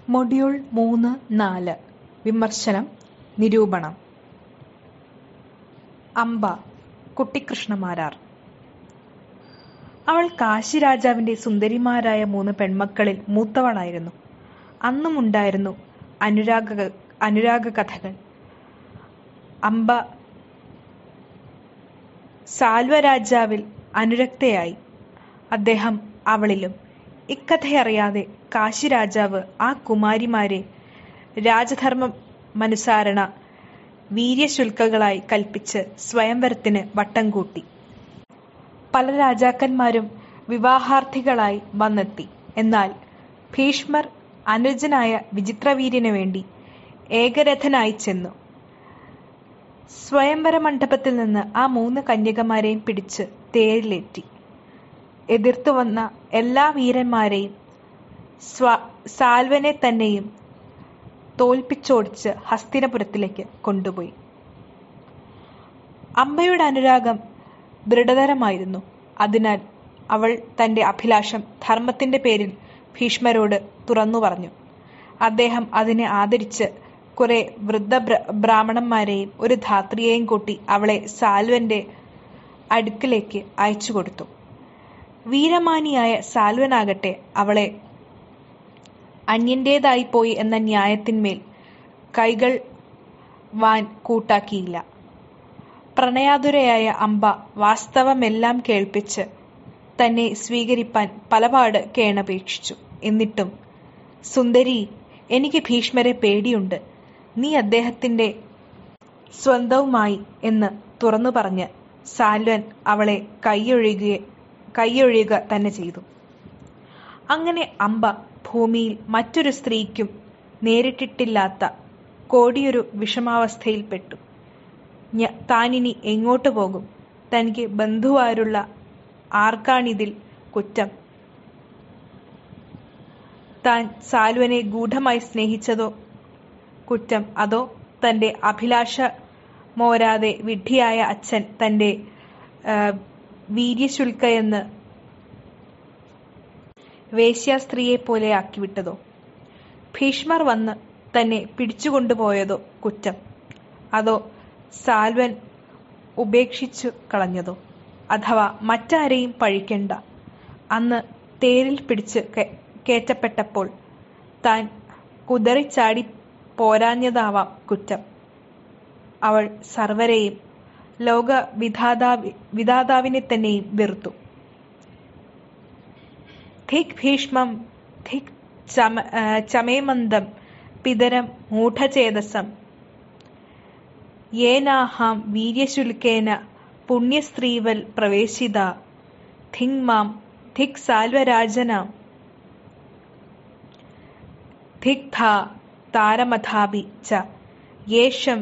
module മൂന്ന് നാല് വിമർശനം നിരൂപണം അംബ കുട്ടിക്കൃഷ്ണമാരാർ അവൾ കാശിരാജാവിന്റെ സുന്ദരിമാരായ മൂന്ന് പെൺമക്കളിൽ മൂത്തവളായിരുന്നു അന്നുമുണ്ടായിരുന്നു അനുരാഗ അനുരാഗ കഥകൾ അംബ സാൽവരാജാവിൽ അനുരക്തയായി അദ്ദേഹം അവളിലും ഇക്കഥയറിയാതെ കാശിരാജാവ് ആ കുമാരിമാരെ രാജധർമ്മമനുസാരണ വീര്യശുൽക്കകളായി കൽപ്പിച്ച് സ്വയംവരത്തിന് വട്ടം കൂട്ടി പല രാജാക്കന്മാരും വിവാഹാർത്ഥികളായി വന്നെത്തി എന്നാൽ ഭീഷ്മർ അനുജനായ വിചിത്രവീര്യനു വേണ്ടി ഏകരഥനായി ചെന്നു സ്വയംവര മണ്ഡപത്തിൽ നിന്ന് ആ മൂന്ന് കന്യകമാരെയും പിടിച്ച് തേരിലേറ്റി എതിർത്തു വന്ന എല്ലാ വീരന്മാരെയും സ്വ സാൽവനെ തന്നെയും തോൽപ്പിച്ചോടിച്ച് ഹസ്തിനപുരത്തിലേക്ക് കൊണ്ടുപോയി അമ്പയുടെ അനുരാഗം ദൃഢതരമായിരുന്നു അതിനാൽ അവൾ തന്റെ അഭിലാഷം ധർമ്മത്തിന്റെ പേരിൽ ഭീഷ്മരോട് തുറന്നു പറഞ്ഞു അദ്ദേഹം അതിനെ ആദരിച്ച് കുറെ വൃദ്ധ ബ്രാഹ്മണന്മാരെയും ഒരു ധാത്രിയെയും കൂട്ടി അവളെ സാൽവന്റെ അടുക്കിലേക്ക് അയച്ചു കൊടുത്തു വീരമാനിയായ സാൽവനാകട്ടെ അവളെ അന്യന്റേതായി പോയി എന്ന ന്യായത്തിന്മേൽ കൈകൾ വാൻ കൂട്ടാക്കിയില്ല പ്രണയാതുരയായ അമ്പ വാസ്തവമെല്ലാം കേൾപ്പിച്ച് തന്നെ സ്വീകരിപ്പാൻ പലപാട് കേണപേക്ഷിച്ചു എന്നിട്ടും സുന്ദരി എനിക്ക് ഭീഷ്മരെ പേടിയുണ്ട് നീ അദ്ദേഹത്തിന്റെ സ്വന്തവുമായി എന്ന് തുറന്നു പറഞ്ഞ് സാൽവൻ അവളെ കൈയൊഴുകുക കൈയൊഴിയുക തന്നെ ചെയ്തു അങ്ങനെ അമ്പ ഭൂമിയിൽ മറ്റൊരു സ്ത്രീക്കും നേരിട്ടിട്ടില്ലാത്ത കോടിയൊരു വിഷമാവസ്ഥയിൽപ്പെട്ടു താനിനി എങ്ങോട്ട് പോകും തനിക്ക് ബന്ധുവാരുള്ള ആർക്കാണിതിൽ കുറ്റം താൻ സാലുവിനെ ഗൂഢമായി സ്നേഹിച്ചതോ കുറ്റം അതോ തന്റെ അഭിലാഷ മോരാതെ വിഡ്ഢിയായ അച്ഛൻ തന്റെ വീര്യശുൽക്കയെന്ന് വേശ്യാസ്ത്രീയെ പോലെ ആക്കിവിട്ടതോ ഭീഷ്മർ വന്ന് തന്നെ പിടിച്ചുകൊണ്ടുപോയതോ കുറ്റം അതോ സാൽവൻ ഉപേക്ഷിച്ചു കളഞ്ഞതോ അഥവാ മറ്റാരെയും പഴിക്കണ്ട അന്ന് തേരിൽ പിടിച്ച് കയറ്റപ്പെട്ടപ്പോൾ താൻ കുതറിച്ചാടി പോരാഞ്ഞതാവാം കുറ്റം അവൾ സർവരെയും ലോക വിധാതാവി വിധാതാവിനെ തന്നെയും വെറുത്തു ധിക് ഭീഷ്മം ധിക് ചമ ചമേമന്ദം പിതരം മൂഢചേതസം യേനാഹാം വീര്യശുൽക്കേന പുണ്യസ്ത്രീവൽ പ്രവേശിത ധിങ് മാം ധിക് സാൽവരാജനാം ധിഗ്ധ താരമഥാപി ച യേഷം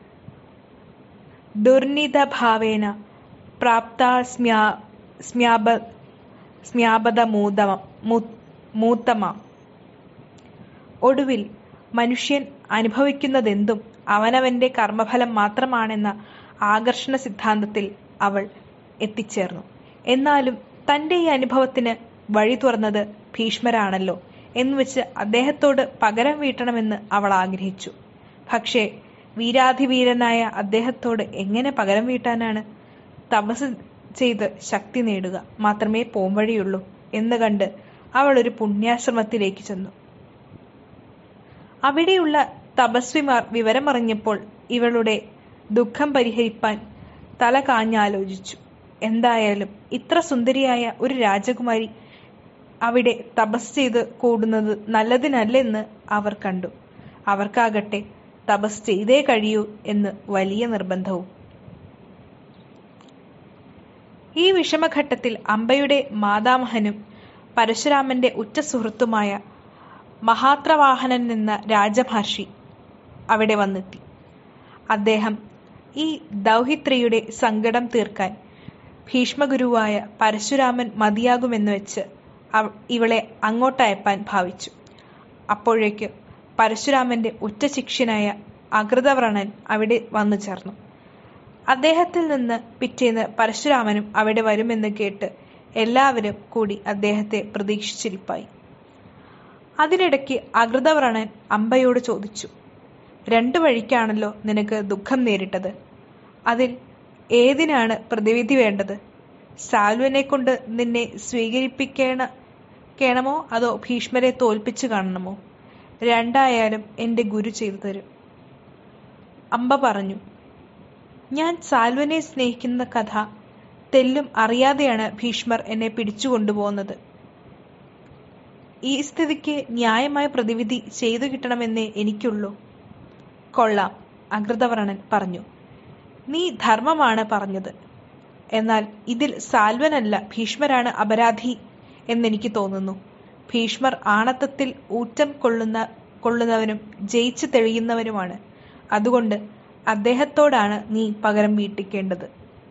ദുർനിതഭാവേന പ്രാപ്താസ്മ്യാ സ്മ്യാപ സ്മ്യാപതമൂതമ മൂത്തമ ഒടുവിൽ മനുഷ്യൻ അനുഭവിക്കുന്നതെന്തും അവനവന്റെ കർമ്മഫലം മാത്രമാണെന്ന ആകർഷണ സിദ്ധാന്തത്തിൽ അവൾ എത്തിച്ചേർന്നു എന്നാലും തന്റെ ഈ അനുഭവത്തിന് വഴി തുറന്നത് ഭീഷ്മരാണല്ലോ എന്നുവെച്ച് അദ്ദേഹത്തോട് പകരം വീട്ടണമെന്ന് അവൾ ആഗ്രഹിച്ചു പക്ഷേ വീരാധിവീരനായ അദ്ദേഹത്തോട് എങ്ങനെ പകരം വീട്ടാനാണ് തപസ് ചെയ്ത് ശക്തി നേടുക മാത്രമേ പോംവഴിയുള്ളൂ എന്ന് കണ്ട് അവൾ ഒരു പുണ്യാശ്രമത്തിലേക്ക് ചെന്നു അവിടെയുള്ള തപസ്വിമാർ വിവരമറിഞ്ഞപ്പോൾ ഇവളുടെ ദുഃഖം പരിഹരിപ്പാൻ തല കാഞ്ഞാലോചിച്ചു എന്തായാലും ഇത്ര സുന്ദരിയായ ഒരു രാജകുമാരി അവിടെ തപസ് ചെയ്ത് കൂടുന്നത് നല്ലതിനല്ലെന്ന് അവർ കണ്ടു അവർക്കാകട്ടെ തപസ് ചെയ്തേ കഴിയൂ എന്ന് വലിയ നിർബന്ധവും ഈ വിഷമഘട്ടത്തിൽ അമ്പയുടെ മാതാമഹനും പരശുരാമന്റെ ഉറ്റ സുഹൃത്തുമായ മഹാത്രവാഹനൻ എന്ന രാജമഹർഷി അവിടെ വന്നെത്തി അദ്ദേഹം ഈ ദൗഹിത്രിയുടെ സങ്കടം തീർക്കാൻ ഭീഷ്മഗുരുവായ പരശുരാമൻ മതിയാകുമെന്ന് വെച്ച് ഇവളെ അങ്ങോട്ടയപ്പാൻ ഭാവിച്ചു അപ്പോഴേക്ക് പരശുരാമന്റെ ഉറ്റ ശിഷ്യനായ അകൃതവ്രണൻ അവിടെ വന്നു ചേർന്നു അദ്ദേഹത്തിൽ നിന്ന് പിറ്റേന്ന് പരശുരാമനും അവിടെ വരുമെന്ന് കേട്ട് എല്ലാവരും കൂടി അദ്ദേഹത്തെ പ്രതീക്ഷിച്ചിരിപ്പായി അതിനിടയ്ക്ക് അകൃതവ്രണൻ അമ്പയോട് ചോദിച്ചു രണ്ടു വഴിക്കാണല്ലോ നിനക്ക് ദുഃഖം നേരിട്ടത് അതിൽ ഏതിനാണ് പ്രതിവിധി വേണ്ടത് സാൽവനെ കൊണ്ട് നിന്നെ സ്വീകരിപ്പിക്കേണ കേണമോ അതോ ഭീഷ്മരെ തോൽപ്പിച്ചു കാണണമോ രണ്ടായാലും എൻ്റെ ഗുരു ചെയ്തു തരും അമ്പ പറഞ്ഞു ഞാൻ സാൽവനെ സ്നേഹിക്കുന്ന കഥ തെല്ലും അറിയാതെയാണ് ഭീഷ്മർ എന്നെ പിടിച്ചു കൊണ്ടുപോകുന്നത് ഈ സ്ഥിതിക്ക് ന്യായമായ പ്രതിവിധി ചെയ്തു കിട്ടണമെന്നേ എനിക്കുള്ളൂ കൊള്ളാം അകൃതവർണൻ പറഞ്ഞു നീ ധർമ്മമാണ് പറഞ്ഞത് എന്നാൽ ഇതിൽ സാൽവനല്ല ഭീഷ്മരാണ് അപരാധി എന്നെനിക്ക് തോന്നുന്നു ഭീഷ്മർ ആണത്തത്തിൽ ഊറ്റം കൊള്ളുന്ന കൊള്ളുന്നവനും ജയിച്ചു തെളിയുന്നവനുമാണ് അതുകൊണ്ട് അദ്ദേഹത്തോടാണ് നീ പകരം വീട്ടിക്കേണ്ടത്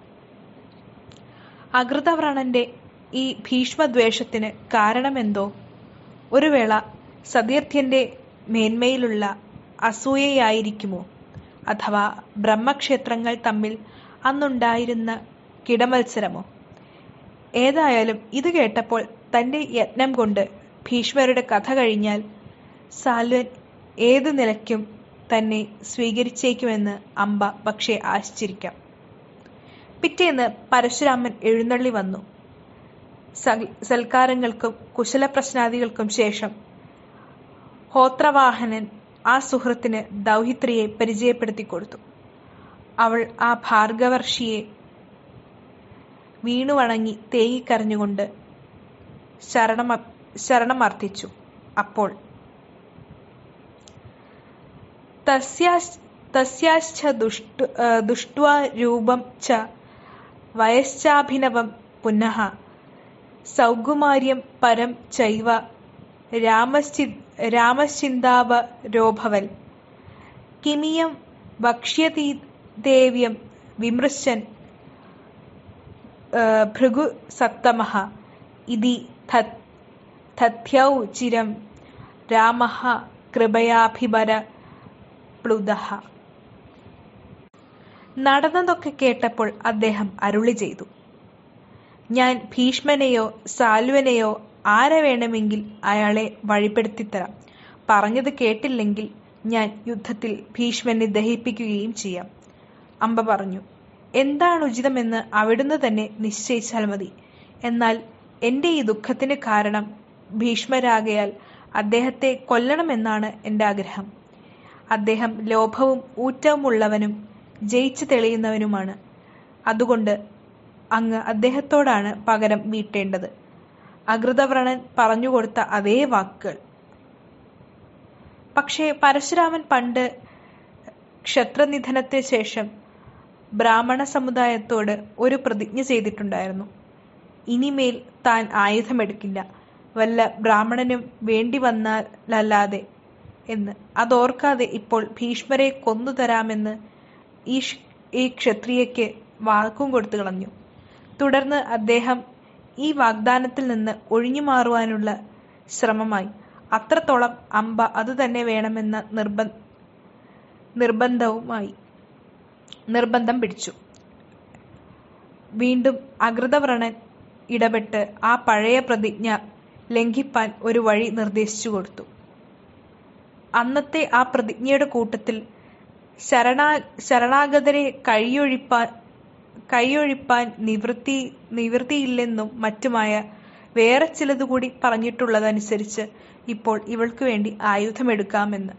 അകൃതവ്രണന്റെ ഈ ഭീഷ്മദ്വേഷത്തിന് കാരണമെന്തോ ഒരു വേള സതീർത്ഥ്യന്റെ മേന്മയിലുള്ള അസൂയയായിരിക്കുമോ അഥവാ ബ്രഹ്മക്ഷേത്രങ്ങൾ തമ്മിൽ അന്നുണ്ടായിരുന്ന കിടമത്സരമോ ഏതായാലും ഇത് കേട്ടപ്പോൾ തന്റെ യത്നം കൊണ്ട് ഭീഷ്മരുടെ കഥ കഴിഞ്ഞാൽ സാൽവൻ ഏതു നിലയ്ക്കും തന്നെ സ്വീകരിച്ചേക്കുമെന്ന് അമ്പ പക്ഷേ ആശ്ചരിക്കാം പിറ്റേന്ന് പരശുരാമൻ എഴുന്നള്ളി വന്നു സൽക്കാരങ്ങൾക്കും കുശലപ്രശ്നാദികൾക്കും ശേഷം ഹോത്രവാഹനൻ ആ സുഹൃത്തിന് ദൗഹിത്രിയെ പരിചയപ്പെടുത്തി കൊടുത്തു അവൾ ആ ഭാർഗവർഷിയെ വീണുവണങ്ങി തേങ്ങിക്കരഞ്ഞുകൊണ്ട് ശരണമ ശരണമർത്ഥിച്ചു അപ്പോൾ തസ്യാശ്ച ദുഷ്ട ദുഷ്ട്വാ രൂപം ച വയശ്ചാഭിനവം പുനഃ സൗകുമാര്യം പരം ചൈവ രാമശ്ചി രാമശ്ചിന്താവരോഭവൽ കിമിയം വക്ഷ്യതീ ദേവ്യം വിമൃശൻ ഭൃഗു സത്തമഃ ഇതി തഥ്യൗ ചിരം രാമഃ കൃപയാഭിപര പ്ലുതഃ നടന്നതൊക്കെ കേട്ടപ്പോൾ അദ്ദേഹം അരുളി ചെയ്തു ഞാൻ ഭീഷ്മനെയോ സാൽവനെയോ ആരെ വേണമെങ്കിൽ അയാളെ വഴിപ്പെടുത്തിത്തരാം പറഞ്ഞത് കേട്ടില്ലെങ്കിൽ ഞാൻ യുദ്ധത്തിൽ ഭീഷ്മനെ ദഹിപ്പിക്കുകയും ചെയ്യാം അമ്പ പറഞ്ഞു എന്താണ് ഉചിതമെന്ന് അവിടുന്ന് തന്നെ നിശ്ചയിച്ചാൽ മതി എന്നാൽ എൻ്റെ ഈ ദുഃഖത്തിന് കാരണം ഭീഷ്മരാകയാൽ അദ്ദേഹത്തെ കൊല്ലണമെന്നാണ് എൻ്റെ ആഗ്രഹം അദ്ദേഹം ലോഭവും ഊറ്റവുമുള്ളവനും ജയിച്ചു തെളിയുന്നവനുമാണ് അതുകൊണ്ട് അങ്ങ് അദ്ദേഹത്തോടാണ് പകരം വീട്ടേണ്ടത് അകൃതവ്രണൻ പറഞ്ഞുകൊടുത്ത അതേ വാക്കുകൾ പക്ഷേ പരശുരാമൻ പണ്ട് ക്ഷത്രനിധനത്തിന് ശേഷം ബ്രാഹ്മണ സമുദായത്തോട് ഒരു പ്രതിജ്ഞ ചെയ്തിട്ടുണ്ടായിരുന്നു ഇനിമേൽ താൻ ആയുധമെടുക്കില്ല വല്ല ബ്രാഹ്മണനും വേണ്ടി വന്നാലല്ലാതെ എന്ന് അതോർക്കാതെ ഇപ്പോൾ ഭീഷ്മരെ കൊന്നു തരാമെന്ന് ഈ ഈ ക്ഷത്രിയയ്ക്ക് വാക്കും കൊടുത്തു കളഞ്ഞു തുടർന്ന് അദ്ദേഹം ഈ വാഗ്ദാനത്തിൽ നിന്ന് ഒഴിഞ്ഞു മാറുവാനുള്ള ശ്രമമായി അത്രത്തോളം അമ്പ അത് തന്നെ വേണമെന്ന നിർബ നിർബന്ധവുമായി നിർബന്ധം പിടിച്ചു വീണ്ടും അകൃതവ്രണൻ ഇടപെട്ട് ആ പഴയ പ്രതിജ്ഞ ലംഘിപ്പാൻ ഒരു വഴി നിർദ്ദേശിച്ചു കൊടുത്തു അന്നത്തെ ആ പ്രതിജ്ഞയുടെ കൂട്ടത്തിൽ ശരണാ ശരണാഗതരെ കഴിയൊഴിപ്പാൻ കൈയൊഴിപ്പാൻ നിവൃത്തി നിവൃത്തിയില്ലെന്നും മറ്റുമായ വേറെ ചിലതുകൂടി പറഞ്ഞിട്ടുള്ളതനുസരിച്ച് ഇപ്പോൾ ഇവൾക്ക് വേണ്ടി ആയുധമെടുക്കാമെന്ന്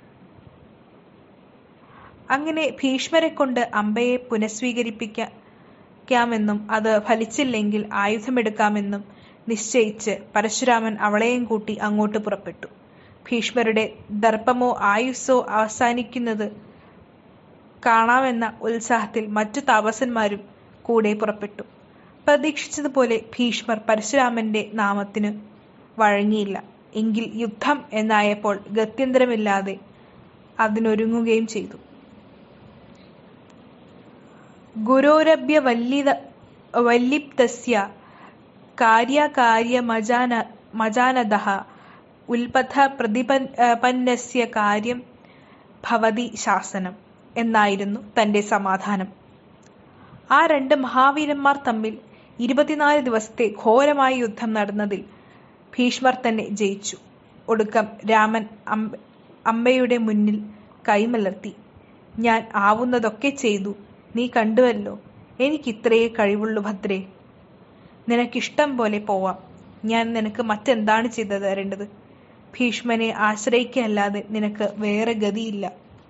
അങ്ങനെ ഭീഷ്മരെ കൊണ്ട് അമ്പയെ പുനഃസ്വീകരിപ്പിക്കാമെന്നും അത് ഫലിച്ചില്ലെങ്കിൽ ആയുധമെടുക്കാമെന്നും നിശ്ചയിച്ച് പരശുരാമൻ അവളെയും കൂട്ടി അങ്ങോട്ട് പുറപ്പെട്ടു ഭീഷ്മരുടെ ദർപ്പമോ ആയുസ്സോ അവസാനിക്കുന്നത് കാണാമെന്ന ഉത്സാഹത്തിൽ മറ്റു താപസന്മാരും കൂടെ പുറപ്പെട്ടു പ്രതീക്ഷിച്ചതുപോലെ ഭീഷ്മർ പരശുരാമന്റെ നാമത്തിന് വഴങ്ങിയില്ല എങ്കിൽ യുദ്ധം എന്നായപ്പോൾ ഗത്യന്തരമില്ലാതെ അതിനൊരുങ്ങുകയും ചെയ്തു ഗുരോരഭ്യ വല്ലിത വല്ലിപ്തസ്യ കാര്യകാര്യമജാന മജാനതഃ ഉൽപഥ പ്രതിപന്നസ്യ കാര്യം ഭവതി ശാസനം എന്നായിരുന്നു തന്റെ സമാധാനം ആ രണ്ട് മഹാവീരന്മാർ തമ്മിൽ ഇരുപത്തിനാല് ദിവസത്തെ ഘോരമായ യുദ്ധം നടന്നതിൽ ഭീഷ്മർ തന്നെ ജയിച്ചു ഒടുക്കം രാമൻ അമ്പ അമ്പയുടെ മുന്നിൽ കൈമലർത്തി ഞാൻ ആവുന്നതൊക്കെ ചെയ്തു നീ കണ്ടുവല്ലോ എനിക്കിത്രയേ കഴിവുള്ളൂ ഭദ്രേ നിനക്കിഷ്ടം പോലെ പോവാം ഞാൻ നിനക്ക് മറ്റെന്താണ് ചെയ്തു തരേണ്ടത് ഭീഷ്മനെ ആശ്രയിക്കല്ലാതെ നിനക്ക് വേറെ ഗതിയില്ല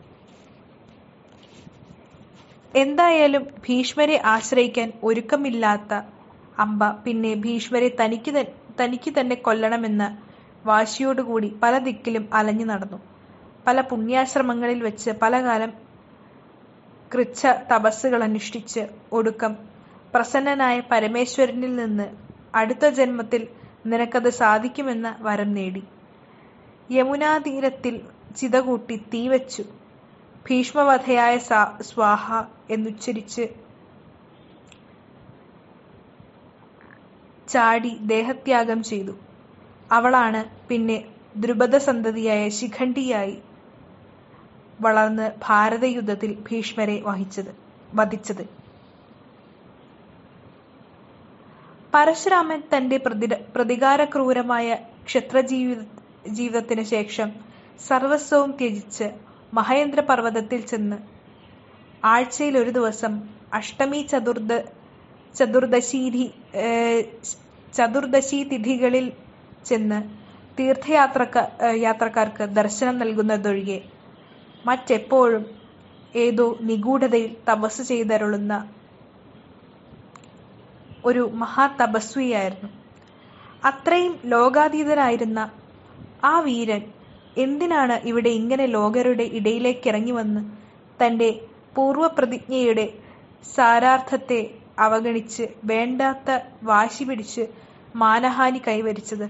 എന്തായാലും ഭീഷ്മരെ ആശ്രയിക്കാൻ ഒരുക്കമില്ലാത്ത അമ്പ പിന്നെ ഭീഷ്മരെ തനിക്ക് ത- തനിക്ക് തന്നെ കൊല്ലണമെന്ന വാശിയോടുകൂടി പല ദിക്കിലും അലഞ്ഞു നടന്നു പല പുണ്യാശ്രമങ്ങളിൽ വെച്ച് പലകാലം കൃച്ഛ തപസ്സുകൾ അനുഷ്ഠിച്ച് ഒടുക്കം പ്രസന്നനായ പരമേശ്വരനിൽ നിന്ന് അടുത്ത ജന്മത്തിൽ നിനക്കത് സാധിക്കുമെന്ന വരം നേടി യമുനാതീരത്തിൽ ചിതകൂട്ടി തീ വച്ചു ഭീഷ്മവധയായ സാ- സ്വാഹ എന്നുച്ചരിച്ച് ചാടി ദേഹത്യാഗം ചെയ്തു അവളാണ് പിന്നെ ദ്രുപദ സന്തതിയായ ശിഖണ്ഡിയായി വളർന്ന് ഭാരതയുദ്ധത്തിൽ ഭീഷ്മരെ വഹിച്ചത് വധിച്ചത് പരശുരാമൻ തന്റെ പ്രതി പ്രതികാരക്രൂരമായ ക്ഷത്രജീവിത ജീവിതത്തിന് ശേഷം സർവസ്വവും ത്യജിച്ച് മഹേന്ദ്ര പർവ്വതത്തിൽ ചെന്ന് ആഴ്ചയിൽ ഒരു ദിവസം അഷ്ടമി ചതുർദ ചതുർദശീതി ഏഹ്, ചതുർദശി തിഥികളിൽ ചെന്ന് തീർത്ഥയാത്രക്ക ഏഹ്, യാത്രക്കാർക്ക് ദർശനം നൽകുന്നതൊഴികെ മറ്റെപ്പോഴും ഏതോ നിഗൂഢതയിൽ തപസ് ചെയ്തരുളുന്ന ഒരു മഹാതപസ്വിയായിരുന്നു അത്രയും ലോകാതീതനായിരുന്ന ആ വീരൻ എന്തിനാണ് ഇവിടെ ഇങ്ങനെ ലോകരുടെ ഇടയിലേക്ക് ഇറങ്ങി വന്ന് തന്റെ പൂർവപ്രതിജ്ഞയുടെ സാരാർത്ഥത്തെ അവഗണിച്ച് വേണ്ടാത്ത വാശി പിടിച്ച് മാനഹാനി കൈവരിച്ചത്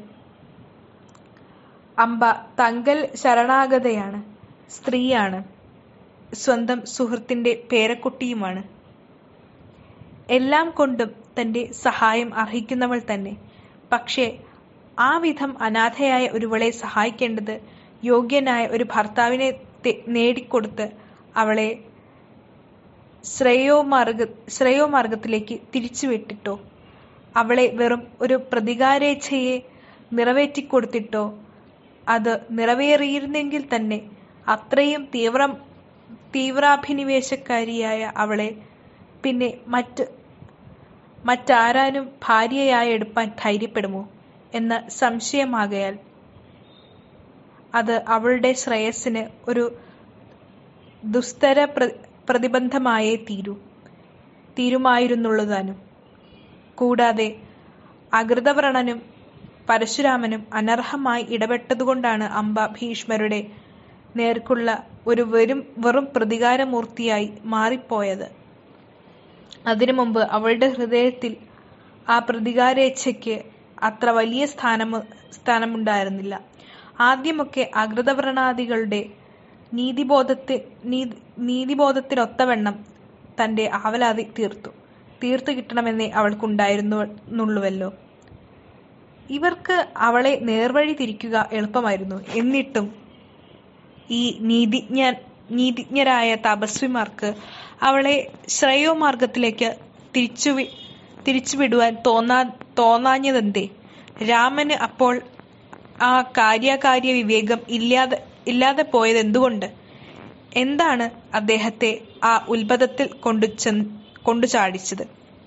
അമ്പ തങ്കൽ ശരണാഗതയാണ് സ്ത്രീയാണ് സ്വന്തം സുഹൃത്തിന്റെ പേരക്കുട്ടിയുമാണ് എല്ലാം കൊണ്ടും തന്റെ സഹായം അർഹിക്കുന്നവൾ തന്നെ പക്ഷേ ആ വിധം അനാഥയായ ഒരുവളെ സഹായിക്കേണ്ടത് യോഗ്യനായ ഒരു ഭർത്താവിനെ തെ- നേടിക്കൊടുത്ത് അവളെ ശ്രേയോമാർഗ ശ്രേയോമാർഗത്തിലേക്ക് തിരിച്ചുവിട്ടിട്ടോ അവളെ വെറും ഒരു പ്രതികാരേച്ഛയെ നിറവേറ്റിക്കൊടുത്തിട്ടോ അത് നിറവേറിയിരുന്നെങ്കിൽ തന്നെ അത്രയും തീവ്ര തീവ്രാഭിനിവേശക്കാരിയായ അവളെ പിന്നെ മറ്റ് മറ്റാരാനും ഭാര്യയായി എടുപ്പാൻ ധൈര്യപ്പെടുമോ എന്ന സംശയമാകയാൽ അത് അവളുടെ ശ്രേയസ്സിന് ഒരു ദുസ്തര പ്ര പ്രതിബന്ധമായേ തീരൂ തീരുമായിരുന്നുള്ളതാനും കൂടാതെ അകൃതവ്രണനും പരശുരാമനും അനർഹമായി ഇടപെട്ടതുകൊണ്ടാണ് അംബ ഭീഷ്മരുടെ നേർക്കുള്ള ഒരു വെറും വെറും പ്രതികാരമൂർത്തിയായി മാറിപ്പോയത് അതിനു മുമ്പ് അവളുടെ ഹൃദയത്തിൽ ആ പ്രതികാരേച്ഛയ്ക്ക് അത്ര വലിയ സ്ഥാനം സ്ഥാനമുണ്ടായിരുന്നില്ല ആദ്യമൊക്കെ അകൃതവ്രണാദികളുടെ നീതിബോധത്തിൽ നീതി നീതിബോധത്തിനൊത്തവണ്ണം തന്റെ ആവലാതി തീർത്തു തീർത്തു കിട്ടണമെന്നേ അവൾക്കുണ്ടായിരുന്നുള്ളുവല്ലോ ഇവർക്ക് അവളെ നേർവഴി തിരിക്കുക എളുപ്പമായിരുന്നു എന്നിട്ടും ഈ നീതിജ്ഞ നീതിജ്ഞരായ തപസ്വിമാർക്ക് അവളെ ശ്രേയോമാർഗത്തിലേക്ക് തിരിച്ചു തിരിച്ചുവിടുവാൻ തോന്നാ തോന്നാഞ്ഞതെന്തേ രാമന് അപ്പോൾ ആ കാര്യകാര്യ വിവേകം ഇല്ലാതെ ഇല്ലാതെ പോയത് എന്തുകൊണ്ട് എന്താണ് അദ്ദേഹത്തെ ആ ഉത്ഭതത്തിൽ കൊണ്ടു ചെന്ന് കൊണ്ടു ചാടിച്ചത്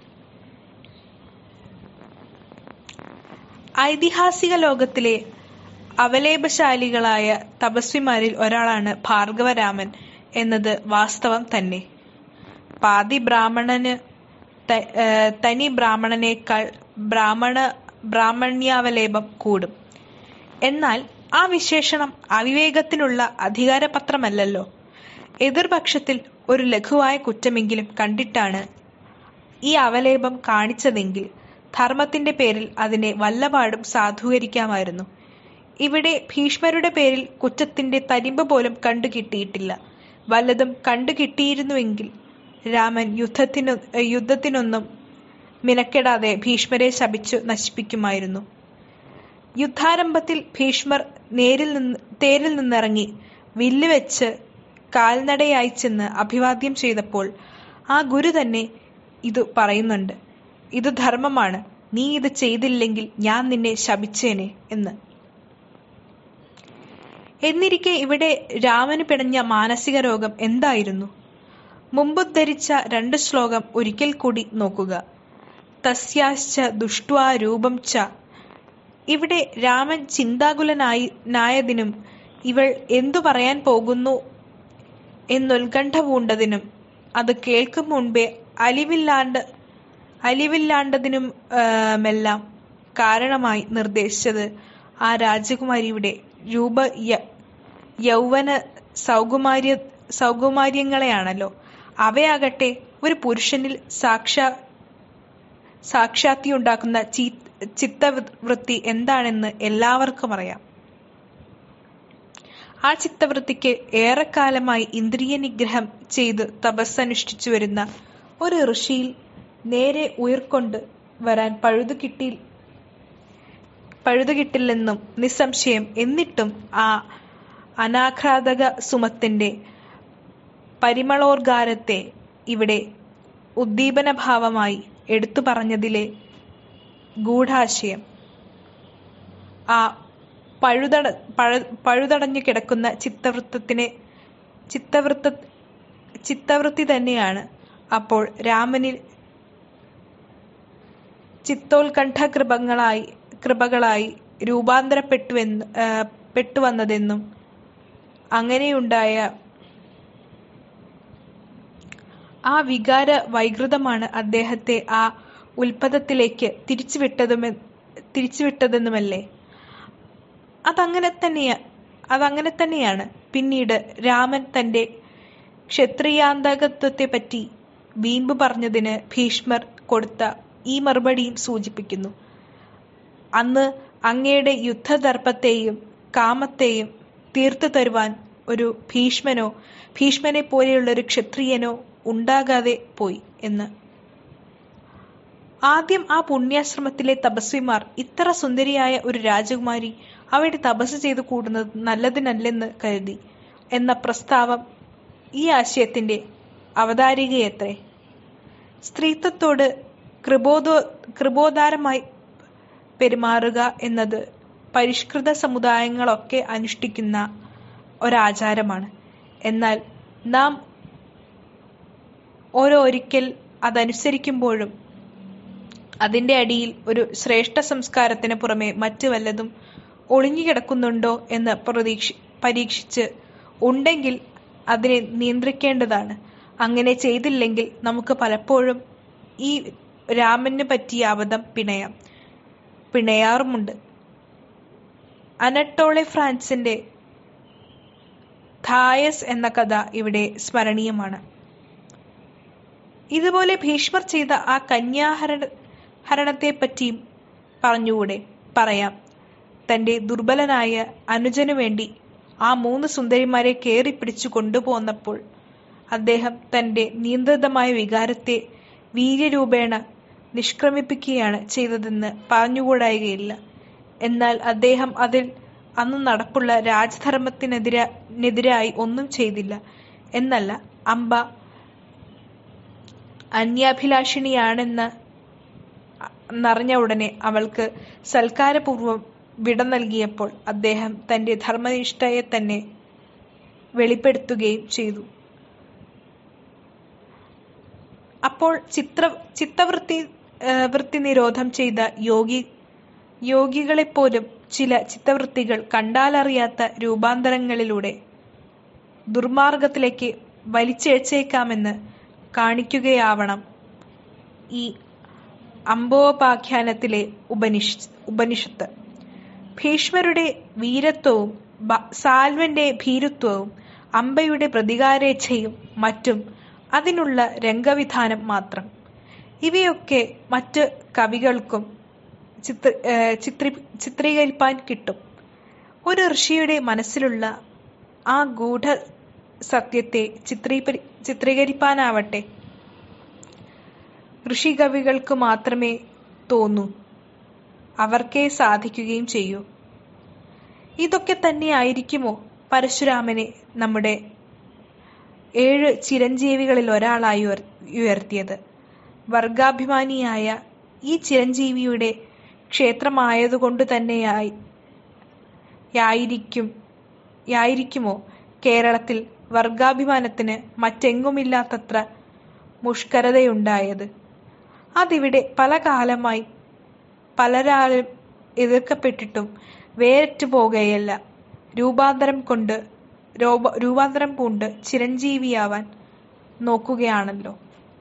ഐതിഹാസിക ലോകത്തിലെ അവലേപശാലികളായ തപസ്വിമാരിൽ ഒരാളാണ് ഭാർഗവരാമൻ എന്നത് വാസ്തവം തന്നെ പാതി ബ്രാഹ്മണന് ത- ഏഹ് തനി ബ്രാഹ്മണനേക്കാൾ ബ്രാഹ്മണ ബ്രാഹ്മണ്യാവലേപം കൂടും എന്നാൽ ആ വിശേഷണം അവിവേകത്തിനുള്ള അധികാരപത്രമല്ലല്ലോ എതിർപക്ഷത്തിൽ ഒരു ലഘുവായ കുറ്റമെങ്കിലും കണ്ടിട്ടാണ് ഈ അവലേപം കാണിച്ചതെങ്കിൽ ധർമ്മത്തിന്റെ പേരിൽ അതിനെ വല്ലപാടും സാധൂകരിക്കാമായിരുന്നു ഇവിടെ ഭീഷ്മരുടെ പേരിൽ കുറ്റത്തിന്റെ തരിമ്പ് പോലും കണ്ടു കിട്ടിയിട്ടില്ല വല്ലതും കണ്ടു കിട്ടിയിരുന്നുവെങ്കിൽ രാമൻ യുദ്ധത്തിനു യുദ്ധത്തിനൊന്നും മിനക്കെടാതെ ഭീഷ്മരെ ശപിച്ചു നശിപ്പിക്കുമായിരുന്നു യുദ്ധാരംഭത്തിൽ ഭീഷ്മർ നേരിൽ നിന്ന് തേരിൽ നിന്നിറങ്ങി വില്ല് വെച്ച് കാൽനടയായി ചെന്ന് അഭിവാദ്യം ചെയ്തപ്പോൾ ആ ഗുരു തന്നെ ഇത് പറയുന്നുണ്ട് ഇത് ധർമ്മമാണ് നീ ഇത് ചെയ്തില്ലെങ്കിൽ ഞാൻ നിന്നെ ശപിച്ചേനെ എന്ന് എന്നിരിക്കെ ഇവിടെ രാമന് പിടഞ്ഞ മാനസിക രോഗം എന്തായിരുന്നു മുമ്പുദ്ധരിച്ച രണ്ട് ശ്ലോകം ഒരിക്കൽ കൂടി നോക്കുക തസ്യാശ്ച ദുഷ്ട്വാ രൂപം ച ഇവിടെ രാമൻ ചിന്താകുലനായി നായതിനും ഇവൾ എന്തു പറയാൻ പോകുന്നു എന്നുത്കണ്ഠ പൂണ്ടതിനും അത് കേൾക്കും മുൻപേ അലിവില്ലാണ്ട് അലിവില്ലാണ്ടതിനും മെല്ലാം കാരണമായി നിർദ്ദേശിച്ചത് ആ രാജകുമാരിയുടെ രൂപ യൗവന സൗകുമാര്യ സൗകുമാര്യങ്ങളെയാണല്ലോ അവയാകട്ടെ ഒരു പുരുഷനിൽ സാക്ഷാ സാക്ഷാത്തിയുണ്ടാക്കുന്ന ചി ചിത്തവൃത്തി എന്താണെന്ന് എല്ലാവർക്കും അറിയാം ആ ചിത്തവൃത്തിക്ക് ഏറെക്കാലമായി ഇന്ദ്രിയ നിഗ്രഹം ചെയ്ത് തപസ്സനുഷ്ഠിച്ചു വരുന്ന ഒരു ഋഷിയിൽ നേരെ ഉയർക്കൊണ്ട് വരാൻ പഴുതു കിട്ടി പഴുതു കിട്ടില്ലെന്നും നിസ്സംശയം എന്നിട്ടും ആ അനാഘ്രാതക സുമത്തിന്റെ പരിമളോർഗാരത്തെ ഇവിടെ ഉദ്ദീപനഭാവമായി എടുത്തു പറഞ്ഞതിലെ ഗൂഢാശയം ആ പഴുതട പഴ പഴുതടഞ്ഞു കിടക്കുന്ന ചിത്തവൃത്തത്തിനെ ചിത്തവൃത്ത ചിത്തവൃത്തി തന്നെയാണ് അപ്പോൾ രാമനിൽ ചിത്തോത്കണ്ഠ കൃപങ്ങളായി കൃപകളായി രൂപാന്തരപ്പെട്ടുവെന്ന് പെട്ടുവന്നതെന്നും അങ്ങനെയുണ്ടായ ആ വികാര വൈകൃതമാണ് അദ്ദേഹത്തെ ആ ഉൽപ്പതത്തിലേക്ക് തിരിച്ചുവിട്ടതുമെ തിരിച്ചുവിട്ടതെന്നുമല്ലേ അതങ്ങനെ തന്നെയാ അതങ്ങനെ തന്നെയാണ് പിന്നീട് രാമൻ തന്റെ ക്ഷത്രിയാന്തകത്വത്തെപ്പറ്റി വീമ്പ് പറഞ്ഞതിന് ഭീഷ്മർ കൊടുത്ത ഈ മറുപടിയും സൂചിപ്പിക്കുന്നു അന്ന് അങ്ങയുടെ യുദ്ധദർപ്പത്തെയും കാമത്തെയും തീർത്തു തരുവാൻ ഒരു ഭീഷ്മനോ ഭീഷ്മനെ പോലെയുള്ള ഒരു ക്ഷത്രിയനോ ഉണ്ടാകാതെ പോയി എന്ന് ആദ്യം ആ പുണ്യാശ്രമത്തിലെ തപസ്വിമാർ ഇത്ര സുന്ദരിയായ ഒരു രാജകുമാരി അവിടെ തപസ് ചെയ്തു കൂടുന്നത് നല്ലതിനല്ലെന്ന് കരുതി എന്ന പ്രസ്താവം ഈ ആശയത്തിന്റെ അവതാരികയത്രേ സ്ത്രീത്വത്തോട് കൃപോദോ കൃപോദാരമായി പെരുമാറുക എന്നത് പരിഷ്കൃത സമുദായങ്ങളൊക്കെ അനുഷ്ഠിക്കുന്ന ഒരാചാരമാണ് എന്നാൽ നാം ഓരോരിക്കൽ അതനുസരിക്കുമ്പോഴും അതിന്റെ അടിയിൽ ഒരു ശ്രേഷ്ഠ സംസ്കാരത്തിന് പുറമെ മറ്റു വല്ലതും ഒളിഞ്ഞുകിടക്കുന്നുണ്ടോ എന്ന് പ്രതീക്ഷ പരീക്ഷിച്ച് ഉണ്ടെങ്കിൽ അതിനെ നിയന്ത്രിക്കേണ്ടതാണ് അങ്ങനെ ചെയ്തില്ലെങ്കിൽ നമുക്ക് പലപ്പോഴും ഈ രാമന് പറ്റിയ അബദ്ധം പിണയാം പിണയാറുമുണ്ട് അനട്ടോളെ ഫ്രാൻസിന്റെ ഥായസ് എന്ന കഥ ഇവിടെ സ്മരണീയമാണ് ഇതുപോലെ ഭീഷ്മർ ചെയ്ത ആ കന്യാഹരണ ഹരണത്തെപ്പറ്റിയും പറഞ്ഞുകൂടെ പറയാം തന്റെ ദുർബലനായ അനുജനു വേണ്ടി ആ മൂന്ന് സുന്ദരിമാരെ കയറി പിടിച്ചു കൊണ്ടുപോന്നപ്പോൾ അദ്ദേഹം തന്റെ നിയന്ത്രിതമായ വികാരത്തെ വീര്യരൂപേണ നിഷ്ക്രമിപ്പിക്കുകയാണ് ചെയ്തതെന്ന് പറഞ്ഞുകൂടായികയില്ല എന്നാൽ അദ്ദേഹം അതിൽ അന്ന് നടപ്പുള്ള രാജധർമ്മത്തിനെതിരായി ഒന്നും ചെയ്തില്ല എന്നല്ല അംബ അന്യാഭിലാഷിണിയാണെന്ന് എന്നറിഞ്ഞ ഉടനെ അവൾക്ക് സൽക്കാരപൂർവം വിട നൽകിയപ്പോൾ അദ്ദേഹം തന്റെ ധർമ്മനിഷ്ഠയെ തന്നെ വെളിപ്പെടുത്തുകയും ചെയ്തു അപ്പോൾ ചിത്ര ചിത്തവൃത്തി വൃത്തി നിരോധം ചെയ്ത യോഗി യോഗികളെപ്പോലും ചില ചിത്തവൃത്തികൾ കണ്ടാലറിയാത്ത രൂപാന്തരങ്ങളിലൂടെ ദുർമാർഗത്തിലേക്ക് വലിച്ചേച്ചേക്കാമെന്ന് കാണിക്കുകയാവണം ഈ അംബോപാഖ്യാനത്തിലെ ഉപനിഷ് ഉപനിഷത്ത് ഭീഷ്മരുടെ വീരത്വവും സാൽവന്റെ ഭീരുത്വവും അമ്പയുടെ പ്രതികാരേച്ഛയും മറ്റും അതിനുള്ള രംഗവിധാനം മാത്രം ഇവയൊക്കെ മറ്റ് കവികൾക്കും ചിത്ര ചിത്രി ചിത്രീകരിപ്പാൻ കിട്ടും ഒരു ഋഷിയുടെ മനസ്സിലുള്ള ആ ഗൂഢ സത്യത്തെ ചിത്രീ ചിത്രീകരിപ്പാനാവട്ടെ ഋഷികവികൾക്ക് മാത്രമേ തോന്നൂ അവർക്കേ സാധിക്കുകയും ചെയ്യൂ ഇതൊക്കെ തന്നെയായിരിക്കുമോ പരശുരാമനെ നമ്മുടെ ഏഴ് ചിരഞ്ജീവികളിൽ ഒരാളായി ഉയർത്തിയത് വർഗാഭിമാനിയായ ഈ ചിരഞ്ജീവിയുടെ ക്ഷേത്രമായതുകൊണ്ട് തന്നെയായി യായിരിക്കും യായിരിക്കുമോ കേരളത്തിൽ വർഗാഭിമാനത്തിന് മറ്റെങ്ങുമില്ലാത്തത്ര മുഷ്കരതയുണ്ടായത് അതിവിടെ പല കാലമായി പലരാലും എതിർക്കപ്പെട്ടിട്ടും വേരറ്റു പോകുകയല്ല രൂപാന്തരം കൊണ്ട് രൂപ രൂപാന്തരം പൂണ്ട് ചിരഞ്ജീവിയാവാൻ നോക്കുകയാണല്ലോ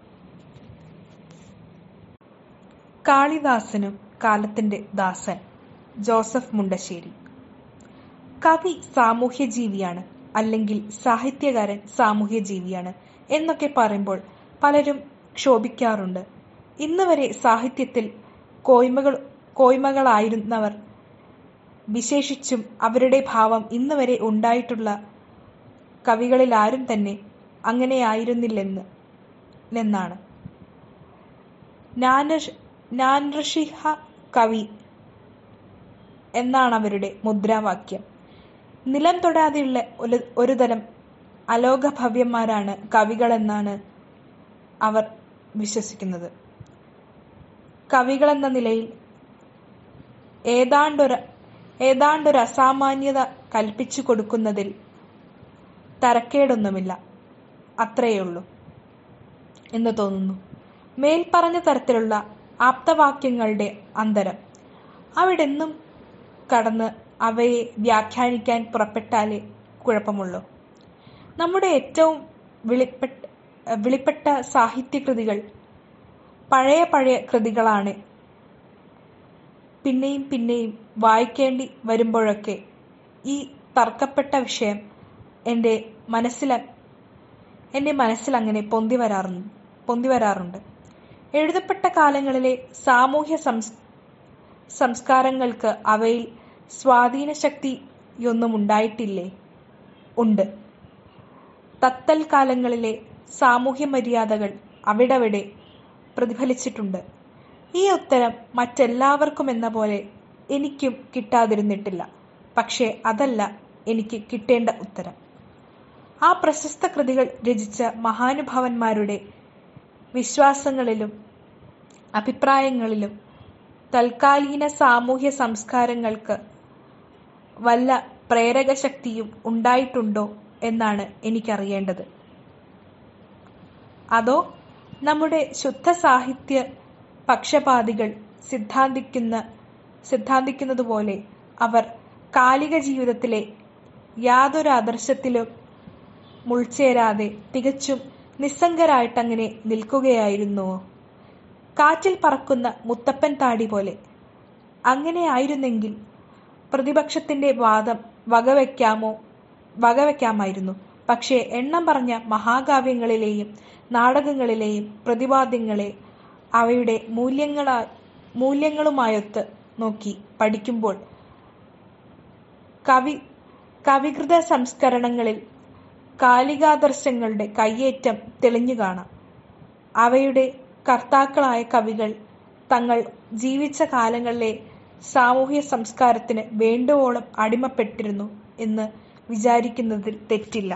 കാളിദാസനും കാലത്തിന്റെ ദാസൻ ജോസഫ് മുണ്ടശ്ശേരി കവി സാമൂഹ്യജീവിയാണ് അല്ലെങ്കിൽ സാഹിത്യകാരൻ സാമൂഹ്യജീവിയാണ് എന്നൊക്കെ പറയുമ്പോൾ പലരും ക്ഷോഭിക്കാറുണ്ട് ഇന്ന് വരെ സാഹിത്യത്തിൽ കോയ്മകൾ കോയ്മകളായിരുന്നവർ വിശേഷിച്ചും അവരുടെ ഭാവം ഇന്ന് വരെ ഉണ്ടായിട്ടുള്ള കവികളിലാരും തന്നെ അങ്ങനെയായിരുന്നില്ലെന്ന് എന്നാണ് നാനൃഷിഹ കവി എന്നാണ് അവരുടെ മുദ്രാവാക്യം നിലം തൊടാതെയുള്ള ഒരു തരം അലോകഭവ്യന്മാരാണ് കവികളെന്നാണ് അവർ വിശ്വസിക്കുന്നത് കവികളെന്ന നിലയിൽ ഏതാണ്ടൊരു ഏതാണ്ടൊരു അസാമാന്യത കൽപ്പിച്ചു കൊടുക്കുന്നതിൽ തരക്കേടൊന്നുമില്ല അത്രയുള്ളൂ എന്ന് തോന്നുന്നു മേൽപ്പറഞ്ഞ തരത്തിലുള്ള ആപ്തവാക്യങ്ങളുടെ അന്തരം അവിടെന്നും കടന്ന് അവയെ വ്യാഖ്യാനിക്കാൻ പുറപ്പെട്ടാലേ കുഴപ്പമുള്ളൂ നമ്മുടെ ഏറ്റവും വിളിപ്പെട്ട വിളിപ്പെട്ട സാഹിത്യകൃതികൾ പഴയ പഴയ കൃതികളാണ് പിന്നെയും പിന്നെയും വായിക്കേണ്ടി വരുമ്പോഴൊക്കെ ഈ തർക്കപ്പെട്ട വിഷയം എൻ്റെ മനസ്സിൽ എൻ്റെ മനസ്സിൽ അങ്ങനെ പൊന്തി വരാറുണ്ട് പൊന്തി വരാറുണ്ട് എഴുതപ്പെട്ട കാലങ്ങളിലെ സാമൂഹ്യ സംസ് സംസ്കാരങ്ങൾക്ക് അവയിൽ സ്വാധീന ശക്തിയൊന്നും ഉണ്ടായിട്ടില്ലേ ഉണ്ട് തത്തൽ കാലങ്ങളിലെ സാമൂഹ്യ മര്യാദകൾ അവിടവിടെ പ്രതിഫലിച്ചിട്ടുണ്ട് ഈ ഉത്തരം മറ്റെല്ലാവർക്കും എന്ന പോലെ എനിക്കും കിട്ടാതിരുന്നിട്ടില്ല പക്ഷേ അതല്ല എനിക്ക് കിട്ടേണ്ട ഉത്തരം ആ പ്രശസ്ത കൃതികൾ രചിച്ച മഹാനുഭാവന്മാരുടെ വിശ്വാസങ്ങളിലും അഭിപ്രായങ്ങളിലും തൽക്കാലീന സാമൂഹ്യ സംസ്കാരങ്ങൾക്ക് വല്ല പ്രേരക ശക്തിയും ഉണ്ടായിട്ടുണ്ടോ എന്നാണ് എനിക്കറിയേണ്ടത് അതോ നമ്മുടെ ശുദ്ധ സാഹിത്യ പക്ഷപാതികൾ സിദ്ധാന്തിക്കുന്ന സിദ്ധാന്തിക്കുന്നത് പോലെ അവർ കാലിക ജീവിതത്തിലെ യാതൊരു ആദർശത്തിലും മുൾച്ചേരാതെ തികച്ചും നിസ്സംഗരായിട്ടങ്ങനെ നിൽക്കുകയായിരുന്നുവോ കാറ്റിൽ പറക്കുന്ന മുത്തപ്പൻ താടി പോലെ അങ്ങനെയായിരുന്നെങ്കിൽ പ്രതിപക്ഷത്തിന്റെ വാദം വകവെക്കാമോ വകവെക്കാമായിരുന്നു പക്ഷേ എണ്ണം പറഞ്ഞ മഹാകാവ്യങ്ങളിലെയും നാടകങ്ങളിലെയും പ്രതിപാദ്യങ്ങളെ അവയുടെ മൂല്യങ്ങളാ മൂല്യങ്ങളുമായൊത്ത് നോക്കി പഠിക്കുമ്പോൾ കവി കവികൃത സംസ്കരണങ്ങളിൽ കാലികാദർശങ്ങളുടെ കയ്യേറ്റം തെളിഞ്ഞു കാണാം അവയുടെ കർത്താക്കളായ കവികൾ തങ്ങൾ ജീവിച്ച കാലങ്ങളിലെ സാമൂഹ്യ സംസ്കാരത്തിന് വേണ്ടുവോളം അടിമപ്പെട്ടിരുന്നു എന്ന് വിചാരിക്കുന്നതിൽ തെറ്റില്ല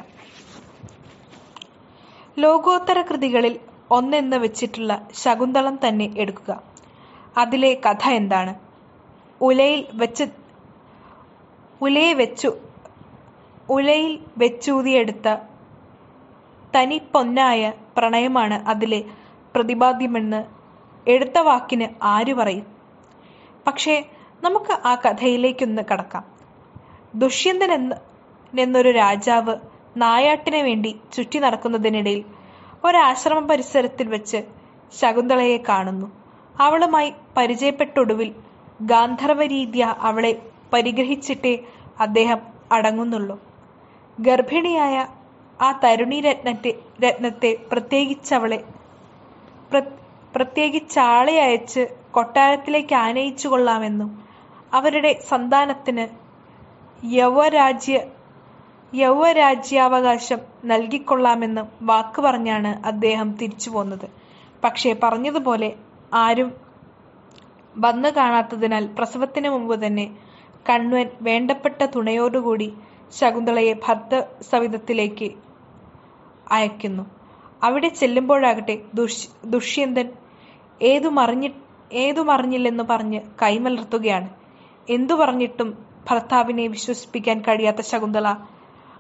ലോകോത്തര കൃതികളിൽ ഒന്നെന്ന് വെച്ചിട്ടുള്ള ശകുന്തളം തന്നെ എടുക്കുക അതിലെ കഥ എന്താണ് ഉലയിൽ വെച്ച് ഉലയെ വെച്ചു ഉലയിൽ വെച്ചൂതിയെടുത്ത തനി പൊന്നായ പ്രണയമാണ് അതിലെ പ്രതിപാദ്യമെന്ന് എടുത്ത വാക്കിന് ആര് പറയും പക്ഷേ നമുക്ക് ആ കഥയിലേക്കൊന്ന് കടക്കാം ദുഷ്യന്തൻ എന്ന എന്നൊരു രാജാവ് നായാട്ടിന് വേണ്ടി ചുറ്റി നടക്കുന്നതിനിടയിൽ ഒരാശ്രമ പരിസരത്തിൽ വെച്ച് ശകുന്തളയെ കാണുന്നു അവളുമായി പരിചയപ്പെട്ടൊടുവിൽ ഗാന്ധർവരീത്യ അവളെ പരിഗ്രഹിച്ചിട്ടേ അദ്ദേഹം അടങ്ങുന്നുള്ളൂ ഗർഭിണിയായ ആ തരുണി രത്നത്തെ രത്നത്തെ പ്രത്യേകിച്ചവളെ പ്രത്യേകിച്ചാളെ അയച്ച് കൊട്ടാരത്തിലേക്ക് ആനയിച്ചു കൊള്ളാമെന്നും അവരുടെ സന്താനത്തിന് യൗവരാജ്യ യൗവരാജ്യാവകാശം നൽകിക്കൊള്ളാമെന്നും വാക്ക് പറഞ്ഞാണ് അദ്ദേഹം തിരിച്ചു പോന്നത് പക്ഷേ പറഞ്ഞതുപോലെ ആരും വന്നു കാണാത്തതിനാൽ പ്രസവത്തിന് മുമ്പ് തന്നെ കണ്വൻ വേണ്ടപ്പെട്ട തുണയോടുകൂടി ശകുന്തളയെ ഭർത്ത സവിധത്തിലേക്ക് അയക്കുന്നു അവിടെ ചെല്ലുമ്പോഴാകട്ടെ ദുഷ് ദുഷ്യന്തൻ ഏതു മറിഞ്ഞി ഏതു മറിഞ്ഞില്ലെന്ന് പറഞ്ഞ് കൈമലർത്തുകയാണ് എന്തു പറഞ്ഞിട്ടും ഭർത്താവിനെ വിശ്വസിപ്പിക്കാൻ കഴിയാത്ത ശകുന്തള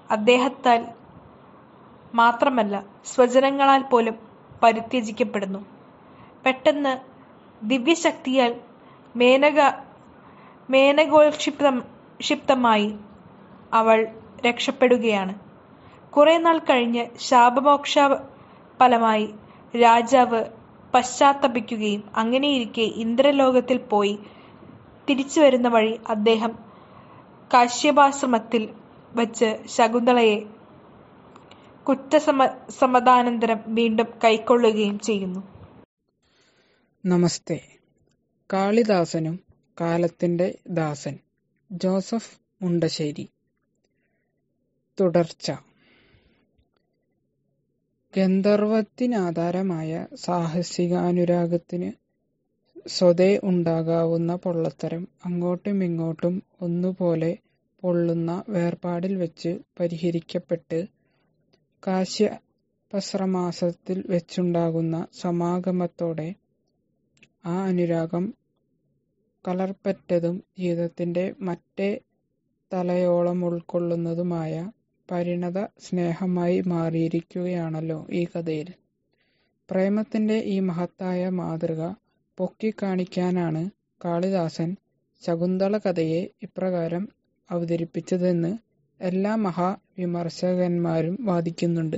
അദ്ദേഹത്താൽ മാത്രമല്ല സ്വജനങ്ങളാൽ പോലും പരിത്യജിക്കപ്പെടുന്നു പെട്ടെന്ന് ദിവ്യശക്തിയാൽ മേനക മേനകോൽക്ഷിപ്തം ക്ഷിപ്തമായി അവൾ രക്ഷപ്പെടുകയാണ് കുറെ നാൾ കഴിഞ്ഞ് ശാപമോക്ഷ ഫലമായി രാജാവ് പശ്ചാത്തപിക്കുകയും അങ്ങനെയിരിക്കെ ഇന്ദ്രലോകത്തിൽ പോയി തിരിച്ചു വരുന്ന വഴി അദ്ദേഹം കാശ്യപാശ്രമത്തിൽ വച്ച് ശകുന്തളയെ കുറ്റസമ സമ്മതാനന്തരം വീണ്ടും കൈക്കൊള്ളുകയും ചെയ്യുന്നു നമസ്തേ കാളിദാസനും കാലത്തിന്റെ ദാസൻ ജോസഫ് മുണ്ടശ്ശേരി തുടർച്ച ഗന്ധർവത്തിനാധാരമായ സാഹസികാനുരാഗത്തിന് സ്വതേ ഉണ്ടാകാവുന്ന പൊള്ളത്തരം അങ്ങോട്ടും ഇങ്ങോട്ടും ഒന്നുപോലെ പൊള്ളുന്ന വേർപാടിൽ വെച്ച് പരിഹരിക്കപ്പെട്ട് കാശ്യപശ്രമാസത്തിൽ വെച്ചുണ്ടാകുന്ന സമാഗമത്തോടെ ആ അനുരാഗം കലർപ്പറ്റതും ജീവിതത്തിന്റെ മറ്റേ തലയോളം ഉൾക്കൊള്ളുന്നതുമായ പരിണത സ്നേഹമായി മാറിയിരിക്കുകയാണല്ലോ ഈ കഥയിൽ പ്രേമത്തിന്റെ ഈ മഹത്തായ മാതൃക പൊക്കിക്കാണിക്കാനാണ് കാളിദാസൻ ശകുന്തള കഥയെ ഇപ്രകാരം അവതരിപ്പിച്ചതെന്ന് എല്ലാ മഹാവിമർശകന്മാരും വാദിക്കുന്നുണ്ട്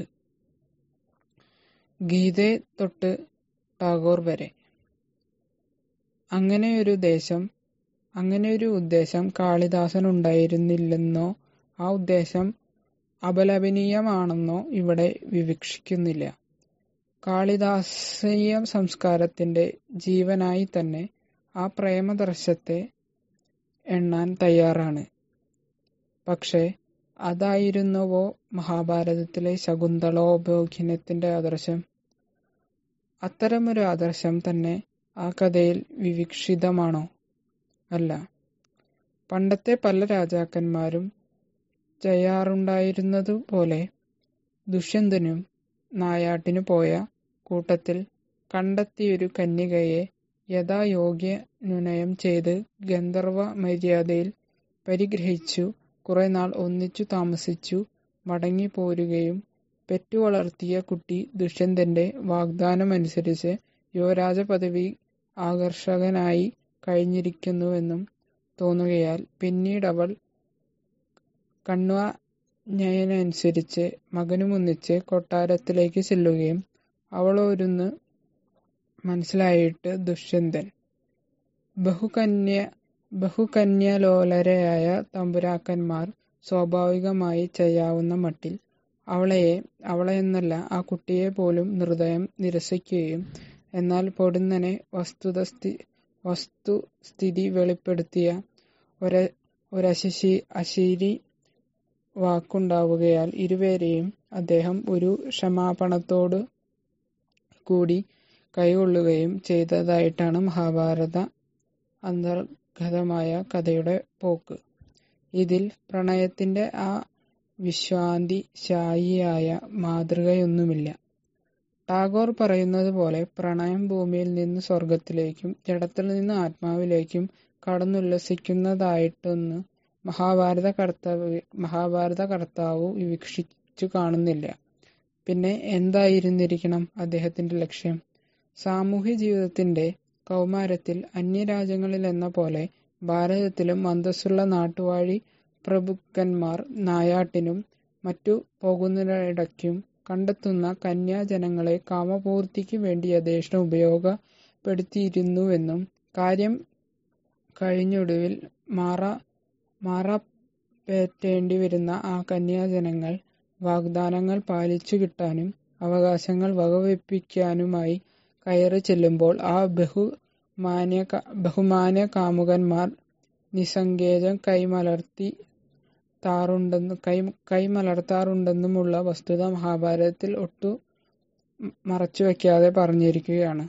ഗീതയെ തൊട്ട് ടാഗോർ വരെ അങ്ങനെയൊരു ദേശം അങ്ങനെയൊരു ഉദ്ദേശം കാളിദാസനുണ്ടായിരുന്നില്ലെന്നോ ആ ഉദ്ദേശം അപലപനീയമാണെന്നോ ഇവിടെ വിവക്ഷിക്കുന്നില്ല കാളിദാസീയ സംസ്കാരത്തിന്റെ ജീവനായി തന്നെ ആ പ്രേമദർശത്തെ എണ്ണാൻ തയ്യാറാണ് പക്ഷേ അതായിരുന്നുവോ മഹാഭാരതത്തിലെ ശകുന്തളോപഖ്യാനത്തിന്റെ ആദർശം അത്തരമൊരു ആദർശം തന്നെ ആ കഥയിൽ വിവക്ഷിതമാണോ അല്ല പണ്ടത്തെ പല രാജാക്കന്മാരും ചെയ്യാറുണ്ടായിരുന്നതുപോലെ ദുഷ്യന്തനും നായാട്ടിനു പോയ കൂട്ടത്തിൽ കണ്ടെത്തിയൊരു കന്യകയെ യഥായോഗ്യനുനയം ചെയ്ത് ഗന്ധർവ മര്യാദയിൽ പരിഗ്രഹിച്ചു കുറെ നാൾ ഒന്നിച്ചു താമസിച്ചു മടങ്ങിപ്പോരുകയും പെറ്റുവളർത്തിയ കുട്ടി ദുഷ്യന്തന്റെ വാഗ്ദാനമനുസരിച്ച് യുവരാജ പദവി ആകർഷകനായി കഴിഞ്ഞിരിക്കുന്നുവെന്നും തോന്നുകയാൽ പിന്നീടവൾ കണ്വാജ്ഞയനുസരിച്ച് മകനുമൊന്നിച്ച് കൊട്ടാരത്തിലേക്ക് ചെല്ലുകയും അവളോരുന്ന് മനസ്സിലായിട്ട് ദുഷ്യന്തൻ ബഹുകന്യ ബഹുകന്യലോലരായ തമ്പുരാക്കന്മാർ സ്വാഭാവികമായി ചെയ്യാവുന്ന മട്ടിൽ അവളെയെ അവളെന്നല്ല ആ കുട്ടിയെ പോലും നിർദ്ദയം നിരസിക്കുകയും എന്നാൽ പൊടുന്നനെ വസ്തുതസ്ഥി വസ്തുസ്ഥിതി വെളിപ്പെടുത്തിയ ഒര ഒരശശി അശരീരി വാക്കുണ്ടാവുകയാൽ ഇരുവരെയും അദ്ദേഹം ഒരു ക്ഷമാപണത്തോടു കൂടി കൈക്കൊള്ളുകയും ചെയ്തതായിട്ടാണ് മഹാഭാരത അന്തർഗതമായ കഥയുടെ പോക്ക് ഇതിൽ പ്രണയത്തിന്റെ ആ വിശ്വാന്തി ശായിയായ മാതൃകയൊന്നുമില്ല ടാഗോർ പറയുന്നത് പോലെ പ്രണയം ഭൂമിയിൽ നിന്ന് സ്വർഗത്തിലേക്കും ജഡത്തിൽ നിന്ന് ആത്മാവിലേക്കും കടന്നുല്ലസിക്കുന്നതായിട്ടൊന്ന് മഹാഭാരത കർത്താവ് മഹാഭാരത കർത്താവ് വിവക്ഷിച്ചു കാണുന്നില്ല പിന്നെ എന്തായിരുന്നിരിക്കണം അദ്ദേഹത്തിന്റെ ലക്ഷ്യം സാമൂഹ്യ ജീവിതത്തിന്റെ കൗമാരത്തിൽ അന്യരാജ്യങ്ങളിലെന്ന പോലെ ഭാരതത്തിലും അന്തസ്സുള്ള നാട്ടുവാഴി പ്രഭുക്കന്മാർ നായാട്ടിനും മറ്റു പോകുന്നതിനിടയ്ക്കും കണ്ടെത്തുന്ന കന്യാജനങ്ങളെ കാമപൂർത്തിക്ക് വേണ്ടി യഥേഷ്ടം ഉപയോഗപ്പെടുത്തിയിരുന്നുവെന്നും കാര്യം കഴിഞ്ഞൊടുവിൽ മാറ മാറപ്പേറ്റേണ്ടി വരുന്ന ആ കന്യാജനങ്ങൾ വാഗ്ദാനങ്ങൾ പാലിച്ചു കിട്ടാനും അവകാശങ്ങൾ വകവെപ്പിക്കാനുമായി കയറി ചെല്ലുമ്പോൾ ആ ബഹുമാന്യ ബഹുമാന്യ കാമുകന്മാർ നിസ്സങ്കേചം കൈമലർത്തി താറുണ്ടെന്ന് കൈ കൈമലർത്താറുണ്ടെന്നുമുള്ള വസ്തുത മഹാഭാരതത്തിൽ ഒട്ടു മറച്ചുവെക്കാതെ പറഞ്ഞിരിക്കുകയാണ്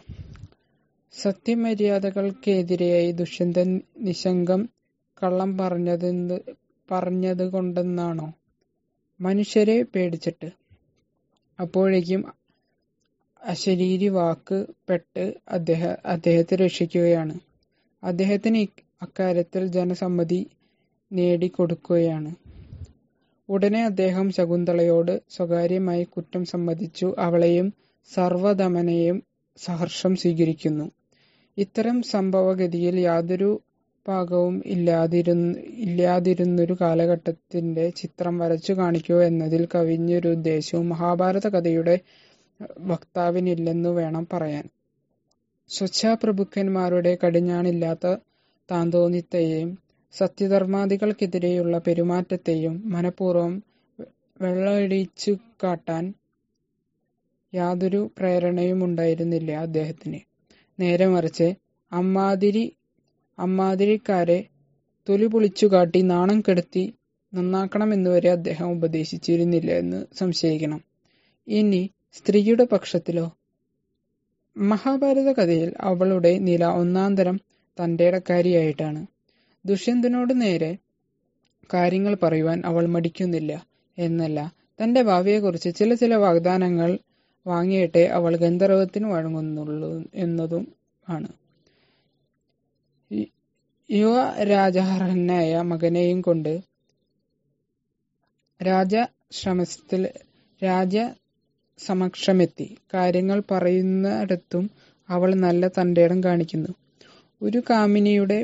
സത്യമര്യാദകൾക്കെതിരെയായി ദുഷ്യന്തൻ നിശങ്കം കള്ളം പറഞ്ഞതെന്ത് പറഞ്ഞതുകൊണ്ടെന്നാണോ മനുഷ്യരെ പേടിച്ചിട്ട് അപ്പോഴേക്കും അശരീരി വാക്ക് പെട്ട് അദ്ദേഹ അദ്ദേഹത്തെ രക്ഷിക്കുകയാണ് അദ്ദേഹത്തിന് അക്കാര്യത്തിൽ ജനസമ്മതി നേടിക്കൊടുക്കുകയാണ് ഉടനെ അദ്ദേഹം ശകുന്തളയോട് സ്വകാര്യമായി കുറ്റം സമ്മതിച്ചു അവളെയും സർവദമനെയും സഹർഷം സ്വീകരിക്കുന്നു ഇത്തരം സംഭവഗതിയിൽ യാതൊരു പാകവും ഇല്ലാതിരുന്ന ഇല്ലാതിരുന്നൊരു കാലഘട്ടത്തിന്റെ ചിത്രം വരച്ചു കാണിക്കുക എന്നതിൽ കവിഞ്ഞൊരു ഉദ്ദേശവും മഹാഭാരത കഥയുടെ വക്താവിനില്ലെന്നു വേണം പറയാൻ സ്വച്ഛാപ്രഭുക്കന്മാരുടെ കടിഞ്ഞാണില്ലാത്ത താന്തോന്നിത്തെയും സത്യധർമാദികൾക്കെതിരെയുള്ള പെരുമാറ്റത്തെയും മനഃപൂർവ്വം വെള്ളയിടിച്ചു കാട്ടാൻ യാതൊരു പ്രേരണയും ഉണ്ടായിരുന്നില്ല അദ്ദേഹത്തിന് നേരെ മറിച്ച് അമ്മാതിരി അമ്മാതിരിക്കാരെ തൊലി പൊളിച്ചു കാട്ടി നാണം കെടുത്തി നന്നാക്കണമെന്നുവരെ അദ്ദേഹം ഉപദേശിച്ചിരുന്നില്ല എന്ന് സംശയിക്കണം ഇനി സ്ത്രീയുടെ പക്ഷത്തിലോ മഹാഭാരത കഥയിൽ അവളുടെ നില ഒന്നാന്തരം തന്റേടക്കാരിയായിട്ടാണ് ദുഷ്യന്തനോട് നേരെ കാര്യങ്ങൾ പറയുവാൻ അവൾ മടിക്കുന്നില്ല എന്നല്ല തന്റെ ഭാവിയെക്കുറിച്ച് ചില ചില വാഗ്ദാനങ്ങൾ വാങ്ങിയിട്ടേ അവൾ ഗന്ധർവത്തിന് വഴങ്ങുന്നുള്ളൂ എന്നതും ആണ് യുവ രാജാർഹനായ മകനെയും കൊണ്ട് രാജശ്രമത്തിൽ രാജ സമക്ഷമെത്തി കാര്യങ്ങൾ പറയുന്നിടത്തും അവൾ നല്ല തന്റേടം കാണിക്കുന്നു ഒരു കാമിനിയുടെ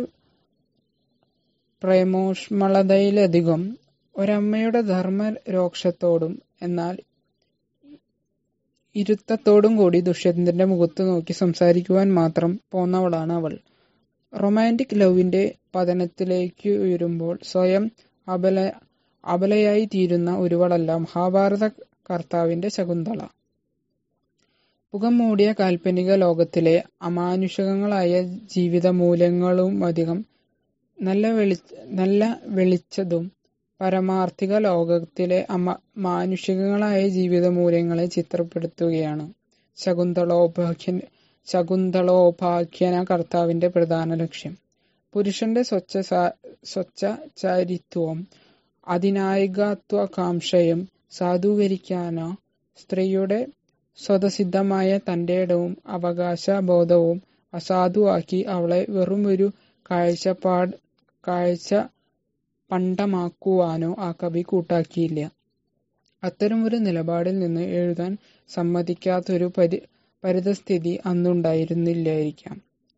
പ്രേമോഷ്മളതയിലധികം ഒരമ്മയുടെ ധർമ്മരോക്ഷത്തോടും എന്നാൽ ഇരുത്തത്തോടും കൂടി ദുഷ്യന്തന്റെ മുഖത്ത് നോക്കി സംസാരിക്കുവാൻ മാത്രം പോന്നവളാണ് അവൾ റൊമാൻറ്റിക് ലവിന്റെ പതനത്തിലേക്ക് ഉയരുമ്പോൾ സ്വയം അബല അബലയായി തീരുന്ന ഒരുവളല്ല മഹാഭാരത കർത്താവിന്റെ ശകുന്തള പുകം മൂടിയ കാൽപ്പനിക ലോകത്തിലെ അമാനുഷികങ്ങളായ ജീവിത മൂല്യങ്ങളും അധികം നല്ല വെളി നല്ല വെളിച്ചതും പരമാർത്ഥിക ലോകത്തിലെ അമ മാനുഷികങ്ങളായ ജീവിത മൂല്യങ്ങളെ ചിത്രപ്പെടുത്തുകയാണ് ശകുന്തളോപാഖ്യൻ ശകുന്തളോപാഖ്യന കർത്താവിന്റെ പ്രധാന ലക്ഷ്യം പുരുഷന്റെ സ്വച്ഛ സ്വച്ഛചാരിത്വവും അതിനായകത്വകാംക്ഷയും സാധൂകരിക്കാനോ സ്ത്രീയുടെ സ്വതസിദ്ധമായ തന്റെ ഇടവും അവകാശബോധവും അസാധുവാക്കി അവളെ വെറുമൊരു കാഴ്ചപ്പാട് കാഴ്ച പണ്ടമാക്കുവാനോ ആ കവി കൂട്ടാക്കിയില്ല അത്തരമൊരു നിലപാടിൽ നിന്ന് എഴുതാൻ സമ്മതിക്കാത്തൊരു പരി പരിതസ്ഥിതി അന്നുണ്ടായിരുന്നില്ലായിരിക്കാം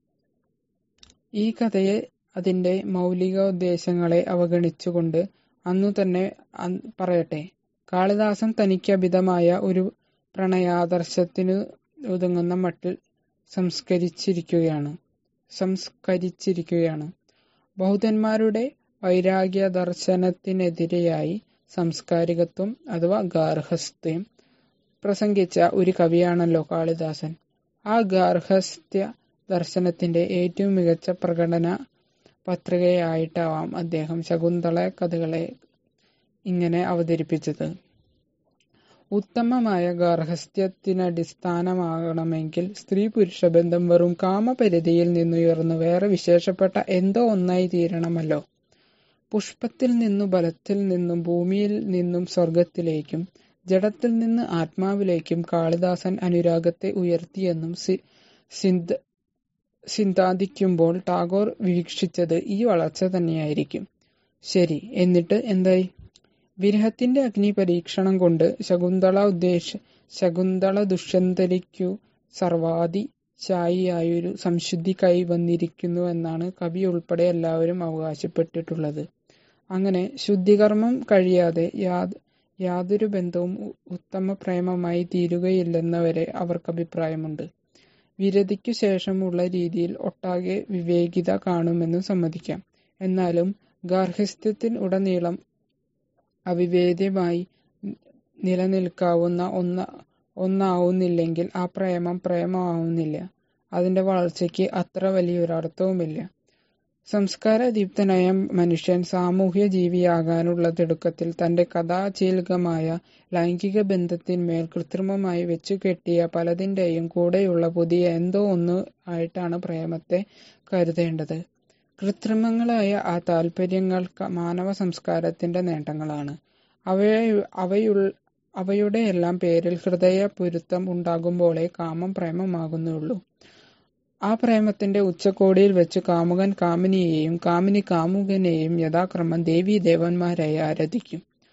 ഈ കഥയെ അതിന്റെ മൗലികോദ്ദേശങ്ങളെ അവഗണിച്ചുകൊണ്ട് അന്നു തന്നെ പറയട്ടെ കാളിദാസൻ തനിക്കഭിതമായ ഒരു പ്രണയാദർശത്തിന് ഒതുങ്ങുന്ന മട്ടിൽ സംസ്കരിച്ചിരിക്കുകയാണ് സംസ്കരിച്ചിരിക്കുകയാണ് ബൗദ്ധന്മാരുടെ വൈരാഗ്യ ദർശനത്തിനെതിരെയായി സംസ്കാരികത്വം അഥവാ ഗാർഹസ്ഥ്യം പ്രസംഗിച്ച ഒരു കവിയാണല്ലോ കാളിദാസൻ ആ ഗാർഹസ്ഥ്യ ദർശനത്തിന്റെ ഏറ്റവും മികച്ച പ്രകടന പത്രികയായിട്ടാവാം അദ്ദേഹം ശകുന്തള കഥകളെ ഇങ്ങനെ അവതരിപ്പിച്ചത് ഉത്തമമായ ഗാർഹസ്ഥ്യത്തിനടിസ്ഥാനമാകണമെങ്കിൽ സ്ത്രീ പുരുഷ ബന്ധം വെറും കാമപരിധിയിൽ നിന്നുയർന്നു വേറെ വിശേഷപ്പെട്ട എന്തോ ഒന്നായി തീരണമല്ലോ പുഷ്പത്തിൽ നിന്നു ബലത്തിൽ നിന്നും ഭൂമിയിൽ നിന്നും സ്വർഗത്തിലേക്കും ജഡത്തിൽ നിന്ന് ആത്മാവിലേക്കും കാളിദാസൻ അനുരാഗത്തെ ഉയർത്തിയെന്നും സിന്ധ സിന്താദിക്കുമ്പോൾ ടാഗോർ വീക്ഷിച്ചത് ഈ വളർച്ച തന്നെയായിരിക്കും ശരി എന്നിട്ട് എന്തായി വിരഹത്തിന്റെ അഗ്നി പരീക്ഷണം കൊണ്ട് ശകുന്തള ഉദ്ദേശ ശകുന്തള ദുഷ്യന്തരിക്കു സർവാദി ശായിയായൊരു സംശുദ്ധി കൈവന്നിരിക്കുന്നു എന്നാണ് കവി ഉൾപ്പെടെ എല്ലാവരും അവകാശപ്പെട്ടിട്ടുള്ളത് അങ്ങനെ ശുദ്ധികർമ്മം കഴിയാതെ യാത് യാതൊരു ബന്ധവും ഉത്തമ പ്രേമമായി തീരുകയില്ലെന്ന വരെ അവർക്ക് അഭിപ്രായമുണ്ട് വിരതിക്കു ശേഷമുള്ള രീതിയിൽ ഒട്ടാകെ വിവേകിത കാണുമെന്ന് സമ്മതിക്കാം എന്നാലും ഗാർഹസ്ഥ്യത്തിൽ ഉടനീളം അവിവേദ്യമായി നിലനിൽക്കാവുന്ന ഒന്ന ഒന്നാവുന്നില്ലെങ്കിൽ ആ പ്രേമം പ്രേമമാവുന്നില്ല അതിന്റെ വളർച്ചയ്ക്ക് അത്ര വലിയൊരർത്ഥവുമില്ല സംസ്കാരദീപ്തനായ മനുഷ്യൻ സാമൂഹ്യ ജീവിയാകാനുള്ള തിടുക്കത്തിൽ തന്റെ കഥാചീൽകമായ ലൈംഗിക ബന്ധത്തിന്മേൽ കൃത്രിമമായി വെച്ചുകെട്ടിയ പലതിന്റെയും കൂടെയുള്ള പുതിയ എന്തോ ഒന്ന് ആയിട്ടാണ് പ്രേമത്തെ കരുതേണ്ടത് കൃത്രിമങ്ങളായ ആ താല്പര്യങ്ങൾ മാനവ സംസ്കാരത്തിന്റെ നേട്ടങ്ങളാണ് അവയെ അവയുൾ അവയുടെ എല്ലാം പേരിൽ ഹൃദയ പൊരുത്തം ഉണ്ടാകുമ്പോഴേ കാമം പ്രേമമാകുന്നുള്ളൂ ആ പ്രേമത്തിന്റെ ഉച്ചകോടിയിൽ വെച്ച് കാമുകൻ കാമിനിയെയും കാമിനി കാമുകനെയും യഥാക്രമം ദേവീ ദേവന്മാരായി ആരാധിക്കും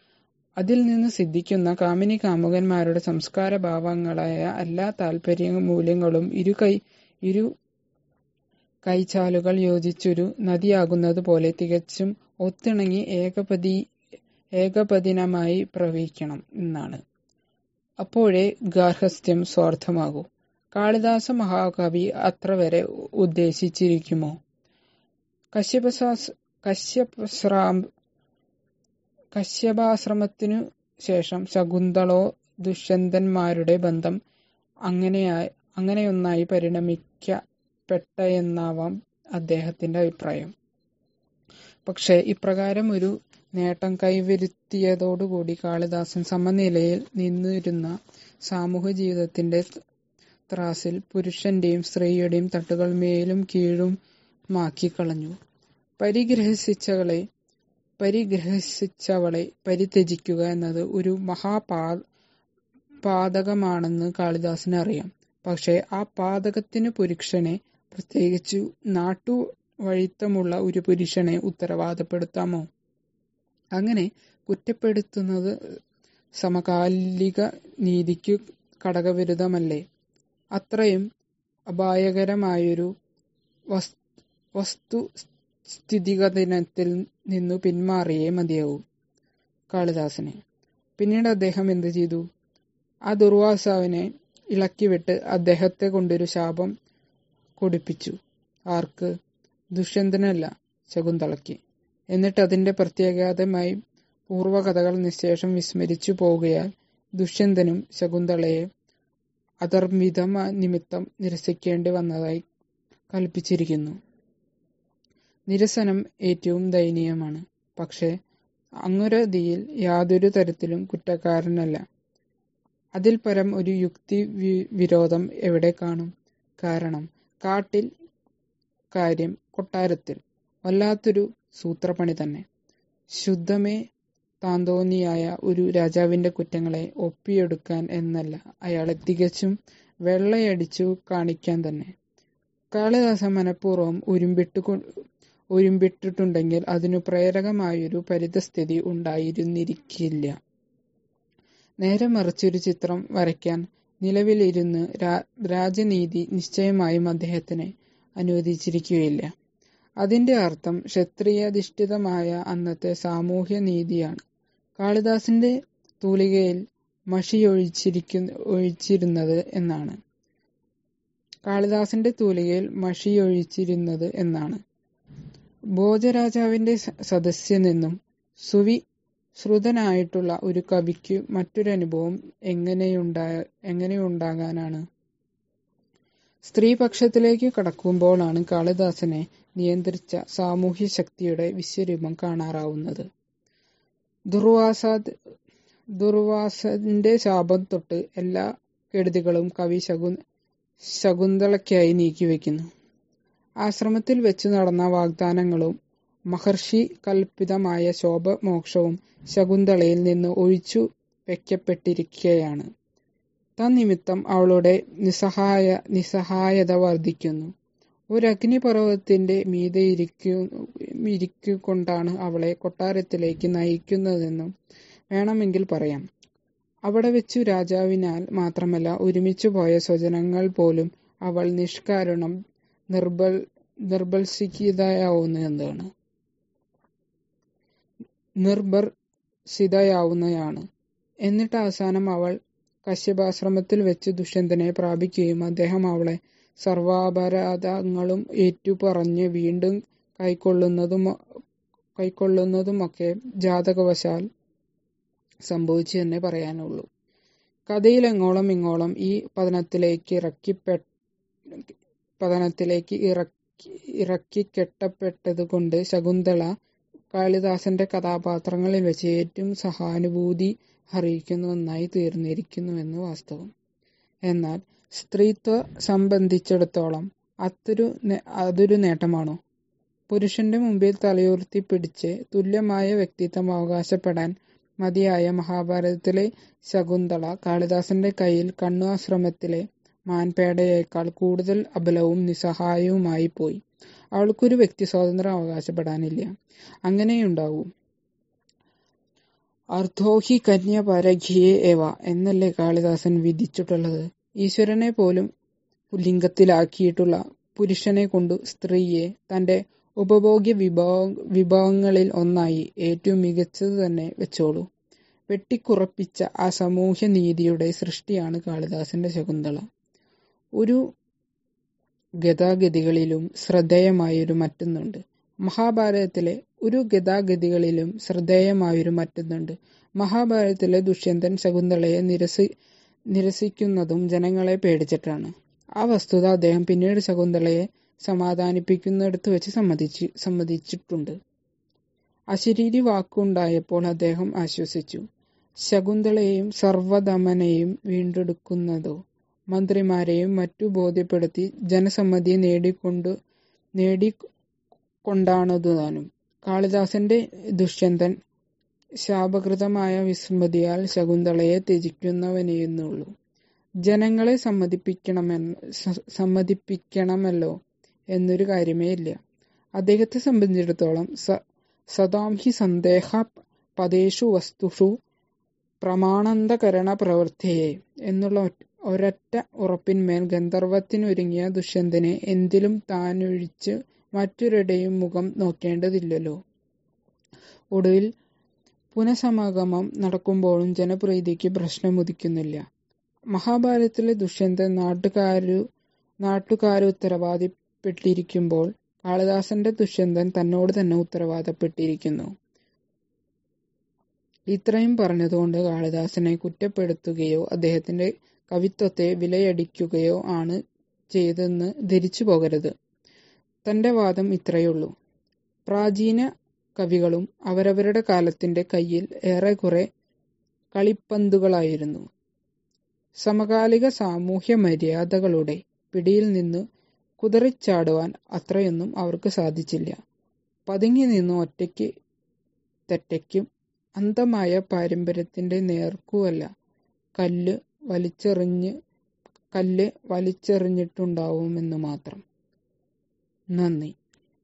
അതിൽ നിന്ന് സിദ്ധിക്കുന്ന കാമിനി കാമുകന്മാരുടെ സംസ്കാര ഭാവങ്ങളായ എല്ലാ താല്പര്യ മൂല്യങ്ങളും ഇരു കൈ ഇരു കൈച്ചാലുകൾ യോജിച്ചൊരു നദിയാകുന്നത് പോലെ തികച്ചും ഒത്തിണങ്ങി ഏകപതി ഏകപതിനമായി പ്രവഹിക്കണം എന്നാണ് അപ്പോഴേ ഗാർഹസ്ഥ്യം സ്വാർത്ഥമാകൂ കാളിദാസ മഹാകവി അത്ര വരെ ഉദ്ദേശിച്ചിരിക്കുമോ കശ്യപശാസ് കശ്യപശ്രാം കശ്യപാശ്രമത്തിനു ശേഷം ശകുന്തളോ ദുഷ്യന്തന്മാരുടെ ബന്ധം അങ്ങനെയായി അങ്ങനെയൊന്നായി പരിണമിക്കപ്പെട്ടെന്നാവാം അദ്ദേഹത്തിന്റെ അഭിപ്രായം പക്ഷേ ഇപ്രകാരം ഒരു നേട്ടം കൈവരുത്തിയതോടുകൂടി കാളിദാസൻ സമനിലയിൽ നിന്നിരുന്ന സാമൂഹ്യ ജീവിതത്തിന്റെ ത്രാസിൽ പുരുഷന്റെയും സ്ത്രീയുടെയും തട്ടുകൾ മേലും കീഴും മാക്കിക്കളഞ്ഞു പരിഗ്രഹിച്ചവളെ പരിഗ്രഹിച്ചവളെ പരിത്യജിക്കുക എന്നത് ഒരു മഹാപാ പാതകമാണെന്ന് കാളിദാസന് അറിയാം പക്ഷേ ആ പാതകത്തിന് പുരുഷനെ പ്രത്യേകിച്ചു നാട്ടു വഴിത്തമുള്ള ഒരു പുരുഷനെ ഉത്തരവാദപ്പെടുത്താമോ അങ്ങനെ കുറ്റപ്പെടുത്തുന്നത് സമകാലിക നീതിക്കു ഘടകവിരുദ്ധമല്ലേ അത്രയും അപായകരമായൊരു വസ്തു സ്ഥിതിഗതിനത്തിൽ നിന്നു പിന്മാറിയേ മതിയാവൂ കാളിദാസനെ പിന്നീട് അദ്ദേഹം എന്തു ചെയ്തു ആ ദുർവാസാവിനെ ഇളക്കിവിട്ട് അദ്ദേഹത്തെ കൊണ്ടൊരു ശാപം കൊടുപ്പിച്ചു ആർക്ക് ദുഷ്യന്തനല്ല ശകുന്തളയ്ക്ക് എന്നിട്ട് അതിന്റെ പ്രത്യേകതമായി പൂർവകഥകൾ നിശേഷം വിസ്മരിച്ചു പോവുകയാൽ ദുഷ്യന്തനും ശകുന്തളയെ അധർമ്മിത നിമിത്തം നിരസിക്കേണ്ടി വന്നതായി കൽപ്പിച്ചിരിക്കുന്നു നിരസനം ഏറ്റവും ദയനീയമാണ് പക്ഷേ അങ്ങുരതിയിൽ യാതൊരു തരത്തിലും കുറ്റക്കാരനല്ല അതിൽ പരം ഒരു യുക്തി വിരോധം എവിടെ കാണും കാരണം കാട്ടിൽ കാര്യം കൊട്ടാരത്തിൽ വല്ലാത്തൊരു സൂത്രപ്പണി തന്നെ ശുദ്ധമേ താന്തോന്നിയായ ഒരു രാജാവിന്റെ കുറ്റങ്ങളെ ഒപ്പിയെടുക്കാൻ എന്നല്ല അയാളെ തികച്ചും വെള്ളയടിച്ചു കാണിക്കാൻ തന്നെ കാളിദാസ മനഃപൂർവ്വം ഉരുമ്പിട്ടു ഉരുമ്പിട്ടിട്ടുണ്ടെങ്കിൽ അതിനു പ്രേരകമായൊരു പരിതസ്ഥിതി ഉണ്ടായിരുന്നിരിക്കില്ല നേരെ മറിച്ചൊരു ചിത്രം വരയ്ക്കാൻ നിലവിലിരുന്ന് രാജനീതി നിശ്ചയമായും അദ്ദേഹത്തിന് അനുവദിച്ചിരിക്കുകയില്ല അതിന്റെ അർത്ഥം ക്ഷത്രിയാധിഷ്ഠിതമായ അന്നത്തെ സാമൂഹ്യ നീതിയാണ് കാളിദാസിന്റെ തൂലികയിൽ മഷിയൊഴിച്ചിരിക്കു ഒഴിച്ചിരുന്നത് എന്നാണ് കാളിദാസിന്റെ തൂലികയിൽ മഷിയൊഴിച്ചിരുന്നത് എന്നാണ് ഭോജരാജാവിന്റെ സദസ്യനെന്നും സുവി ശ്രുതനായിട്ടുള്ള ഒരു കവിക്ക് മറ്റൊരനുഭവം എങ്ങനെയുണ്ടാ എങ്ങനെയുണ്ടാകാനാണ് സ്ത്രീപക്ഷത്തിലേക്ക് കടക്കുമ്പോഴാണ് കാളിദാസനെ നിയന്ത്രിച്ച സാമൂഹ്യ ശക്തിയുടെ വിശ്വരൂപം കാണാറാവുന്നത് ദുർവാസാദ് ദുർവാസന്റെ ശാപം തൊട്ട് എല്ലാ കെടുതികളും കവി ശകു ശകുന്തളയ്ക്കായി നീക്കിവെക്കുന്നു ആശ്രമത്തിൽ വെച്ചു നടന്ന വാഗ്ദാനങ്ങളും മഹർഷി കൽപ്പിതമായ ശോഭമോക്ഷവും ശകുന്തളയിൽ നിന്ന് ഒഴിച്ചു വെക്കപ്പെട്ടിരിക്കുകയാണ് തന്നിമിത്തം അവളുടെ നിസ്സഹായ നിസ്സഹായത വർദ്ധിക്കുന്നു ഒരു അഗ്നിപർവ്വതത്തിന്റെ മീതെ ഇരിക്കു ഇരിക്കൊണ്ടാണ് അവളെ കൊട്ടാരത്തിലേക്ക് നയിക്കുന്നതെന്നും വേണമെങ്കിൽ പറയാം അവിടെ വെച്ചു രാജാവിനാൽ മാത്രമല്ല ഒരുമിച്ചു പോയ സ്വജനങ്ങൾ പോലും അവൾ നിഷ്കാരണം നിർബൽ നിർബൽസിതയാവുന്നതാണ് നിർബർസിതയാവുന്നതാണ് എന്നിട്ട് അവസാനം അവൾ കശ്യപാശ്രമത്തിൽ വെച്ച് ദുഷ്യന്തനെ പ്രാപിക്കുകയും അദ്ദേഹം അവളെ സർവാപരാധങ്ങളും ഏറ്റുപറഞ്ഞ് വീണ്ടും കൈക്കൊള്ളുന്നതും കൈക്കൊള്ളുന്നതുമൊക്കെ ജാതകവശാൽ സംഭവിച്ചു തന്നെ പറയാനുള്ളൂ കഥയിൽ എങ്ങോളം ഇങ്ങോളം ഈ പതനത്തിലേക്ക് ഇറക്കിപ്പെ പതനത്തിലേക്ക് ഇറക്കി ഇറക്കി കെട്ടപ്പെട്ടത് കൊണ്ട് ശകുന്തള കാളിദാസന്റെ കഥാപാത്രങ്ങളിൽ വെച്ച് ഏറ്റവും സഹാനുഭൂതി അറിയിക്കുന്ന ഒന്നായി തീർന്നിരിക്കുന്നുവെന്ന് വാസ്തവം എന്നാൽ സ്ത്രീത്വ സംബന്ധിച്ചിടത്തോളം അതൊരു അതൊരു നേട്ടമാണോ പുരുഷന്റെ മുമ്പിൽ തലയുയർത്തി പിടിച്ച് തുല്യമായ വ്യക്തിത്വം അവകാശപ്പെടാൻ മതിയായ മഹാഭാരതത്തിലെ ശകുന്തള കാളിദാസന്റെ കയ്യിൽ കണ്ണു ആശ്രമത്തിലെ മാൻപേടയേക്കാൾ കൂടുതൽ അബലവും നിസ്സഹായവുമായി പോയി അവൾക്കൊരു വ്യക്തി സ്വാതന്ത്ര്യം അവകാശപ്പെടാനില്ല അങ്ങനെയുണ്ടാവൂ അർദ്ധോഹി കന്യ പരഘിയെ എവ എന്നല്ലേ കാളിദാസൻ വിധിച്ചിട്ടുള്ളത് ഈശ്വരനെ പോലും ലിംഗത്തിലാക്കിയിട്ടുള്ള പുരുഷനെ കൊണ്ടു സ്ത്രീയെ തന്റെ ഉപഭോഗ്യ വിഭവ വിഭവങ്ങളിൽ ഒന്നായി ഏറ്റവും മികച്ചത് തന്നെ വെച്ചോളൂ വെട്ടിക്കുറപ്പിച്ച ആ സാമൂഹ്യ നീതിയുടെ സൃഷ്ടിയാണ് കാളിദാസന്റെ ശകുന്തള ഒരു ഗതാഗതികളിലും ശ്രദ്ധേയമായൊരു മറ്റൊന്നുണ്ട് മഹാഭാരതത്തിലെ ഒരു ഗതാഗതികളിലും ശ്രദ്ധേയമായൊരു മറ്റൊന്നുണ്ട് മഹാഭാരതത്തിലെ ദുഷ്യന്തൻ ശകുന്തളയെ നിരസി നിരസിക്കുന്നതും ജനങ്ങളെ പേടിച്ചിട്ടാണ് ആ വസ്തുത അദ്ദേഹം പിന്നീട് ശകുന്തളയെ സമാധാനിപ്പിക്കുന്നിടത്ത് വെച്ച് സമ്മതിച്ചു സമ്മതിച്ചിട്ടുണ്ട് അശരീരി വാക്കുണ്ടായപ്പോൾ അദ്ദേഹം ആശ്വസിച്ചു ശകുന്തളയെയും സർവദമനെയും വീണ്ടെടുക്കുന്നതോ മന്ത്രിമാരെയും മറ്റു ബോധ്യപ്പെടുത്തി ജനസമ്മതി നേടിക്കൊണ്ടു നേടിക്കൊണ്ടാണതുതാനും കാളിദാസന്റെ ദുഷ്യന്തൻ ശാപകൃതമായ വിസ്മൃതിയാൽ ശകുന്തളയെ ത്യജിക്കുന്നവനെയെന്നുള്ളൂ ജനങ്ങളെ സമ്മതിപ്പിക്കണമെന്ന് സമ്മതിപ്പിക്കണമല്ലോ എന്നൊരു കാര്യമേ ഇല്ല അദ്ദേഹത്തെ സംബന്ധിച്ചിടത്തോളം സ സദാം ഹി സന്ദേഹ പദേഷു വസ്തുഷു പ്രമാണന്തകരണ പ്രവൃത്തിയെ എന്നുള്ള ഒരൊറ്റ ഉറപ്പിന്മേൽ ഗന്ധർവത്തിനൊരുങ്ങിയ ദുഷ്യന്തനെ എന്തിലും താനൊഴിച്ച് മറ്റൊരിടയും മുഖം നോക്കേണ്ടതില്ലല്ലോ ഒടുവിൽ പുനഃസമാഗമം നടക്കുമ്പോഴും ജനപ്രീതിക്ക് പ്രശ്നമുദിക്കുന്നില്ല മഹാഭാരതത്തിലെ ദുഷ്യന്തൻ നാട്ടുകാരു നാട്ടുകാർ ഉത്തരവാദിപ്പെട്ടിരിക്കുമ്പോൾ കാളിദാസന്റെ ദുഷ്യന്തൻ തന്നോട് തന്നെ ഉത്തരവാദപ്പെട്ടിരിക്കുന്നു ഇത്രയും പറഞ്ഞതുകൊണ്ട് കാളിദാസനെ കുറ്റപ്പെടുത്തുകയോ അദ്ദേഹത്തിന്റെ കവിത്വത്തെ വിലയടിക്കുകയോ ആണ് ചെയ്തെന്ന് ധരിച്ചു പോകരുത് തന്റെ വാദം ഇത്രയുള്ളൂ പ്രാചീന കവികളും അവരവരുടെ കാലത്തിന്റെ കയ്യിൽ ഏറെക്കുറെ കളിപ്പന്തുകളായിരുന്നു സമകാലിക സാമൂഹ്യ മര്യാദകളുടെ പിടിയിൽ നിന്ന് കുതറിച്ചാടുവാൻ അത്രയൊന്നും അവർക്ക് സാധിച്ചില്ല പതുങ്ങി നിന്ന് ഒറ്റയ്ക്ക് തെറ്റയ്ക്കും അന്തമായ പാരമ്പര്യത്തിന്റെ നേർക്കുമല്ല കല്ല് വലിച്ചെറിഞ്ഞ് കല്ല് വലിച്ചെറിഞ്ഞിട്ടുണ്ടാവുമെന്ന് മാത്രം നന്ദി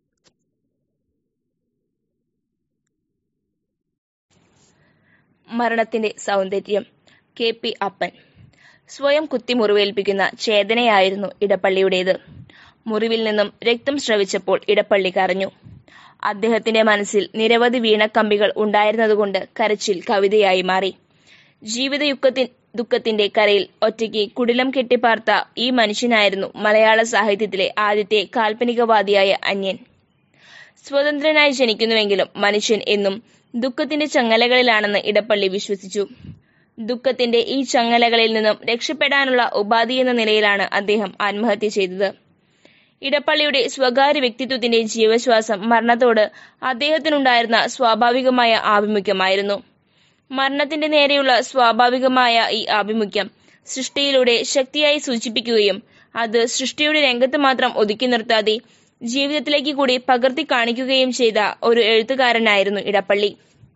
മരണത്തിന്റെ സൗന്ദര്യം കെ പി അപ്പൻ സ്വയം കുത്തി മുറിവേൽപ്പിക്കുന്ന ചേതനയായിരുന്നു ഇടപ്പള്ളിയുടേത് മുറിവിൽ നിന്നും രക്തം സ്രവിച്ചപ്പോൾ ഇടപ്പള്ളി കരഞ്ഞു അദ്ദേഹത്തിന്റെ മനസ്സിൽ നിരവധി വീണക്കമ്പികൾ ഉണ്ടായിരുന്നതുകൊണ്ട് കരച്ചിൽ കവിതയായി മാറി ജീവിത യുക്കത്തിൻ ദുഃഖത്തിന്റെ കരയിൽ ഒറ്റയ്ക്ക് കുടിലം കെട്ടിപ്പാർത്ത ഈ മനുഷ്യനായിരുന്നു മലയാള സാഹിത്യത്തിലെ ആദ്യത്തെ കാൽപ്പനികവാദിയായ അന്യൻ സ്വതന്ത്രനായി ജനിക്കുന്നുവെങ്കിലും മനുഷ്യൻ എന്നും ദുഃഖത്തിന്റെ ചങ്ങലകളിലാണെന്ന് ഇടപ്പള്ളി വിശ്വസിച്ചു ദുഃഖത്തിന്റെ ഈ ചങ്ങലകളിൽ നിന്നും രക്ഷപ്പെടാനുള്ള ഉപാധി എന്ന നിലയിലാണ് അദ്ദേഹം ആത്മഹത്യ ചെയ്തത് ഇടപ്പള്ളിയുടെ സ്വകാര്യ വ്യക്തിത്വത്തിന്റെ ജീവശ്വാസം മരണത്തോട് അദ്ദേഹത്തിനുണ്ടായിരുന്ന സ്വാഭാവികമായ ആഭിമുഖ്യമായിരുന്നു മരണത്തിന്റെ നേരെയുള്ള സ്വാഭാവികമായ ഈ ആഭിമുഖ്യം സൃഷ്ടിയിലൂടെ ശക്തിയായി സൂചിപ്പിക്കുകയും അത് സൃഷ്ടിയുടെ രംഗത്ത് മാത്രം ഒതുക്കി നിർത്താതെ ജീവിതത്തിലേക്ക് കൂടി പകർത്തി കാണിക്കുകയും ചെയ്ത ഒരു എഴുത്തുകാരനായിരുന്നു ഇടപ്പള്ളി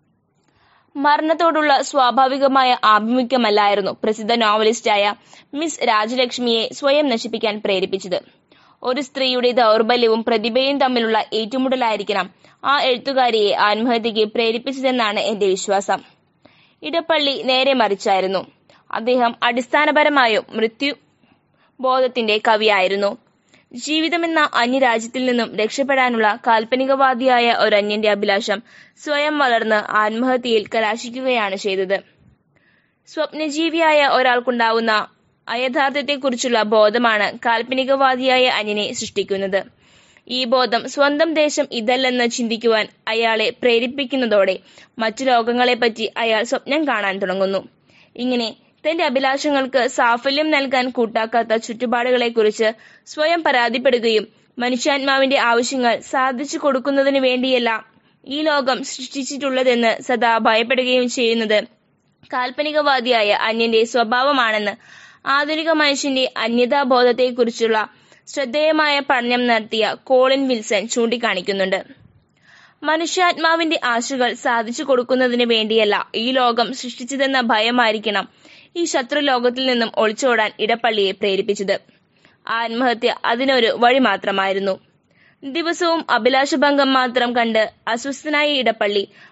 മരണത്തോടുള്ള സ്വാഭാവികമായ ആഭിമുഖ്യമല്ലായിരുന്നു പ്രസിദ്ധ നോവലിസ്റ്റായ മിസ് രാജലക്ഷ്മിയെ സ്വയം നശിപ്പിക്കാൻ പ്രേരിപ്പിച്ചത് ഒരു സ്ത്രീയുടെ ദൗർബല്യവും പ്രതിഭയും തമ്മിലുള്ള ഏറ്റുമുട്ടലായിരിക്കണം ആ എഴുത്തുകാരിയെ ആത്മഹത്യക്ക് പ്രേരിപ്പിച്ചതെന്നാണ് എന്റെ വിശ്വാസം ഇടപ്പള്ളി നേരെ മറിച്ചായിരുന്നു അദ്ദേഹം അടിസ്ഥാനപരമായും മൃത്യു ബോധത്തിന്റെ കവിയായിരുന്നു ജീവിതമെന്ന അന്യരാജ്യത്തിൽ നിന്നും രക്ഷപ്പെടാനുള്ള കാൽപ്പനികവാദിയായ ഒരു അന്യന്റെ അഭിലാഷം സ്വയം വളർന്ന് ആത്മഹത്യയിൽ കലാശിക്കുകയാണ് ചെയ്തത് സ്വപ്നജീവിയായ ഒരാൾക്കുണ്ടാവുന്ന അയഥാർത്ഥത്തെക്കുറിച്ചുള്ള ബോധമാണ് കാൽപ്പനികവാദിയായ അന്യനെ സൃഷ്ടിക്കുന്നത് ഈ ബോധം സ്വന്തം ദേശം ഇതല്ലെന്ന് ചിന്തിക്കുവാൻ അയാളെ പ്രേരിപ്പിക്കുന്നതോടെ മറ്റു ലോകങ്ങളെപ്പറ്റി അയാൾ സ്വപ്നം കാണാൻ തുടങ്ങുന്നു ഇങ്ങനെ തന്റെ അഭിലാഷങ്ങൾക്ക് സാഫല്യം നൽകാൻ കൂട്ടാക്കാത്ത ചുറ്റുപാടുകളെക്കുറിച്ച് സ്വയം പരാതിപ്പെടുകയും മനുഷ്യാത്മാവിന്റെ ആവശ്യങ്ങൾ സാധിച്ചു കൊടുക്കുന്നതിന് വേണ്ടിയല്ല ഈ ലോകം സൃഷ്ടിച്ചിട്ടുള്ളതെന്ന് സദാ ഭയപ്പെടുകയും ചെയ്യുന്നത് കാൽപ്പനികവാദിയായ അന്യന്റെ സ്വഭാവമാണെന്ന് ആധുനിക മനുഷ്യന്റെ അന്യതാബോധത്തെക്കുറിച്ചുള്ള ശ്രദ്ധേയമായ പഠനം നടത്തിയ കോളിൻ വിൽസൺ ചൂണ്ടിക്കാണിക്കുന്നുണ്ട് മനുഷ്യാത്മാവിന്റെ ആശകൾ സാധിച്ചു കൊടുക്കുന്നതിന് വേണ്ടിയല്ല ഈ ലോകം സൃഷ്ടിച്ചതെന്ന ഭയമായിരിക്കണം ഈ ശത്രു ലോകത്തിൽ നിന്നും ഒളിച്ചോടാൻ ഇടപ്പള്ളിയെ പ്രേരിപ്പിച്ചത് ആത്മഹത്യ അതിനൊരു വഴി മാത്രമായിരുന്നു ദിവസവും അഭിലാഷഭംഗം മാത്രം കണ്ട് അസ്വസ്ഥനായ ഇടപ്പള്ളി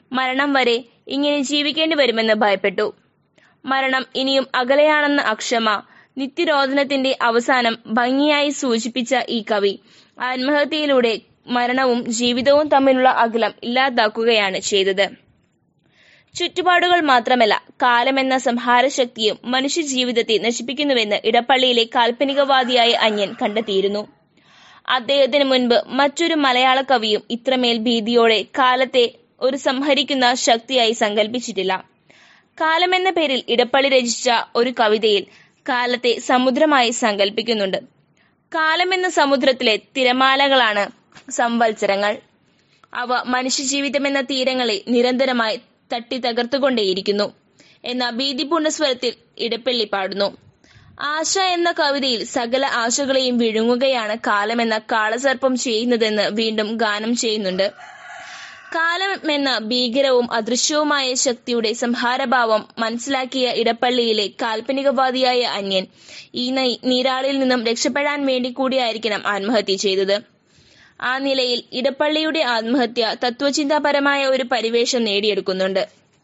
മരണം വരെ ഇങ്ങനെ ജീവിക്കേണ്ടി വരുമെന്ന് ഭയപ്പെട്ടു മരണം ഇനിയും അകലെയാണെന്ന അക്ഷമ നിത്യരോധനത്തിന്റെ അവസാനം ഭംഗിയായി സൂചിപ്പിച്ച ഈ കവി ആത്മഹത്യയിലൂടെ മരണവും ജീവിതവും തമ്മിലുള്ള അകലം ഇല്ലാതാക്കുകയാണ് ചെയ്തത് ചുറ്റുപാടുകൾ മാത്രമല്ല കാലമെന്ന സംഹാരശക്തിയും മനുഷ്യജീവിതത്തെ നശിപ്പിക്കുന്നുവെന്ന് ഇടപ്പള്ളിയിലെ കാൽപ്പനികവാദിയായ അന്യൻ കണ്ടെത്തിയിരുന്നു അദ്ദേഹത്തിന് മുൻപ് മറ്റൊരു മലയാള കവിയും ഇത്രമേൽ ഭീതിയോടെ കാലത്തെ ഒരു സംഹരിക്കുന്ന ശക്തിയായി സങ്കല്പിച്ചിട്ടില്ല കാലമെന്ന പേരിൽ ഇടപ്പള്ളി രചിച്ച ഒരു കവിതയിൽ കാലത്തെ സമുദ്രമായി സങ്കല്പിക്കുന്നുണ്ട് കാലമെന്ന സമുദ്രത്തിലെ തിരമാലകളാണ് സംവത്സരങ്ങൾ അവ മനുഷ്യജീവിതമെന്ന തീരങ്ങളെ നിരന്തരമായി തട്ടി തകർത്തുകൊണ്ടേയിരിക്കുന്നു എന്ന ഭീതിപൂർണ്ണ സ്വരത്തിൽ ഇടപ്പള്ളി പാടുന്നു ആശ എന്ന കവിതയിൽ സകല ആശകളെയും വിഴുങ്ങുകയാണ് കാലമെന്ന കാളസർപ്പം ചെയ്യുന്നതെന്ന് വീണ്ടും ഗാനം ചെയ്യുന്നുണ്ട് കാലമെന്ന ഭീകരവും അദൃശ്യവുമായ ശക്തിയുടെ സംഹാരഭാവം മനസ്സിലാക്കിയ ഇടപ്പള്ളിയിലെ കാൽപ്പനികവാദിയായ അന്യൻ ഈ നീരാളിൽ നിന്നും രക്ഷപ്പെടാൻ വേണ്ടി കൂടിയായിരിക്കണം ആത്മഹത്യ ചെയ്തത് ആ നിലയിൽ ഇടപ്പള്ളിയുടെ ആത്മഹത്യ തത്വചിന്താപരമായ ഒരു പരിവേഷം നേടിയെടുക്കുന്നുണ്ട്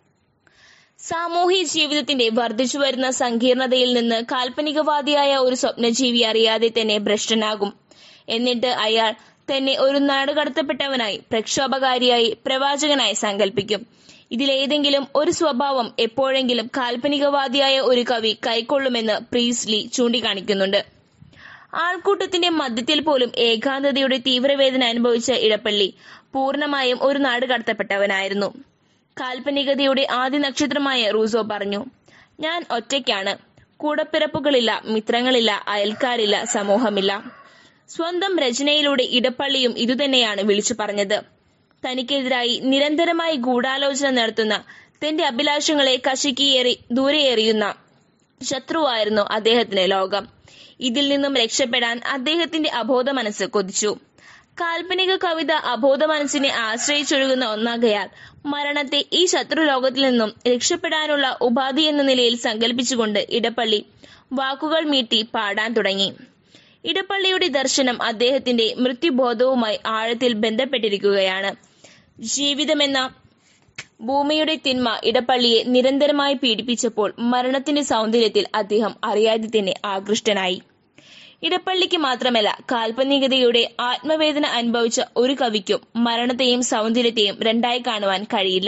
സാമൂഹ്യ ജീവിതത്തിന്റെ വർദ്ധിച്ചു വരുന്ന സങ്കീർണതയിൽ നിന്ന് കാൽപ്പനികവാദിയായ ഒരു സ്വപ്നജീവി അറിയാതെ തന്നെ ഭ്രഷ്ടനാകും എന്നിട്ട് അയാൾ തന്നെ ഒരു നാടുകടത്തപ്പെട്ടവനായി പ്രക്ഷോഭകാരിയായി പ്രവാചകനായി സങ്കല്പിക്കും ഇതിലേതെങ്കിലും ഒരു സ്വഭാവം എപ്പോഴെങ്കിലും കാൽപ്പനികവാദിയായ ഒരു കവി കൈക്കൊള്ളുമെന്ന് പ്രീസ്ലി ചൂണ്ടിക്കാണിക്കുന്നുണ്ട് ആൾക്കൂട്ടത്തിന്റെ മധ്യത്തിൽ പോലും ഏകാന്തതയുടെ തീവ്രവേദന അനുഭവിച്ച ഇടപ്പള്ളി പൂർണ്ണമായും ഒരു നാട് കടത്തപ്പെട്ടവനായിരുന്നു കാൽപ്പനികതയുടെ ആദ്യ നക്ഷത്രമായ റൂസോ പറഞ്ഞു ഞാൻ ഒറ്റയ്ക്കാണ് കൂടപ്പിറപ്പുകളില്ല മിത്രങ്ങളില്ല അയൽക്കാരില്ല സമൂഹമില്ല സ്വന്തം രചനയിലൂടെ ഇടപ്പള്ളിയും ഇതുതന്നെയാണ് വിളിച്ചു പറഞ്ഞത് തനിക്കെതിരായി നിരന്തരമായി ഗൂഢാലോചന നടത്തുന്ന തന്റെ അഭിലാഷങ്ങളെ കശിക്കിയേറി ദൂരെ എറിയുന്ന ശത്രുവായിരുന്നു അദ്ദേഹത്തിന് ലോകം ഇതിൽ നിന്നും രക്ഷപ്പെടാൻ അദ്ദേഹത്തിന്റെ അബോധ മനസ്സ് കൊതിച്ചു കാൽപ്പനിക കവിത അബോധ മനസ്സിനെ ആശ്രയിച്ചൊഴുകുന്ന ഒന്നാകയാൽ മരണത്തെ ഈ ശത്രു ലോകത്തിൽ നിന്നും രക്ഷപ്പെടാനുള്ള ഉപാധി എന്ന നിലയിൽ സങ്കല്പിച്ചുകൊണ്ട് ഇടപ്പള്ളി വാക്കുകൾ മീട്ടി പാടാൻ തുടങ്ങി ഇടപ്പള്ളിയുടെ ദർശനം അദ്ദേഹത്തിന്റെ മൃത്യുബോധവുമായി ആഴത്തിൽ ബന്ധപ്പെട്ടിരിക്കുകയാണ് ജീവിതമെന്ന ഭൂമിയുടെ തിന്മ ഇടപ്പള്ളിയെ നിരന്തരമായി പീഡിപ്പിച്ചപ്പോൾ മരണത്തിന്റെ സൗന്ദര്യത്തിൽ അദ്ദേഹം അറിയാതെ തന്നെ ആകൃഷ്ടനായി ഇടപ്പള്ളിക്ക് മാത്രമല്ല കാൽപ്പനികതയുടെ ആത്മവേദന അനുഭവിച്ച ഒരു കവിക്കും മരണത്തെയും സൗന്ദര്യത്തെയും രണ്ടായി കാണുവാൻ കഴിയില്ല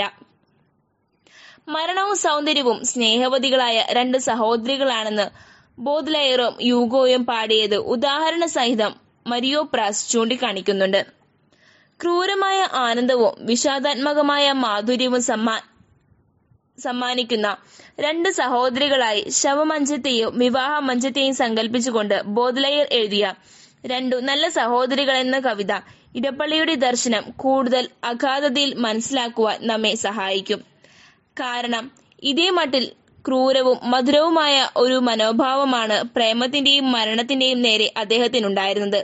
മരണവും സൗന്ദര്യവും സ്നേഹവതികളായ രണ്ട് സഹോദരികളാണെന്ന് ബോധ്ലയറും യൂഗോയും പാടിയത് ഉദാഹരണ സഹിതം മരിയോ പ്രാസ് ചൂണ്ടിക്കാണിക്കുന്നുണ്ട് ക്രൂരമായ ആനന്ദവും വിഷാദാത്മകമായ മാധുര്യവും സമ്മാ സമ്മാനിക്കുന്ന രണ്ട് സഹോദരികളായി ശവമഞ്ചത്തെയും വിവാഹ മഞ്ചത്തെയും സങ്കല്പിച്ചുകൊണ്ട് ബോധ്ലയർ എഴുതിയ രണ്ടു നല്ല സഹോദരികൾ എന്ന കവിത ഇടപ്പള്ളിയുടെ ദർശനം കൂടുതൽ അഗാധതയിൽ മനസ്സിലാക്കുവാൻ നമ്മെ സഹായിക്കും കാരണം ഇതേ മട്ടിൽ ക്രൂരവും മധുരവുമായ ഒരു മനോഭാവമാണ് പ്രേമത്തിന്റെയും മരണത്തിന്റെയും നേരെ അദ്ദേഹത്തിനുണ്ടായിരുന്നത്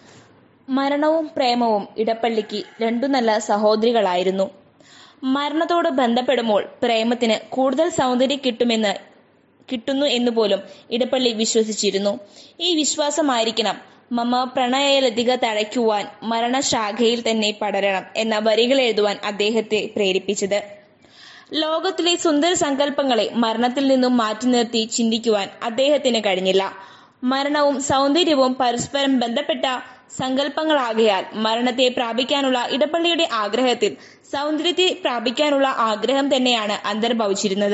മരണവും പ്രേമവും ഇടപ്പള്ളിക്ക് രണ്ടു നല്ല സഹോദരികളായിരുന്നു മരണത്തോട് ബന്ധപ്പെടുമ്പോൾ പ്രേമത്തിന് കൂടുതൽ സൗന്ദര്യം കിട്ടുമെന്ന് കിട്ടുന്നു എന്ന് പോലും ഇടപ്പള്ളി വിശ്വസിച്ചിരുന്നു ഈ വിശ്വാസമായിരിക്കണം മമ പ്രണയലതിക തഴയ്ക്കുവാൻ മരണശാഖയിൽ തന്നെ പടരണം എന്ന വരികൾ എഴുതുവാൻ അദ്ദേഹത്തെ പ്രേരിപ്പിച്ചത് ലോകത്തിലെ സുന്ദര സങ്കല്പങ്ങളെ മരണത്തിൽ നിന്നും മാറ്റി നിർത്തി ചിന്തിക്കുവാൻ അദ്ദേഹത്തിന് കഴിഞ്ഞില്ല മരണവും സൗന്ദര്യവും പരസ്പരം ബന്ധപ്പെട്ട സങ്കല്പങ്ങളാകയാൽ മരണത്തെ പ്രാപിക്കാനുള്ള ഇടപ്പള്ളിയുടെ ആഗ്രഹത്തിൽ സൗന്ദര്യത്തെ പ്രാപിക്കാനുള്ള ആഗ്രഹം തന്നെയാണ് അന്തർഭവിച്ചിരുന്നത്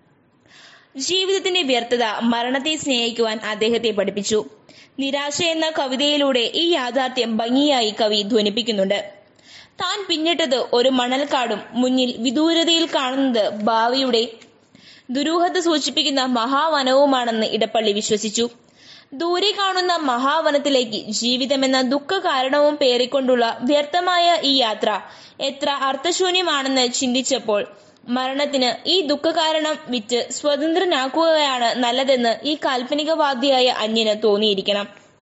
ജീവിതത്തിന്റെ വ്യർത്ഥത മരണത്തെ സ്നേഹിക്കുവാൻ അദ്ദേഹത്തെ പഠിപ്പിച്ചു നിരാശ എന്ന കവിതയിലൂടെ ഈ യാഥാർത്ഥ്യം ഭംഗിയായി കവി ധ്വനിപ്പിക്കുന്നുണ്ട് താൻ പിന്നിട്ടത് ഒരു മണൽക്കാടും മുന്നിൽ വിദൂരതയിൽ കാണുന്നത് ഭാവിയുടെ ദുരൂഹത സൂചിപ്പിക്കുന്ന മഹാവനവുമാണെന്ന് ഇടപ്പള്ളി വിശ്വസിച്ചു ദൂരെ കാണുന്ന മഹാവനത്തിലേക്ക് ജീവിതമെന്ന ദുഃഖ കാരണവും പേറിക്കൊണ്ടുള്ള വ്യർത്ഥമായ ഈ യാത്ര എത്ര അർത്ഥശൂന്യമാണെന്ന് ചിന്തിച്ചപ്പോൾ മരണത്തിന് ഈ ദുഃഖകാരണം വിറ്റ് സ്വതന്ത്രനാക്കുകയാണ് നല്ലതെന്ന് ഈ കാൽപ്പനികവാദിയായ അന്യന് തോന്നിയിരിക്കണം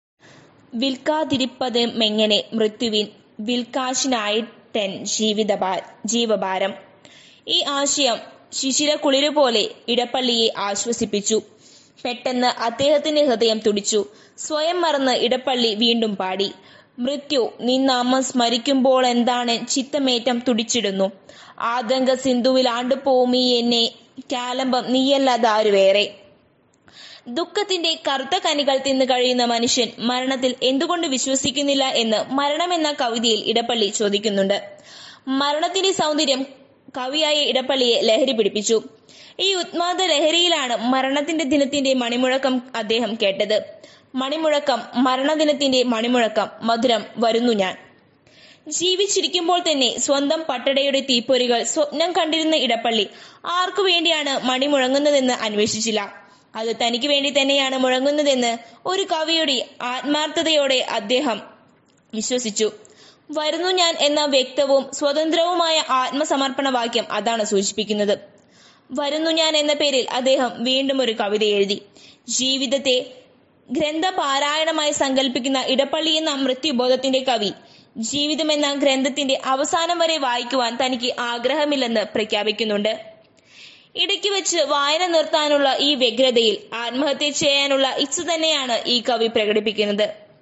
വിൽക്കാതിരിപ്പത് മെങ്ങനെ മൃത്യുവിൻ വിൽക്കാശിനായിട്ടൻ ജീവിത ജീവഭാരം ഈ ആശയം ശിശിര കുളിരുപോലെ ഇടപ്പള്ളിയെ ആശ്വസിപ്പിച്ചു പെട്ടെന്ന് അദ്ദേഹത്തിന്റെ ഹൃദയം തുടിച്ചു സ്വയം മറന്ന് ഇടപ്പള്ളി വീണ്ടും പാടി മൃത്യു നിന്നാമം സ്മരിക്കുമ്പോൾ എന്താണ് ചിത്തമേറ്റം തുടിച്ചിടുന്നു ആതങ്ക സിന്ധുവിൽ ആണ്ടുപോമി എന്നെ കാലംബം നീയല്ലാതാരു വേറെ ദുഃഖത്തിന്റെ കറുത്ത കനികൾ തിന്നു കഴിയുന്ന മനുഷ്യൻ മരണത്തിൽ എന്തുകൊണ്ട് വിശ്വസിക്കുന്നില്ല എന്ന് മരണമെന്ന കവിതയിൽ ഇടപ്പള്ളി ചോദിക്കുന്നുണ്ട് മരണത്തിന്റെ സൗന്ദര്യം കവിയായ ഇടപ്പള്ളിയെ ലഹരി പിടിപ്പിച്ചു ഈ ഉന്മാദ ലഹരിയിലാണ് മരണത്തിന്റെ ദിനത്തിന്റെ മണിമുഴക്കം അദ്ദേഹം കേട്ടത് മണിമുഴക്കം മരണദിനത്തിന്റെ മണിമുഴക്കം മധുരം വരുന്നു ഞാൻ ജീവിച്ചിരിക്കുമ്പോൾ തന്നെ സ്വന്തം പട്ടടയുടെ തീപ്പൊരികൾ സ്വപ്നം കണ്ടിരുന്ന ഇടപ്പള്ളി ആർക്കു വേണ്ടിയാണ് മണി മുഴങ്ങുന്നതെന്ന് അന്വേഷിച്ചില്ല അത് തനിക്ക് വേണ്ടി തന്നെയാണ് മുഴങ്ങുന്നതെന്ന് ഒരു കവിയുടെ ആത്മാർത്ഥതയോടെ അദ്ദേഹം വിശ്വസിച്ചു വരുന്നു ഞാൻ എന്ന വ്യക്തവും സ്വതന്ത്രവുമായ ആത്മസമർപ്പണ വാക്യം അതാണ് സൂചിപ്പിക്കുന്നത് വരുന്നു ഞാൻ എന്ന പേരിൽ അദ്ദേഹം വീണ്ടും ഒരു കവിത എഴുതി ജീവിതത്തെ ഗ്രന്ഥപാരായണമായി സങ്കല്പിക്കുന്ന ഇടപ്പള്ളി എന്ന മൃത്യുബോധത്തിന്റെ കവി ജീവിതമെന്ന ഗ്രന്ഥത്തിന്റെ അവസാനം വരെ വായിക്കുവാൻ തനിക്ക് ആഗ്രഹമില്ലെന്ന് പ്രഖ്യാപിക്കുന്നുണ്ട് ഇടയ്ക്ക് വെച്ച് വായന നിർത്താനുള്ള ഈ വ്യഗ്രതയിൽ ആത്മഹത്യ ചെയ്യാനുള്ള ഇച്ഛ തന്നെയാണ് ഈ കവി പ്രകടിപ്പിക്കുന്നത്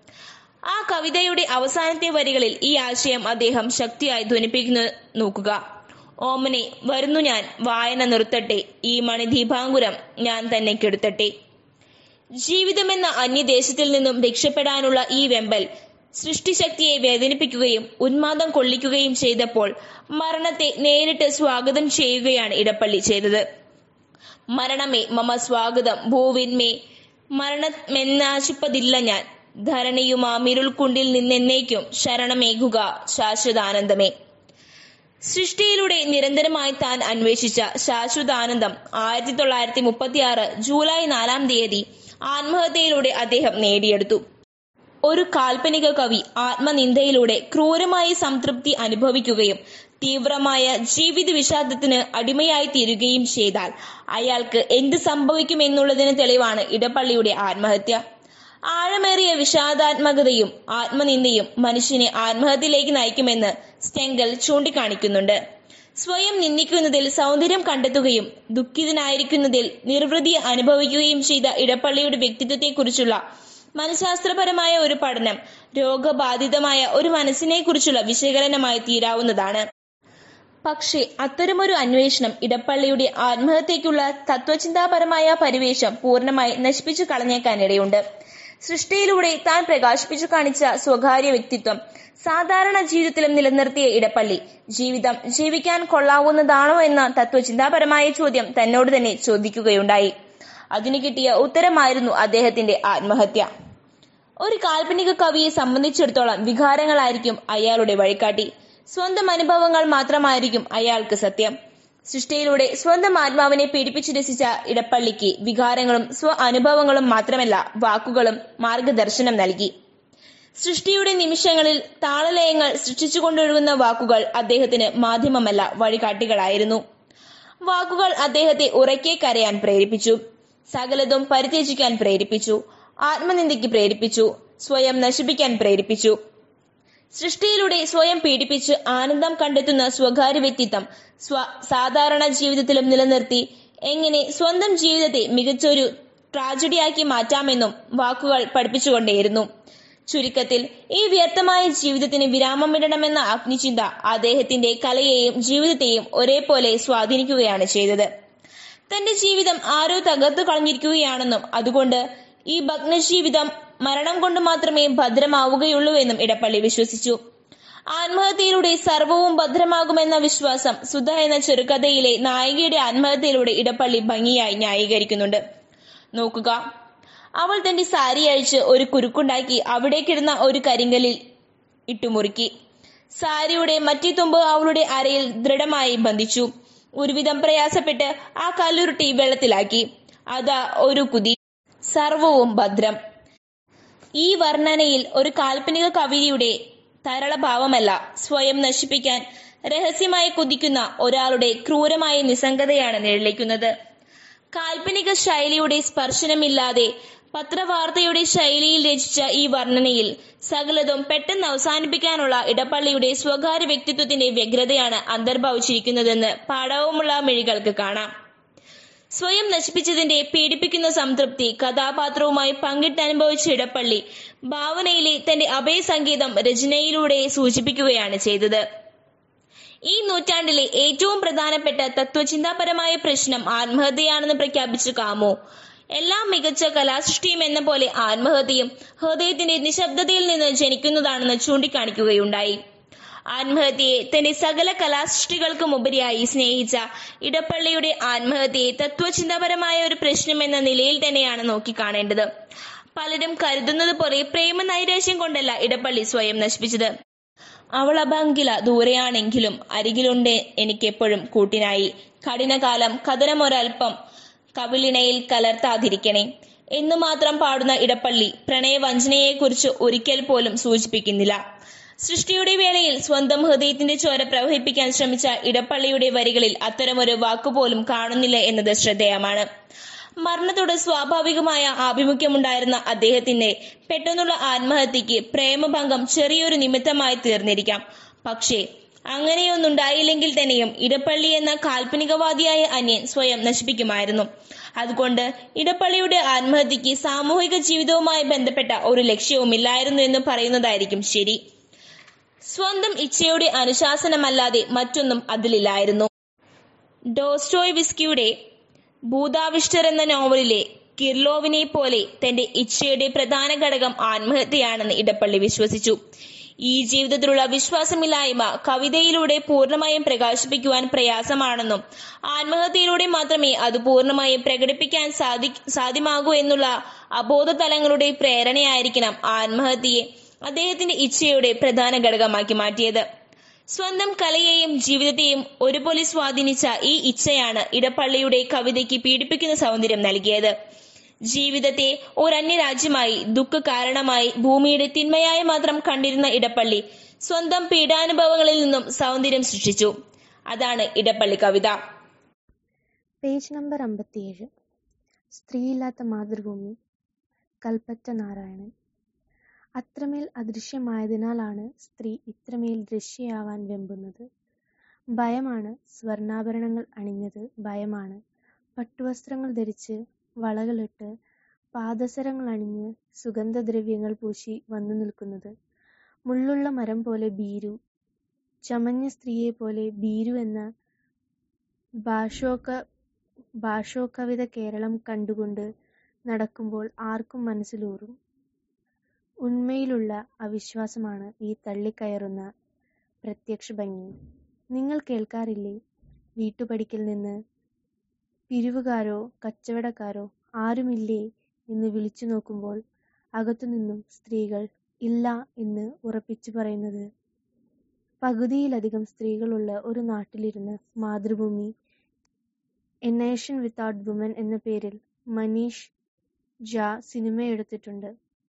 ആ കവിതയുടെ അവസാനത്തെ വരികളിൽ ഈ ആശയം അദ്ദേഹം ശക്തിയായി ധ്വനിപ്പിക്കുന്നു നോക്കുക ഓമനെ വരുന്നു ഞാൻ വായന നിർത്തട്ടെ ഈ മണിദീപാങ്കുരം ഞാൻ തന്നെ കെടുത്തട്ടെ ജീവിതമെന്ന അന്യദേശത്തിൽ നിന്നും രക്ഷപ്പെടാനുള്ള ഈ വെമ്പൽ സൃഷ്ടിശക്തിയെ വേദനിപ്പിക്കുകയും ഉന്മാദം കൊള്ളിക്കുകയും ചെയ്തപ്പോൾ മരണത്തെ നേരിട്ട് സ്വാഗതം ചെയ്യുകയാണ് ഇടപ്പള്ളി ചെയ്തത് മരണമേ മമ സ്വാഗതം ഭൂവിന്മേ മരണമെന്നാശിപ്പതില്ല ഞാൻ ധരണിയുമാമിരുൾക്കുണ്ടിൽ നിന്നെന്നേക്കും ശരണമേകുക ശാശ്വതാനന്ദമേ സൃഷ്ടിയിലൂടെ നിരന്തരമായി താൻ അന്വേഷിച്ച ശാശ്വതാനന്ദം ആയിരത്തി തൊള്ളായിരത്തി മുപ്പത്തി ആറ് ജൂലൈ നാലാം തീയതി ആത്മഹത്യയിലൂടെ അദ്ദേഹം നേടിയെടുത്തു ഒരു കാൽപ്പനിക കവി ആത്മനിന്ദയിലൂടെ ക്രൂരമായി സംതൃപ്തി അനുഭവിക്കുകയും തീവ്രമായ ജീവിത വിഷാദത്തിന് അടിമയായി തീരുകയും ചെയ്താൽ അയാൾക്ക് എന്ത് സംഭവിക്കുമെന്നുള്ളതിന് തെളിവാണ് ഇടപ്പള്ളിയുടെ ആത്മഹത്യ ആഴമേറിയ വിഷാദാത്മകതയും ആത്മനിന്ദയും മനുഷ്യനെ ആത്മഹത്യയിലേക്ക് നയിക്കുമെന്ന് സ്റ്റെങ്കൽ ചൂണ്ടിക്കാണിക്കുന്നുണ്ട് സ്വയം നിന്ദിക്കുന്നതിൽ സൗന്ദര്യം കണ്ടെത്തുകയും ദുഃഖിതനായിരിക്കുന്നതിൽ നിർവൃതി അനുഭവിക്കുകയും ചെയ്ത ഇടപ്പള്ളിയുടെ വ്യക്തിത്വത്തെക്കുറിച്ചുള്ള മനഃശാസ്ത്രപരമായ ഒരു പഠനം രോഗബാധിതമായ ഒരു മനസ്സിനെ കുറിച്ചുള്ള വിശകലനമായി തീരാവുന്നതാണ് പക്ഷേ അത്തരമൊരു അന്വേഷണം ഇടപ്പള്ളിയുടെ ആത്മഹത്യക്കുള്ള തത്വചിന്താപരമായ പരിവേഷം പൂർണ്ണമായി നശിപ്പിച്ചു കളഞ്ഞേക്കാനിടയുണ്ട് സൃഷ്ടിയിലൂടെ താൻ പ്രകാശിപ്പിച്ചു കാണിച്ച സ്വകാര്യ വ്യക്തിത്വം സാധാരണ ജീവിതത്തിലും നിലനിർത്തിയ ഇടപ്പള്ളി ജീവിതം ജീവിക്കാൻ കൊള്ളാവുന്നതാണോ എന്ന തത്വചിന്താപരമായ ചോദ്യം തന്നോട് തന്നെ ചോദിക്കുകയുണ്ടായി അതിന് കിട്ടിയ ഉത്തരമായിരുന്നു അദ്ദേഹത്തിന്റെ ആത്മഹത്യ ഒരു കാൽപ്പനിക കവിയെ സംബന്ധിച്ചിടത്തോളം വികാരങ്ങളായിരിക്കും അയാളുടെ വഴികാട്ടി സ്വന്തം അനുഭവങ്ങൾ മാത്രമായിരിക്കും അയാൾക്ക് സത്യം സൃഷ്ടിയിലൂടെ സ്വന്തം ആത്മാവിനെ പീഡിപ്പിച്ചു രസിച്ച ഇടപ്പള്ളിക്ക് വികാരങ്ങളും സ്വ അനുഭവങ്ങളും മാത്രമല്ല വാക്കുകളും മാർഗദർശനം നൽകി സൃഷ്ടിയുടെ നിമിഷങ്ങളിൽ താളലയങ്ങൾ സൃഷ്ടിച്ചുകൊണ്ടൊഴുകുന്ന വാക്കുകൾ അദ്ദേഹത്തിന് മാധ്യമമല്ല വഴികാട്ടികളായിരുന്നു വാക്കുകൾ അദ്ദേഹത്തെ ഉറക്കെ കരയാൻ പ്രേരിപ്പിച്ചു സകലതും പരിത്യജിക്കാൻ പ്രേരിപ്പിച്ചു ആത്മനിന്ദയ്ക്ക് പ്രേരിപ്പിച്ചു സ്വയം നശിപ്പിക്കാൻ പ്രേരിപ്പിച്ചു സൃഷ്ടിയിലൂടെ സ്വയം പീഡിപ്പിച്ച് ആനന്ദം കണ്ടെത്തുന്ന സ്വകാര്യ വ്യക്തിത്വം സ്വ സാധാരണ ജീവിതത്തിലും നിലനിർത്തി എങ്ങനെ സ്വന്തം ജീവിതത്തെ മികച്ചൊരു ട്രാജഡിയാക്കി മാറ്റാമെന്നും വാക്കുകൾ പഠിപ്പിച്ചുകൊണ്ടേയിരുന്നു ചുരുക്കത്തിൽ ഈ വ്യർത്ഥമായ ജീവിതത്തിന് വിരാമമിടണമെന്ന അഗ്നിചിന്ത അദ്ദേഹത്തിന്റെ കലയെയും ജീവിതത്തെയും ഒരേപോലെ സ്വാധീനിക്കുകയാണ് ചെയ്തത് തന്റെ ജീവിതം ആരോ തകർത്തു കളഞ്ഞിരിക്കുകയാണെന്നും അതുകൊണ്ട് ഈ ഭഗ്നജീവിതം മരണം കൊണ്ട് മാത്രമേ ഭദ്രമാവുകയുള്ളൂ എന്നും ഇടപ്പള്ളി വിശ്വസിച്ചു ആത്മഹത്യയിലൂടെ സർവവും ഭദ്രമാകുമെന്ന വിശ്വാസം സുധ എന്ന ചെറുകഥയിലെ നായികയുടെ ആത്മഹത്യയിലൂടെ ഇടപ്പള്ളി ഭംഗിയായി ന്യായീകരിക്കുന്നുണ്ട് നോക്കുക അവൾ തന്റെ സാരി അഴിച്ച് ഒരു കുരുക്കുണ്ടാക്കി അവിടേക്കിടുന്ന ഒരു കരിങ്കലിൽ ഇട്ടുമുറുക്കി സാരിയുടെ മറ്റേ തുമ്പ് അവളുടെ അരയിൽ ദൃഢമായി ബന്ധിച്ചു ഒരുവിധം പ്രയാസപ്പെട്ട് ആ കല്ലുരുട്ടി വെള്ളത്തിലാക്കി അതാ ഒരു കുതി സർവവും ഭദ്രം ഈ വർണ്ണനയിൽ ഒരു കാൽപ്പനിക കവിതയുടെ തരളഭാവമല്ല സ്വയം നശിപ്പിക്കാൻ രഹസ്യമായി കുതിക്കുന്ന ഒരാളുടെ ക്രൂരമായ നിസ്സംഗതയാണ് നിഴലിക്കുന്നത് കാൽപ്പനിക ശൈലിയുടെ സ്പർശനമില്ലാതെ പത്രവാർത്തയുടെ ശൈലിയിൽ രചിച്ച ഈ വർണ്ണനയിൽ സകലതും പെട്ടെന്ന് അവസാനിപ്പിക്കാനുള്ള ഇടപ്പള്ളിയുടെ സ്വകാര്യ വ്യക്തിത്വത്തിന്റെ വ്യഗ്രതയാണ് അന്തർഭവിച്ചിരിക്കുന്നതെന്ന് പാഠവുമുള്ള മിഴികൾക്ക് കാണാം സ്വയം നശിപ്പിച്ചതിന്റെ പീഡിപ്പിക്കുന്ന സംതൃപ്തി കഥാപാത്രവുമായി പങ്കിട്ടനുഭവിച്ച ഇടപ്പള്ളി ഭാവനയിലെ തന്റെ അഭയസംഗീതം രചനയിലൂടെ സൂചിപ്പിക്കുകയാണ് ചെയ്തത് ഈ നൂറ്റാണ്ടിലെ ഏറ്റവും പ്രധാനപ്പെട്ട തത്വചിന്താപരമായ പ്രശ്നം ആത്മഹത്യയാണെന്ന് പ്രഖ്യാപിച്ച കാമു എല്ലാ മികച്ച കലാസൃഷ്ടിയും എന്ന പോലെ ആത്മഹത്യയും ഹൃദയത്തിന്റെ നിശബ്ദതയിൽ നിന്ന് ജനിക്കുന്നതാണെന്ന് ചൂണ്ടിക്കാണിക്കുകയുണ്ടായി ആത്മഹത്യയെ തന്റെ സകല കലാസൃഷ്ടികൾക്കും ഉപരിയായി സ്നേഹിച്ച ഇടപ്പള്ളിയുടെ ആത്മഹത്യയെ തത്വചിന്താപരമായ ഒരു പ്രശ്നം എന്ന നിലയിൽ തന്നെയാണ് നോക്കിക്കാണേണ്ടത് പലരും കരുതുന്നത് പോലെ പ്രേമനൈരാശ്യം കൊണ്ടല്ല ഇടപ്പള്ളി സ്വയം നശിപ്പിച്ചത് അവൾ അബങ്കില ദൂരെയാണെങ്കിലും അരികിലുണ്ട് എനിക്കെപ്പോഴും കൂട്ടിനായി കഠിനകാലം കഥനമൊരൽപ്പം കവിളിണയിൽ കലർത്താതിരിക്കണേ എന്നു മാത്രം പാടുന്ന ഇടപ്പള്ളി പ്രണയവഞ്ചനയെക്കുറിച്ച് ഒരിക്കൽ പോലും സൂചിപ്പിക്കുന്നില്ല സൃഷ്ടിയുടെ വേളയിൽ സ്വന്തം ഹൃദയത്തിന്റെ ചോര പ്രവഹിപ്പിക്കാൻ ശ്രമിച്ച ഇടപ്പള്ളിയുടെ വരികളിൽ അത്തരമൊരു വാക്കുപോലും കാണുന്നില്ല എന്നത് ശ്രദ്ധേയമാണ് മരണത്തോട് സ്വാഭാവികമായ ആഭിമുഖ്യമുണ്ടായിരുന്ന അദ്ദേഹത്തിന്റെ പെട്ടെന്നുള്ള ആത്മഹത്യക്ക് പ്രേമഭംഗം ചെറിയൊരു നിമിത്തമായി തീർന്നിരിക്കാം പക്ഷേ അങ്ങനെയൊന്നുണ്ടായില്ലെങ്കിൽ തന്നെയും ഇടപ്പള്ളി എന്ന കാൽപ്പനികവാദിയായ അന്യൻ സ്വയം നശിപ്പിക്കുമായിരുന്നു അതുകൊണ്ട് ഇടപ്പള്ളിയുടെ ആത്മഹത്യക്ക് സാമൂഹിക ജീവിതവുമായി ബന്ധപ്പെട്ട ഒരു ലക്ഷ്യവുമില്ലായിരുന്നു എന്ന് പറയുന്നതായിരിക്കും ശരി സ്വന്തം ഇച്ഛയുടെ അനുശാസനമല്ലാതെ മറ്റൊന്നും അതിലില്ലായിരുന്നു ഡോസ്റ്റോയ് വിസ്കിയുടെ ഭൂതാവിഷ്ടർ എന്ന നോവലിലെ കിർലോവിനെ പോലെ തന്റെ ഇച്ഛയുടെ പ്രധാന ഘടകം ആത്മഹത്യയാണെന്ന് ഇടപ്പള്ളി വിശ്വസിച്ചു ഈ ജീവിതത്തിലുള്ള വിശ്വാസമില്ലായ്മ കവിതയിലൂടെ പൂർണ്ണമായും പ്രകാശിപ്പിക്കുവാൻ പ്രയാസമാണെന്നും ആത്മഹത്യയിലൂടെ മാത്രമേ അത് പൂർണ്ണമായും പ്രകടിപ്പിക്കാൻ സാധി സാധ്യമാകൂ എന്നുള്ള അബോധ തലങ്ങളുടെ പ്രേരണയായിരിക്കണം ആത്മഹത്യയെ അദ്ദേഹത്തിന്റെ ഇച്ഛയുടെ പ്രധാന ഘടകമാക്കി മാറ്റിയത് സ്വന്തം കലയെയും ജീവിതത്തെയും ഒരുപോലെ സ്വാധീനിച്ച ഈ ഇച്ഛയാണ് ഇടപ്പള്ളിയുടെ കവിതയ്ക്ക് പീഡിപ്പിക്കുന്ന സൗന്ദര്യം നൽകിയത് ജീവിതത്തെ ഒരന്യരാജ്യമായി ദുഃഖ കാരണമായി ഭൂമിയുടെ തിന്മയായി മാത്രം കണ്ടിരുന്ന ഇടപ്പള്ളി സ്വന്തം പീഡാനുഭവങ്ങളിൽ നിന്നും സൗന്ദര്യം സൃഷ്ടിച്ചു അതാണ് ഇടപ്പള്ളി കവിത പേജ് നമ്പർ അമ്പത്തിയേഴ് സ്ത്രീയില്ലാത്ത മാതൃഭൂമി കൽപ്പറ്റ നാരായണൻ അത്രമേൽ അദൃശ്യമായതിനാലാണ് സ്ത്രീ ഇത്രമേൽ ദൃശ്യയാവാൻ വെമ്പുന്നത് ഭയമാണ് സ്വർണ്ണാഭരണങ്ങൾ അണിഞ്ഞത് ഭയമാണ് പട്ടുവസ്ത്രങ്ങൾ ധരിച്ച് വളകളിട്ട് പാദസരങ്ങൾ അണിഞ്ഞ് സുഗന്ധദ്രവ്യങ്ങൾ പൂശി വന്നു നിൽക്കുന്നത് മുള്ളുള്ള മരം പോലെ ഭീരു ചമഞ്ഞ സ്ത്രീയെ പോലെ ഭീരു എന്ന ഭാഷോക ഭാഷോകവിത കേരളം കണ്ടുകൊണ്ട് നടക്കുമ്പോൾ ആർക്കും മനസ്സിലൂറും ഉണ്മയിലുള്ള അവിശ്വാസമാണ് ഈ തള്ളിക്കയറുന്ന പ്രത്യക്ഷ ഭംഗി നിങ്ങൾ കേൾക്കാറില്ലേ വീട്ടുപടിക്കൽ നിന്ന് പിരിവുകാരോ കച്ചവടക്കാരോ ആരുമില്ലേ എന്ന് വിളിച്ചു നോക്കുമ്പോൾ അകത്തുനിന്നും സ്ത്രീകൾ ഇല്ല എന്ന് ഉറപ്പിച്ചു പറയുന്നത് പകുതിയിലധികം സ്ത്രീകളുള്ള ഒരു നാട്ടിലിരുന്ന് Mathrubhumi a nation without woman എന്ന പേരിൽ മനീഷ് ജാ സിനിമയെടുത്തിട്ടുണ്ട്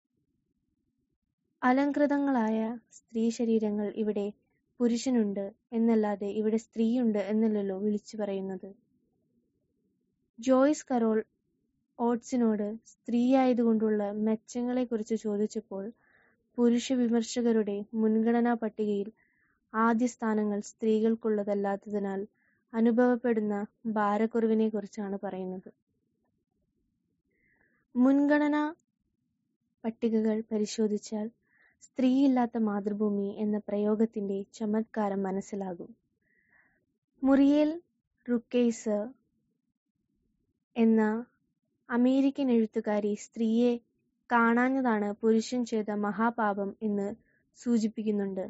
അലങ്കൃതങ്ങളായ സ്ത്രീ ശരീരങ്ങൾ ഇവിടെ പുരുഷനുണ്ട് എന്നല്ലാതെ ഇവിടെ സ്ത്രീയുണ്ട് എന്നല്ലല്ലോ വിളിച്ചു പറയുന്നത് ജോയ്സ് കരോൾ ഓട്സിനോട് സ്ത്രീയായതുകൊണ്ടുള്ള മെച്ചങ്ങളെക്കുറിച്ച് ചോദിച്ചപ്പോൾ പുരുഷ വിമർശകരുടെ മുൻഗണനാ പട്ടികയിൽ ആദ്യ സ്ഥാനങ്ങൾ സ്ത്രീകൾക്കുള്ളതല്ലാത്തതിനാൽ അനുഭവപ്പെടുന്ന ഭാരക്കുറവിനെക്കുറിച്ചാണ് പറയുന്നത് മുൻഗണനാ പട്ടികകൾ പരിശോധിച്ചാൽ സ്ത്രീയില്ലാത്ത മാതൃഭൂമി എന്ന പ്രയോഗത്തിന്റെ ചമത്കാരം മനസ്സിലാകും മുറിയേൽ റുക്കേസ് എന്ന അമേരിക്കൻ എഴുത്തുകാരി സ്ത്രീയെ കാണാഞ്ഞതാണ് പുരുഷൻ ചെയ്ത മഹാപാപം എന്ന് സൂചിപ്പിക്കുന്നുണ്ട്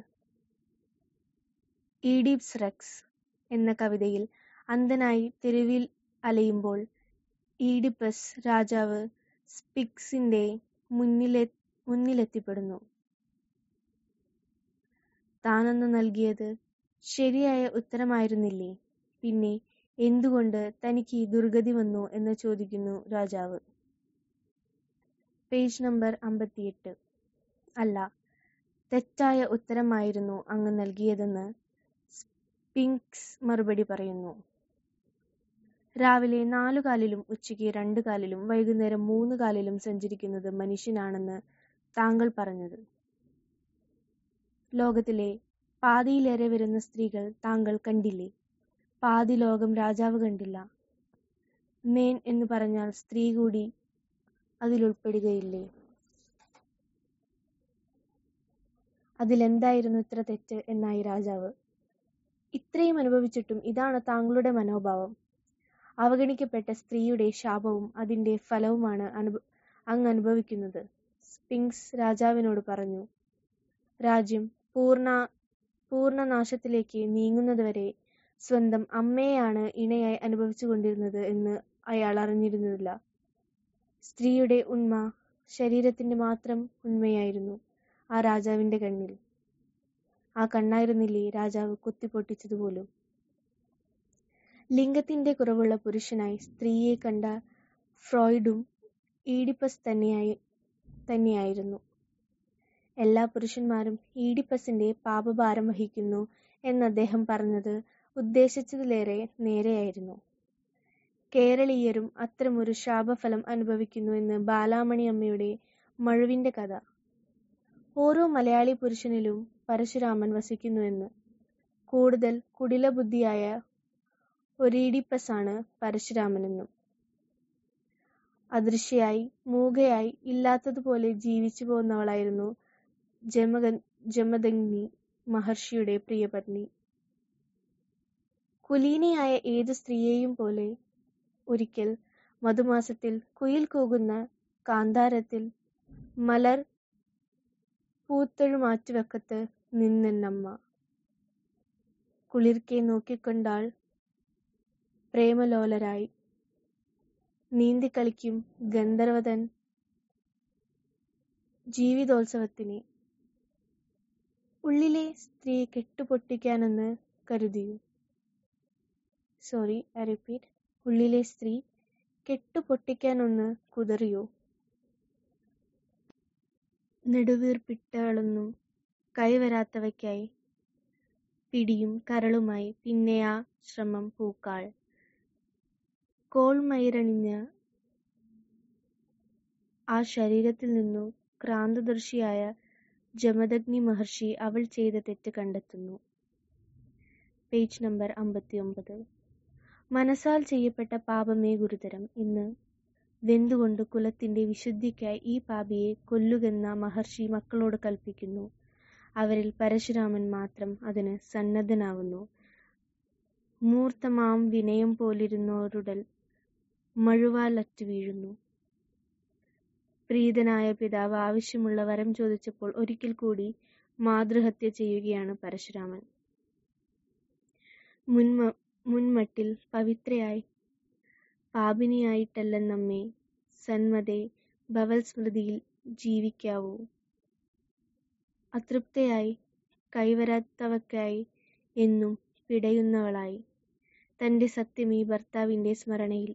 ഈഡിപ്സ് റെക്സ് എന്ന കവിതയിൽ അന്ധനായി തെരുവിൽ അലയുമ്പോൾ ഈഡിപ്പസ് രാജാവ് സ്പിക്സിന്റെ മുന്നിലെ മുന്നിലെത്തിപ്പെടുന്നു താനൊന്നു നൽകിയത് ശരിയായ ഉത്തരമായിരുന്നില്ലേ പിന്നെ എന്തുകൊണ്ട് തനിക്ക് ഈ ദുർഗതി വന്നു എന്ന് ചോദിക്കുന്നു രാജാവ് പേജ് നമ്പർ അമ്പത്തിയെട്ട് അല്ല തെറ്റായ ഉത്തരമായിരുന്നു അങ്ങ് നൽകിയതെന്ന് സ്പിങ്ക്സ് മറുപടി പറയുന്നു രാവിലെ നാലു കാലിലും ഉച്ചയ്ക്ക് രണ്ടു കാലിലും വൈകുന്നേരം മൂന്ന് കാലിലും സഞ്ചരിക്കുന്നത് മനുഷ്യനാണെന്ന് താങ്കൾ പറഞ്ഞത് ലോകത്തിലെ പാതിയിലേറെ വരുന്ന സ്ത്രീകൾ താങ്കൾ കണ്ടില്ലേ പാതി ലോകം രാജാവ് കണ്ടില്ല മേൻ എന്ന് പറഞ്ഞാൽ സ്ത്രീ കൂടി അതിലുൾപ്പെടുകയില്ലേ അതിലെന്തായിരുന്നു ഇത്ര തെറ്റ് എന്നായി രാജാവ് ഇത്രയും അനുഭവിച്ചിട്ടും ഇതാണ് താങ്കളുടെ മനോഭാവം അവഗണിക്കപ്പെട്ട സ്ത്രീയുടെ ശാപവും അതിന്റെ ഫലവുമാണ് അനുഭ അങ്ങ് അനുഭവിക്കുന്നത് സ്പിങ്സ് രാജാവിനോട് പറഞ്ഞു രാജ്യം പൂർണ്ണ പൂർണ്ണനാശത്തിലേക്ക് നീങ്ങുന്നതുവരെ സ്വന്തം അമ്മയെയാണ് ഇണയായി അനുഭവിച്ചുകൊണ്ടിരുന്നത് എന്ന് അയാൾ അറിഞ്ഞിരുന്നില്ല സ്ത്രീയുടെ ഉണ്മ ശരീരത്തിന്റെ മാത്രം ഉണ്മയായിരുന്നു ആ രാജാവിന്റെ കണ്ണിൽ ആ കണ്ണായിരുന്നില്ലേ രാജാവ് കുത്തിപ്പൊട്ടിച്ചതുപോലും ലിംഗത്തിന്റെ കുറവുള്ള പുരുഷനായി സ്ത്രീയെ കണ്ട ഫ്രോയിഡും ഈഡിപ്പസ് തന്നെയായി തന്നെയായിരുന്നു എല്ലാ പുരുഷന്മാരും ഈഡിപ്പസിന്റെ പാപഭാരം വഹിക്കുന്നു എന്ന് അദ്ദേഹം പറഞ്ഞത് ഉദ്ദേശിച്ചതിലേറെ നേരെയായിരുന്നു കേരളീയരും അത്തരമൊരു ശാപഫലം അനുഭവിക്കുന്നു എന്ന് ബാലാമണി അമ്മയുടെ മഴുവിന്റെ കഥ ഓരോ മലയാളി പുരുഷനിലും പരശുരാമൻ വസിക്കുന്നുവെന്ന് കൂടുതൽ കുടിലബുദ്ധിയായ ഒരീഡിപ്പസാണ് പരശുരാമനെന്നും അദൃശ്യയായി മൂകയായി ഇല്ലാത്തതുപോലെ ജീവിച്ചു പോന്നവളായിരുന്നു ജമക ജമദഗ്നി മഹർഷിയുടെ പ്രിയപത്നി കുലീനയായ ഏതു സ്ത്രീയെയും പോലെ ഒരിക്കൽ മധുമാസത്തിൽ കുയിൽ കൂകുന്ന കാന്താരത്തിൽ മലർ പൂത്തൊഴുമാറ്റുവക്കത്ത് നിന്നെന്നമ്മ കുളിർക്കെ നോക്കിക്കൊണ്ടാൾ പ്രേമലോലരായി നീന്തിക്കളിക്കും ഗന്ധർവതൻ ജീവിതോത്സവത്തിന് ഉള്ളിലെ സ്ത്രീ കെട്ടുപൊട്ടിക്കാനെന്ന് കരുതിയു സോറി ഐ റിപ്പീറ്റ് ഉള്ളിലെ സ്ത്രീ കെട്ടുപൊട്ടിക്കാനൊന്ന് കുതറിയോ നെടുവീർപ്പിട്ടളൊന്നും കൈവരാത്തവയ്ക്കായി പിടിയും കരളുമായി പിന്നെ ആ ശ്രമം പൂക്കാൾ കോൾമയിരണിഞ്ഞ ആ ശരീരത്തിൽ നിന്നു ക്രാന്തദർശിയായ ജമദഗ്നി മഹർഷി അവൾ ചെയ്ത തെറ്റ് കണ്ടെത്തുന്നു പേജ് നമ്പർ അമ്പത്തിയൊമ്പത് മനസ്സാൽ ചെയ്യപ്പെട്ട പാപമേ ഗുരുതരം ഇന്ന് വെന്തുകൊണ്ട് കുലത്തിന്റെ വിശുദ്ധിക്കായി ഈ പാപിയെ കൊല്ലുകെന്ന മഹർഷി മക്കളോട് കൽപ്പിക്കുന്നു അവരിൽ പരശുരാമൻ മാത്രം അതിന് സന്നദ്ധനാവുന്നു മൂർത്തമാം വിനയം പോലിരുന്നോരുടൽ മഴുവാൽ അറ്റു വീഴുന്നു പ്രീതനായ പിതാവ് ആവശ്യമുള്ള വരം ചോദിച്ചപ്പോൾ ഒരിക്കൽ കൂടി മാതൃഹത്യ ചെയ്യുകയാണ് പരശുരാമൻ മുൻമ മുൻമട്ടിൽ പവിത്രയായി പാപിനിയായിട്ടല്ലെന്നമ്മേ സന്മതെ ഭവൽ സ്മൃതിയിൽ ജീവിക്കാവൂ അതൃപ്തയായി കൈവരാത്തവക്കായി എന്നും പിടയുന്നവളായി തന്റെ സത്യം ഈ ഭർത്താവിന്റെ സ്മരണയിൽ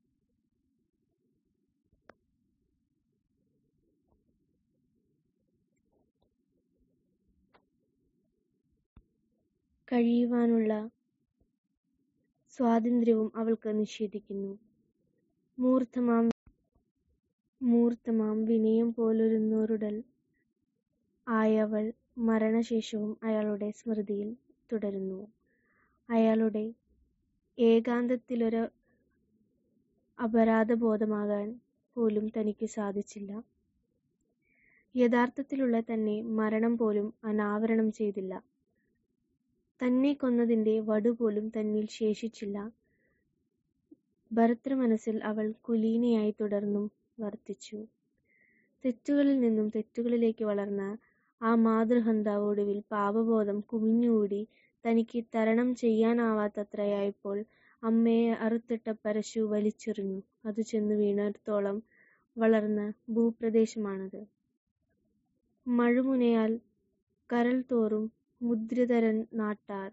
കഴിയുവാനുള്ള സ്വാതന്ത്ര്യവും അവൾക്ക് നിഷേധിക്കുന്നു മൂർത്തമാം മൂർത്തമാം വിനയം പോലൊരുന്നോരുടൽ ആയവൾ മരണശേഷവും അയാളുടെ സ്മൃതിയിൽ തുടരുന്നു അയാളുടെ ഏകാന്തത്തിലൊരു അപരാധബോധമാകാൻ പോലും തനിക്ക് സാധിച്ചില്ല യഥാർത്ഥത്തിലുള്ള തന്നെ മരണം പോലും അനാവരണം ചെയ്തില്ല തന്നെ കൊന്നതിന്റെ വടുപോലും തന്നിൽ ശേഷിച്ചില്ല ഭർത്തൃമനസ്സിൽ അവൾ കുലീനയായി തുടർന്നും വർത്തിച്ചു തെറ്റുകളിൽ നിന്നും തെറ്റുകളിലേക്ക് വളർന്ന ആ മാതൃഹന്താവ് ഒടുവിൽ പാപബോധം കുമിഞ്ഞുകൂടി തനിക്ക് തരണം ചെയ്യാനാവാത്തത്രയായപ്പോൾ അമ്മയെ അറുത്തിട്ട പരശു വലിച്ചെറിഞ്ഞു അത് ചെന്നു വീണിടത്തോളം വളർന്ന ഭൂപ്രദേശമാണത് മഴുമുനയാൽ കരൾ തോറും മുദ്രിതരൻ നാട്ടാർ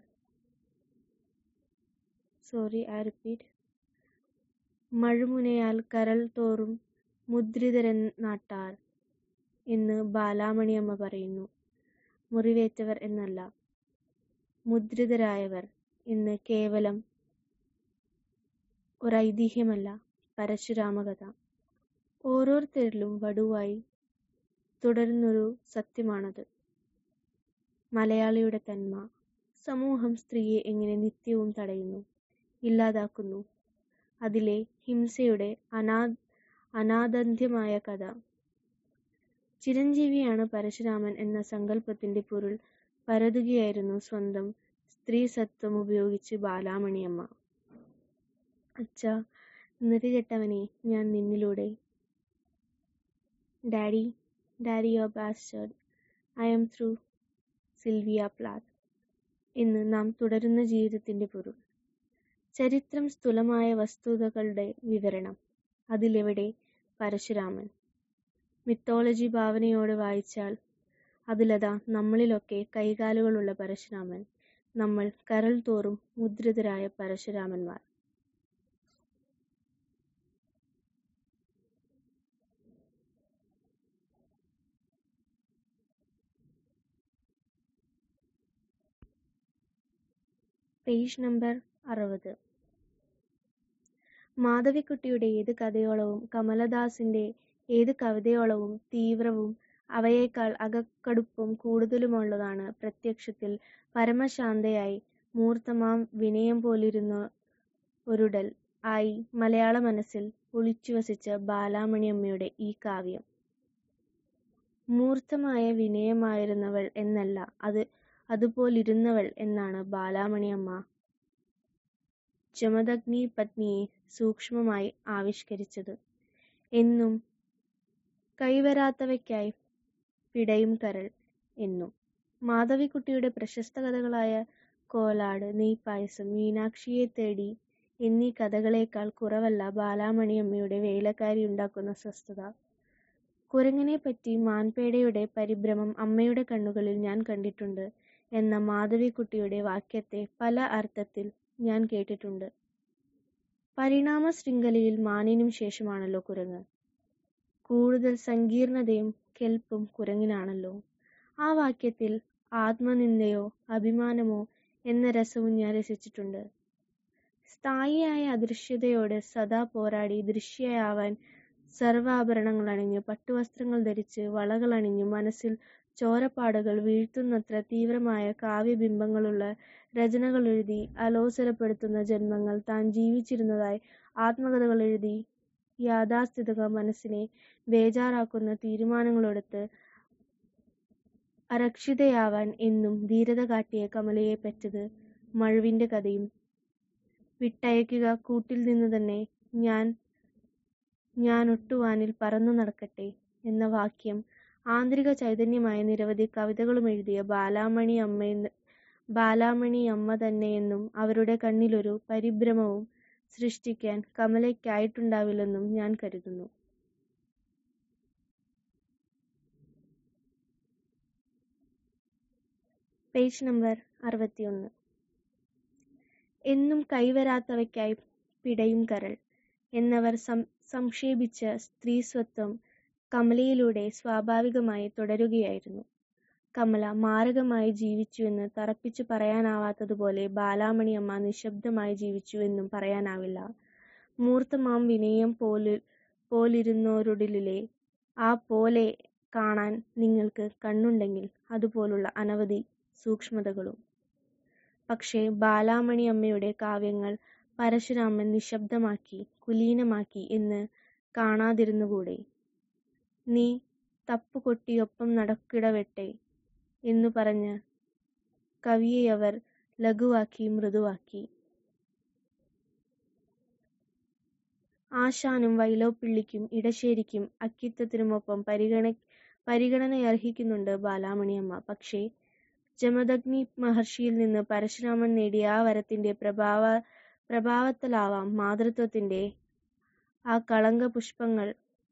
സോറി ഐ റിപ്പീറ്റ് മഴുമുനയാൽ കരൾ തോറും മുദ്രിതരൻ നാട്ടാർ എന്ന് ബാലാമണിയമ്മ പറയുന്നു മുറിവേറ്റവർ എന്നല്ല മുദ്രിതരായവർ എന്ന് കേവലം ഒരൈതിഹ്യമല്ല പരശുരാമകഥ ഓരോരുത്തരിലും വടുവായി തുടരുന്നൊരു സത്യമാണത് മലയാളിയുടെ തന്മ സമൂഹം സ്ത്രീയെ എങ്ങനെ നിത്യവും തടയുന്നു ഇല്ലാതാക്കുന്നു അതിലെ ഹിംസയുടെ അനാ അനാദന്ത്യമായ കഥ ചിരഞ്ജീവിയാണ് പരശുരാമൻ എന്ന സങ്കല്പത്തിന്റെ പൊരുൾ പരതുകയായിരുന്നു സ്വന്തം സ്ത്രീസത്വം ഉപയോഗിച്ച് ബാലാമണിയമ്മ അച്ഛാ നെറികെട്ടവനെ ഞാൻ നിന്നിലൂടെ daddy daddy you bastard I'm through Sylvia Plath എന്ന് നാം തുടരുന്ന ജീവിതത്തിന്റെ പൊരുൾ ചരിത്രം സ്ഥൂലമായ വസ്തുതകളുടെ വിവരണം അതിലെവിടെ പരശുരാമൻ മിത്തോളജി ഭാവനയോടെ വായിച്ചാൽ അതിലതാ നമ്മളിലൊക്കെ കൈകാലുകളുള്ള പരശുരാമൻ നമ്മൾ കരൾ തോറും മുദ്രിതരായ പരശുരാമന്മാർ പേജ് നമ്പർ അറുപത് മാധവിക്കുട്ടിയുടെ ഏത് കഥയോളവും കമലദാസിന്റെ ഏത് കവിതയോളവും തീവ്രവും അവയേക്കാൾ അകക്കടുപ്പും കൂടുതലുമുള്ളതാണ് പ്രത്യക്ഷത്തിൽ പരമശാന്തയായി മൂർത്തമാം വിനയം പോലിരുന്ന ഒരുടൽ ആയി മലയാള മനസ്സിൽ ഒളിച്ചുവസിച്ച ബാലാമണിയമ്മയുടെ ഈ കാവ്യം മൂർത്തമായ വിനയമായിരുന്നവൾ എന്നല്ല അത് അതുപോലിരുന്നവൾ എന്നാണ് ബാലാമണിയമ്മ ജമദഗ്നി പത്നിയെ സൂക്ഷ്മമായി ആവിഷ്കരിച്ചത് എന്നും കൈവരാത്തവയ്ക്കായി പിടയും കരൾ എന്നും മാധവിക്കുട്ടിയുടെ പ്രശസ്ത കഥകളായ കോലാട് നെയ്പായസം മീനാക്ഷിയെ തേടി എന്നീ കഥകളേക്കാൾ കുറവല്ല ബാലാമണിയമ്മയുടെ വേലക്കാരി ഉണ്ടാക്കുന്ന സ്വസ്ഥത കുരങ്ങനെ പറ്റി മാൻപേടയുടെ പരിഭ്രമം അമ്മയുടെ കണ്ണുകളിൽ ഞാൻ കണ്ടിട്ടുണ്ട് എന്ന മാധവിക്കുട്ടിയുടെ വാക്യത്തെ പല അർത്ഥത്തിൽ ഞാൻ കേട്ടിട്ടുണ്ട് പരിണാമ ശൃംഖലയിൽ മാനിനും ശേഷമാണല്ലോ കുരങ്ങ് കൂടുതൽ സങ്കീർണതയും കെൽപ്പും കുരങ്ങിനാണല്ലോ ആ വാക്യത്തിൽ ആത്മനിന്ദയോ അഭിമാനമോ എന്ന രസവും ഞാൻ രസിച്ചിട്ടുണ്ട് സ്ഥായിയായ അദൃശ്യതയോട് സദാ പോരാടി ദൃശ്യയാവാൻ സർവാഭരണങ്ങൾ അണിഞ്ഞ് പട്ടുവസ്ത്രങ്ങൾ ധരിച്ച് വളകൾ അണിഞ്ഞ് മനസ്സിൽ ചോരപ്പാടുകൾ വീഴ്ത്തുന്നത്ര തീവ്രമായ കാവ്യബിംബങ്ങളുള്ള രചനകൾ എഴുതി അലോസരപ്പെടുത്തുന്ന ജന്മങ്ങൾ താൻ ജീവിച്ചിരുന്നതായി ആത്മകഥകൾ എഴുതി യാഥാസ്ഥിതിക മനസ്സിനെ ബേജാറാക്കുന്ന തീരുമാനങ്ങളെടുത്ത് അരക്ഷിതയാവാൻ എന്നും ധീരത കാട്ടിയ കമലയെ പറ്റത് മഴുവിന്റെ കഥയും വിട്ടയക്കുക കൂട്ടിൽ നിന്ന് തന്നെ ഞാൻ ഞാൻ ഒട്ടുവാനിൽ പറന്നു നടക്കട്ടെ എന്ന വാക്യം ആന്തരിക ചൈതന്യമായ നിരവധി കവിതകളും എഴുതിയ ബാലാമണി അമ്മ ബാലാമണി അമ്മ തന്നെയെന്നും അവരുടെ കണ്ണിലൊരു പരിഭ്രമവും സൃഷ്ടിക്കാൻ കമലയ്ക്കായിട്ടുണ്ടാവില്ലെന്നും ഞാൻ കരുതുന്നു പേജ് നമ്പർ അറുപത്തിയൊന്ന് എന്നും കൈവരാത്തവയ്ക്കായി പിടയും കരൾ എന്നവർ സം സംക്ഷേപിച്ച സ്ത്രീസ്വത്വം കമലയിലൂടെ സ്വാഭാവികമായി തുടരുകയായിരുന്നു കമല മാരകമായി ജീവിച്ചു എന്ന് തറപ്പിച്ചു പറയാനാവാത്തതുപോലെ ബാലാമണിയമ്മ നിശബ്ദമായി ജീവിച്ചു എന്നും പറയാനാവില്ല മൂർത്തമാം വിനയം പോലി പോലിരുന്നോരുടലിലെ ആ പോലെ കാണാൻ നിങ്ങൾക്ക് കണ്ണുണ്ടെങ്കിൽ അതുപോലുള്ള അനവധി സൂക്ഷ്മതകളും പക്ഷേ ബാലാമണി അമ്മയുടെ കാവ്യങ്ങൾ പരശുരാമൻ നിശബ്ദമാക്കി കുലീനമാക്കി എന്ന് കാണാതിരുന്നുകൂടെ നീ തപ്പുകൊട്ടിയൊപ്പം നടക്കിടവട്ടെ എന്നു പറഞ്ഞ് കവിയെയവർ ലഘുവാക്കി മൃദുവാക്കി ആശാനും വൈലോപ്പിള്ളിക്കും ഇടശ്ശേരിക്കും അക്കിത്തത്തിനുമൊപ്പം പരിഗണ പരിഗണനയർഹിക്കുന്നുണ്ട് ബാലാമണിയമ്മ പക്ഷേ ജമദഗ്നി മഹർഷിയിൽ നിന്ന് പരശുരാമൻ നേടിയ ആ വരത്തിന്റെ പ്രഭാവ പ്രഭാവത്തിലാവാം മാതൃത്വത്തിന്റെ ആ കളങ്ക പുഷ്പങ്ങൾ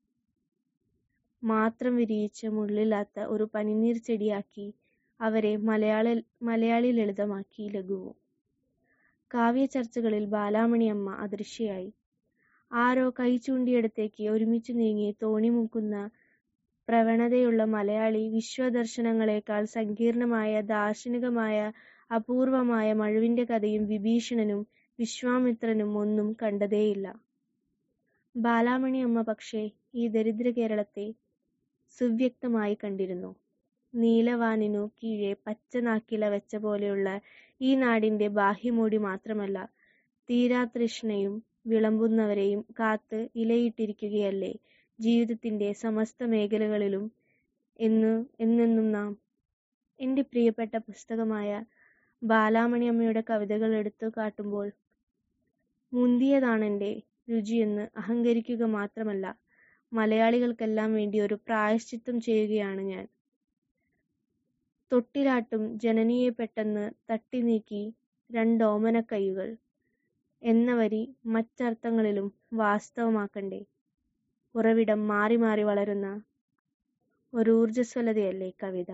മാത്രം വിരിയിച്ച് മുള്ളില്ലാത്ത ഒരു പനിനീർ ചെടിയാക്കി അവരെ മലയാള മലയാളി ലളിതമാക്കി ലഘുവും കാവ്യ ചർച്ചകളിൽ ബാലാമണിയമ്മ അദൃശ്യയായി ആരോ കൈ ചൂണ്ടിയിടത്തേക്ക് ഒരുമിച്ചു നീങ്ങി തോണി മുക്കുന്ന പ്രവണതയുള്ള മലയാളി വിശ്വദർശനങ്ങളെക്കാൾ സങ്കീർണമായ ദാർശനികമായ അപൂർവമായ മഴുവിന്റെ കഥയും വിഭീഷണനും വിശ്വാമിത്രനും ഒന്നും കണ്ടതേയില്ല ബാലാമണി അമ്മ പക്ഷേ ഈ ദരിദ്ര കേരളത്തെ സുവ്യക്തമായി കണ്ടിരുന്നു നീലവാനിനു കീഴെ പച്ചനാക്കില വെച്ച പോലെയുള്ള ഈ നാടിന്റെ ബാഹ്യമൂടി മാത്രമല്ല തീരാതൃഷ്ണയും വിളമ്പുന്നവരെയും കാത്ത് ഇലയിട്ടിരിക്കുകയല്ലേ ജീവിതത്തിന്റെ സമസ്ത മേഖലകളിലും എന്ന് എന്നെന്നും നാം എന്റെ പ്രിയപ്പെട്ട പുസ്തകമായ ബാലാമണി അമ്മയുടെ കവിതകൾ എടുത്തു കാട്ടുമ്പോൾ മുന്തിയതാണെന്റെ രുചിയെന്ന് അഹങ്കരിക്കുക മാത്രമല്ല മലയാളികൾക്കെല്ലാം വേണ്ടി ഒരു പ്രായശ്ചിത്തം ചെയ്യുകയാണ് ഞാൻ തൊട്ടിലാട്ടും ജനനിയെ പെട്ടെന്ന് തട്ടി നീക്കി രണ്ടോമന കൈകൾ എന്ന വരി മറ്റർത്ഥങ്ങളിലും വാസ്തവമാക്കണ്ടേ ഉറവിടം മാറി മാറി വളരുന്ന ഒരു ഊർജ്ജസ്വലതയല്ലേ കവിത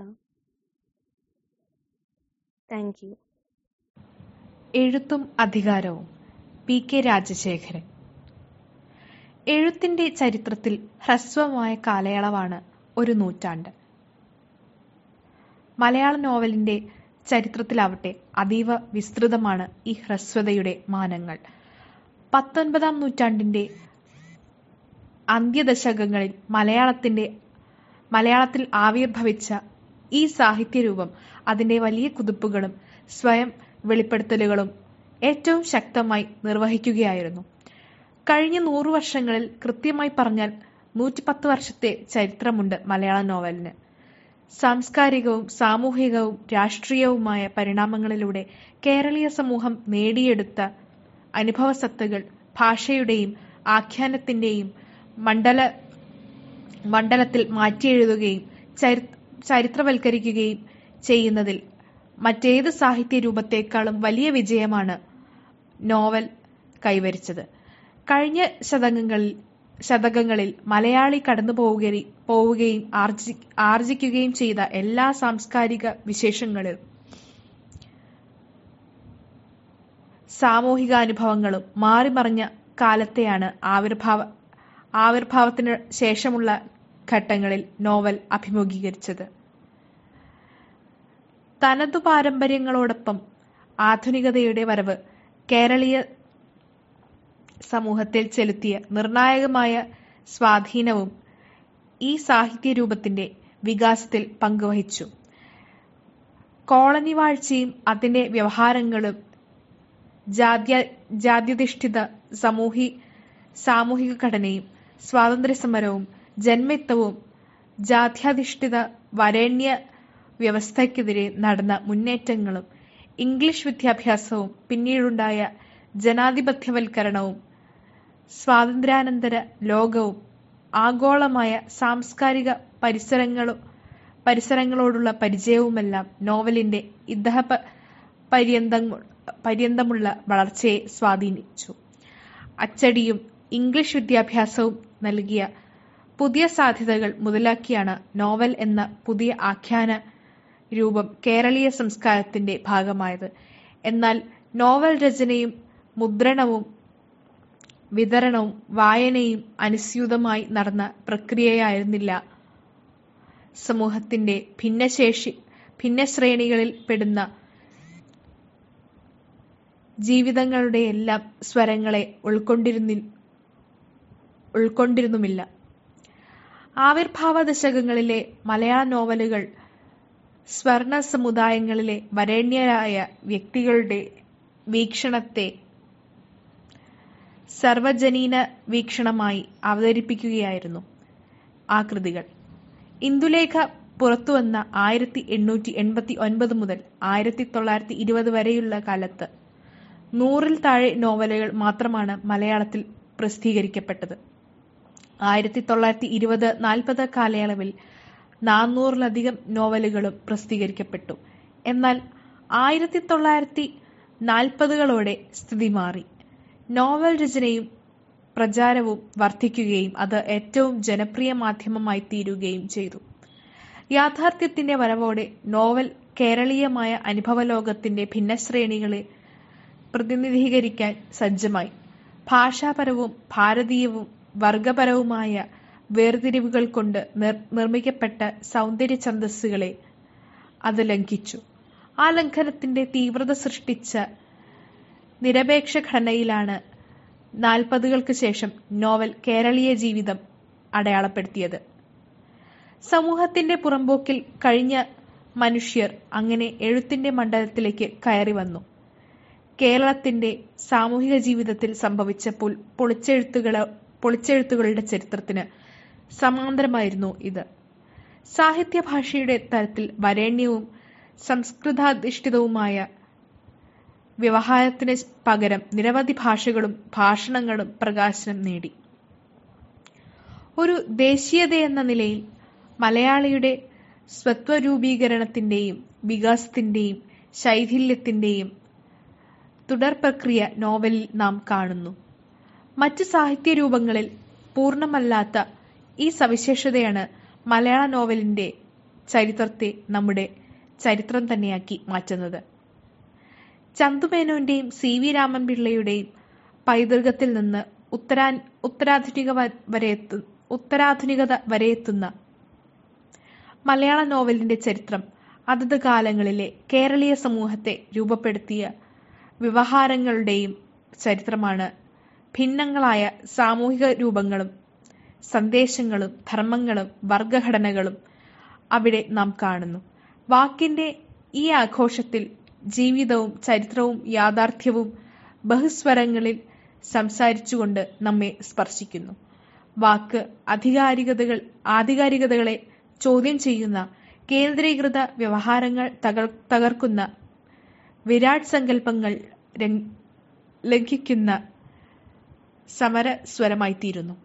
താങ്ക് യു എഴുത്തും അധികാരവും പി കെ രാജശേഖരൻ എഴുത്തിന്റെ ചരിത്രത്തിൽ ഹ്രസ്വമായ കാലയളവാണ് ഒരു നൂറ്റാണ്ട് മലയാള നോവലിന്റെ ചരിത്രത്തിലാവട്ടെ അതീവ വിസ്തൃതമാണ് ഈ ഹ്രസ്വതയുടെ മാനങ്ങൾ പത്തൊൻപതാം നൂറ്റാണ്ടിന്റെ അന്ത്യദശകങ്ങളിൽ മലയാളത്തിന്റെ മലയാളത്തിൽ ആവിർഭവിച്ച ഈ സാഹിത്യരൂപം അതിന്റെ വലിയ കുതിപ്പുകളും സ്വയം വെളിപ്പെടുത്തലുകളും ഏറ്റവും ശക്തമായി നിർവഹിക്കുകയായിരുന്നു കഴിഞ്ഞ നൂറു വർഷങ്ങളിൽ കൃത്യമായി പറഞ്ഞാൽ നൂറ്റിപ്പത്ത് വർഷത്തെ ചരിത്രമുണ്ട് മലയാള നോവലിന് സാംസ്കാരികവും സാമൂഹികവും രാഷ്ട്രീയവുമായ പരിണാമങ്ങളിലൂടെ കേരളീയ സമൂഹം നേടിയെടുത്ത അനുഭവസത്തകൾ ഭാഷയുടെയും ആഖ്യാനത്തിന്റെയും മണ്ഡല മണ്ഡലത്തിൽ മാറ്റിയെഴുതുകയും ചരി ചരിത്രവൽക്കരിക്കുകയും ചെയ്യുന്നതിൽ മറ്റേത് സാഹിത്യ രൂപത്തെക്കാളും വലിയ വിജയമാണ് നോവൽ കൈവരിച്ചത് കഴിഞ്ഞ ശതകങ്ങളിൽ ശതകങ്ങളിൽ മലയാളി കടന്നു പോവുകയും പോവുകയും ആർജി ആർജിക്കുകയും ചെയ്ത എല്ലാ സാംസ്കാരിക വിശേഷങ്ങളും സാമൂഹിക അനുഭവങ്ങളും മാറിമറിഞ്ഞ കാലത്തെയാണ് ആവിർഭാവ ആവിർഭാവത്തിന് ശേഷമുള്ള ഘട്ടങ്ങളിൽ നോവൽ അഭിമുഖീകരിച്ചത് തനതു പാരമ്പര്യങ്ങളോടൊപ്പം ആധുനികതയുടെ വരവ് കേരളീയ സമൂഹത്തിൽ ചെലുത്തിയ നിർണായകമായ സ്വാധീനവും ഈ സാഹിത്യ രൂപത്തിന്റെ വികാസത്തിൽ പങ്കുവഹിച്ചു കോളനി വാഴ്ചയും അതിന്റെ വ്യവഹാരങ്ങളും ജാത്യ ജാത്യധിഷ്ഠിത സമൂഹി സാമൂഹിക ഘടനയും സ്വാതന്ത്ര്യ സമരവും ജന്മിത്വവും ജാത്യാധിഷ്ഠിത വരേണ്യ വ്യവസ്ഥയ്ക്കെതിരെ നടന്ന മുന്നേറ്റങ്ങളും ഇംഗ്ലീഷ് വിദ്യാഭ്യാസവും പിന്നീടുണ്ടായ ജനാധിപത്യവൽക്കരണവും സ്വാതന്ത്ര്യാനന്തര ലോകവും ആഗോളമായ സാംസ്കാരിക പരിസരങ്ങളും പരിസരങ്ങളോടുള്ള പരിചയവുമെല്ലാം നോവലിന്റെ ഇദ്ദേഹ പര്യന്തം പര്യന്തമുള്ള വളർച്ചയെ സ്വാധീനിച്ചു അച്ചടിയും ഇംഗ്ലീഷ് വിദ്യാഭ്യാസവും നൽകിയ പുതിയ സാധ്യതകൾ മുതലാക്കിയാണ് നോവൽ എന്ന പുതിയ ആഖ്യാന രൂപം കേരളീയ സംസ്കാരത്തിന്റെ ഭാഗമായത് എന്നാൽ നോവൽ രചനയും മുദ്രണവും വിതരണവും വായനയും അനുസ്യൂതമായി നടന്ന പ്രക്രിയയായിരുന്നില്ല സമൂഹത്തിന്റെ ഭിന്നശേഷി ഭിന്നശ്രേണികളിൽ പെടുന്ന ജീവിതങ്ങളുടെയെല്ലാം സ്വരങ്ങളെ ഉൾക്കൊണ്ടിരുന്നി ഉൾക്കൊണ്ടിരുന്നുമില്ല ആവിർഭാവ ദശകങ്ങളിലെ മലയാള നോവലുകൾ സ്വർണ സമുദായങ്ങളിലെ വരേണ്യരായ വ്യക്തികളുടെ വീക്ഷണത്തെ സർവജനീന വീക്ഷണമായി അവതരിപ്പിക്കുകയായിരുന്നു ആ കൃതികൾ ഇന്ദുലേഖ പുറത്തുവന്ന ആയിരത്തി എണ്ണൂറ്റി എൺപത്തി ഒൻപത് മുതൽ ആയിരത്തി തൊള്ളായിരത്തി ഇരുപത് വരെയുള്ള കാലത്ത് നൂറിൽ താഴെ നോവലുകൾ മാത്രമാണ് മലയാളത്തിൽ പ്രസിദ്ധീകരിക്കപ്പെട്ടത് ആയിരത്തി തൊള്ളായിരത്തി ഇരുപത് നാൽപ്പത് കാലയളവിൽ നാനൂറിലധികം നോവലുകളും പ്രസിദ്ധീകരിക്കപ്പെട്ടു എന്നാൽ ആയിരത്തി തൊള്ളായിരത്തി നാൽപ്പതുകളോടെ സ്ഥിതി മാറി നോവൽ രചനയും പ്രചാരവും വർദ്ധിക്കുകയും അത് ഏറ്റവും ജനപ്രിയ മാധ്യമമായി തീരുകയും ചെയ്തു യാഥാർത്ഥ്യത്തിന്റെ വരവോടെ നോവൽ കേരളീയമായ അനുഭവലോകത്തിന്റെ ഭിന്നശ്രേണികളെ പ്രതിനിധീകരിക്കാൻ സജ്ജമായി ഭാഷാപരവും ഭാരതീയവും വർഗപരവുമായ വേർതിരിവുകൾ കൊണ്ട് നിർമ്മിക്കപ്പെട്ട സൗന്ദര്യ ഛന്ദസ്സുകളെ അത് ലംഘിച്ചു ആ ലംഘനത്തിന്റെ തീവ്രത സൃഷ്ടിച്ച നിരപേക്ഷ ഘടനയിലാണ് നാൽപ്പതുകൾക്ക് ശേഷം നോവൽ കേരളീയ ജീവിതം അടയാളപ്പെടുത്തിയത് സമൂഹത്തിന്റെ പുറമ്പോക്കിൽ കഴിഞ്ഞ മനുഷ്യർ അങ്ങനെ എഴുത്തിന്റെ മണ്ഡലത്തിലേക്ക് കയറി വന്നു കേരളത്തിന്റെ സാമൂഹിക ജീവിതത്തിൽ സംഭവിച്ച പൊൾ- പൊളിച്ചെഴുത്തുകള പൊളിച്ചെഴുത്തുകളുടെ ചരിത്രത്തിന് സമാന്തരമായിരുന്നു ഇത് സാഹിത്യ ഭാഷയുടെ തലത്തിൽ വരേണ്യവും സംസ്കൃതാധിഷ്ഠിതവുമായ വ്യവഹാരത്തിന് പകരം നിരവധി ഭാഷകളും ഭാഷണങ്ങളും പ്രകാശനം നേടി ഒരു ദേശീയതയെന്ന നിലയിൽ മലയാളിയുടെ സ്വത്വരൂപീകരണത്തിന്റെയും വികാസത്തിന്റെയും ശൈഥില്യത്തിന്റെയും തുടർ പ്രക്രിയ നോവലിൽ നാം കാണുന്നു മറ്റ് സാഹിത്യ രൂപങ്ങളിൽ പൂർണ്ണമല്ലാത്ത ഈ സവിശേഷതയാണ് മലയാള നോവലിന്റെ ചരിത്രത്തെ നമ്മുടെ ചരിത്രം തന്നെയാക്കി മാറ്റുന്നത് ചന്തുമേനോന്റെയും സി വി രാമൻപിള്ളയുടെയും പൈതൃകത്തിൽ നിന്ന് ഉത്തരാ ഉത്തരാധുനിക വ- വരെയെത്തു ഉത്തരാധുനികത വരെയെത്തുന്ന മലയാള നോവലിന്റെ ചരിത്രം അതത് കാലങ്ങളിലെ കേരളീയ സമൂഹത്തെ രൂപപ്പെടുത്തിയ വ്യവഹാരങ്ങളുടെയും ചരിത്രമാണ് ഭിന്നങ്ങളായ സാമൂഹിക രൂപങ്ങളും സന്ദേശങ്ങളും ധർമ്മങ്ങളും വർഗഘടനകളും അവിടെ നാം കാണുന്നു വാക്കിന്റെ ഈ ആഘോഷത്തിൽ ജീവിതവും ചരിത്രവും യാഥാർത്ഥ്യവും ബഹുസ്വരങ്ങളിൽ സംസാരിച്ചുകൊണ്ട് നമ്മെ സ്പർശിക്കുന്നു വാക്ക് അധികാരികതകൾ ആധികാരികതകളെ ചോദ്യം ചെയ്യുന്ന കേന്ദ്രീകൃത വ്യവഹാരങ്ങൾ തകർ തകർക്കുന്ന വിരാട് സങ്കല്പങ്ങൾ രംഗ്- ലംഘിക്കുന്ന സമര സ്വരമായിത്തീരുന്നു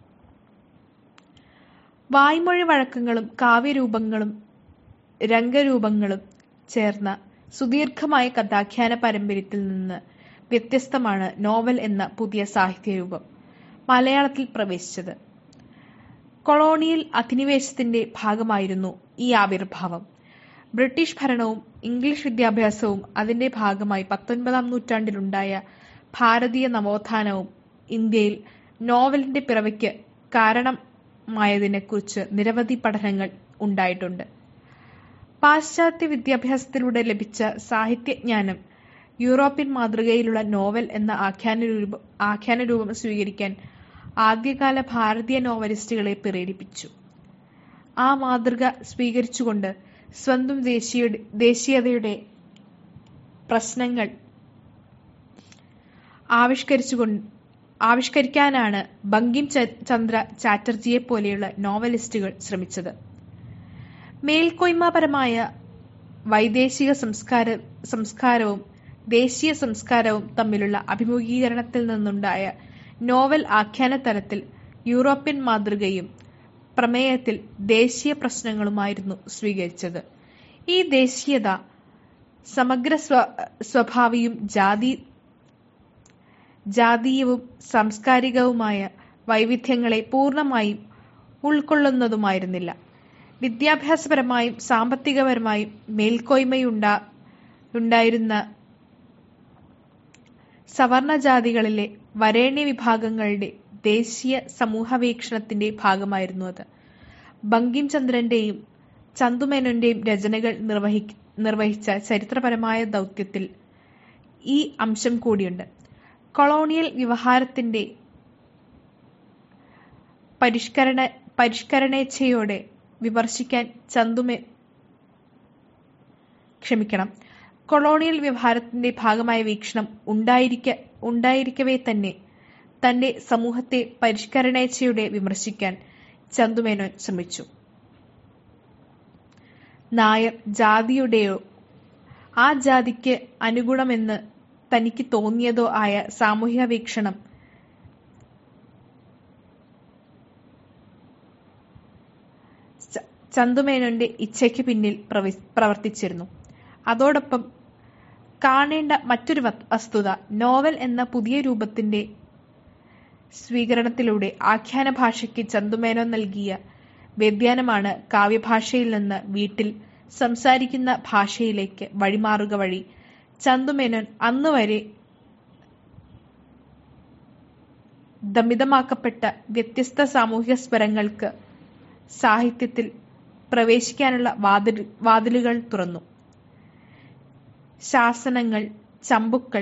വായ്മൊഴി വഴക്കങ്ങളും കാവ്യരൂപങ്ങളും രംഗരൂപങ്ങളും ചേർന്ന സുദീർഘമായ കഥാഖ്യാന പാരമ്പര്യത്തിൽ നിന്ന് വ്യത്യസ്തമാണ് നോവൽ എന്ന പുതിയ സാഹിത്യരൂപം മലയാളത്തിൽ പ്രവേശിച്ചത് കൊളോണിയൽ അധിനിവേശത്തിന്റെ ഭാഗമായിരുന്നു ഈ ആവിർഭാവം ബ്രിട്ടീഷ് ഭരണവും ഇംഗ്ലീഷ് വിദ്യാഭ്യാസവും അതിന്റെ ഭാഗമായി പത്തൊൻപതാം നൂറ്റാണ്ടിലുണ്ടായ ഭാരതീയ നവോത്ഥാനവും ഇന്ത്യയിൽ നോവലിന്റെ പിറവിക്ക് കാരണമായതിനെക്കുറിച്ച് നിരവധി പഠനങ്ങൾ ഉണ്ടായിട്ടുണ്ട് പാശ്ചാത്യ വിദ്യാഭ്യാസത്തിലൂടെ ലഭിച്ച സാഹിത്യജ്ഞാനം യൂറോപ്യൻ മാതൃകയിലുള്ള നോവൽ എന്ന ആഖ്യാന രൂപം ആഖ്യാന രൂപം സ്വീകരിക്കാൻ ആദ്യകാല ഭാരതീയ നോവലിസ്റ്റുകളെ പ്രേരിപ്പിച്ചു ആ മാതൃക സ്വീകരിച്ചുകൊണ്ട് സ്വന്തം ദേശീയ ദേശീയതയുടെ പ്രശ്നങ്ങൾ ആവിഷ്കരിച്ചുകൊണ്ട് ആവിഷ്കരിക്കാനാണ് ബങ്കിം ച- ചന്ദ്ര ചാറ്റർജിയെ പോലെയുള്ള നോവലിസ്റ്റുകൾ ശ്രമിച്ചത് മേൽക്കോയ്മപരമായ വൈദേശിക സംസ്കാര സംസ്കാരവും ദേശീയ സംസ്കാരവും തമ്മിലുള്ള അഭിമുഖീകരണത്തിൽ നിന്നുണ്ടായ നോവൽ ആഖ്യാന തലത്തിൽ യൂറോപ്യൻ മാതൃകയും പ്രമേയത്തിൽ ദേശീയ പ്രശ്നങ്ങളുമായിരുന്നു സ്വീകരിച്ചത് ഈ ദേശീയത സമഗ്ര സ്വ സ്വഭാവിയും ജാതി ജാതീയവും സാംസ്കാരികവുമായ വൈവിധ്യങ്ങളെ പൂർണ്ണമായും ഉൾക്കൊള്ളുന്നതുമായിരുന്നില്ല വിദ്യാഭ്യാസപരമായും സാമ്പത്തികപരമായും മേൽക്കോയ്മയുണ്ടാ ഉണ്ടായിരുന്ന സവർണജാതികളിലെ വരേണ്യ വിഭാഗങ്ങളുടെ ദേശീയ സമൂഹവീക്ഷണത്തിന്റെ ഭാഗമായിരുന്നു അത് ബങ്കിം ചന്ദ്രന്റെയും ചന്തുമേനോന്റെയും രചനകൾ നിർവഹി നിർവഹിച്ച ചരിത്രപരമായ ദൗത്യത്തിൽ ഈ അംശം കൂടിയുണ്ട് കൊളോണിയൽ വ്യവഹാരത്തിന്റെ പരിഷ്കരണ പരിഷ്കരണേച്ഛയോടെ വിമർശിക്കാൻ ചന്തുമേ ക്ഷമിക്കണം കൊളോണിയൽ വ്യവഹാരത്തിന്റെ ഭാഗമായ വീക്ഷണം ഉണ്ടായിരിക്ക ഉണ്ടായിരിക്കവേ തന്നെ തന്റെ സമൂഹത്തെ പരിഷ്കരണേച്ഛയോടെ വിമർശിക്കാൻ ചന്തുമേനോൻ ശ്രമിച്ചു നായർ ജാതിയുടെയോ ആ ജാതിക്ക് അനുഗുണമെന്ന് തനിക്ക് തോന്നിയതോ ആയ സാമൂഹിക വീക്ഷണം ച- ചന്തുമേനോന്റെ ഇച്ഛയ്ക്ക് പിന്നിൽ പ്രവി- പ്രവർത്തിച്ചിരുന്നു അതോടൊപ്പം കാണേണ്ട മറ്റൊരു വ- വസ്തുത നോവൽ എന്ന പുതിയ രൂപത്തിന്റെ സ്വീകരണത്തിലൂടെ ആഖ്യാന ഭാഷയ്ക്ക് ചന്തുമേനോൻ നൽകിയ വ്യതിയാനമാണ് കാവ്യഭാഷയിൽ നിന്ന് വീട്ടിൽ സംസാരിക്കുന്ന ഭാഷയിലേക്ക് വഴിമാറുക വഴി ചന്തുമേനോൻ അന്ന് വരെ ദമിതമാക്കപ്പെട്ട വ്യത്യസ്ത സാമൂഹിക സ്വരങ്ങൾക്ക് സാഹിത്യത്തിൽ പ്രവേശിക്കാനുള്ള വാതിൽ വാതിലുകൾ തുറന്നു ശാസനങ്ങൾ ചമ്പുക്കൾ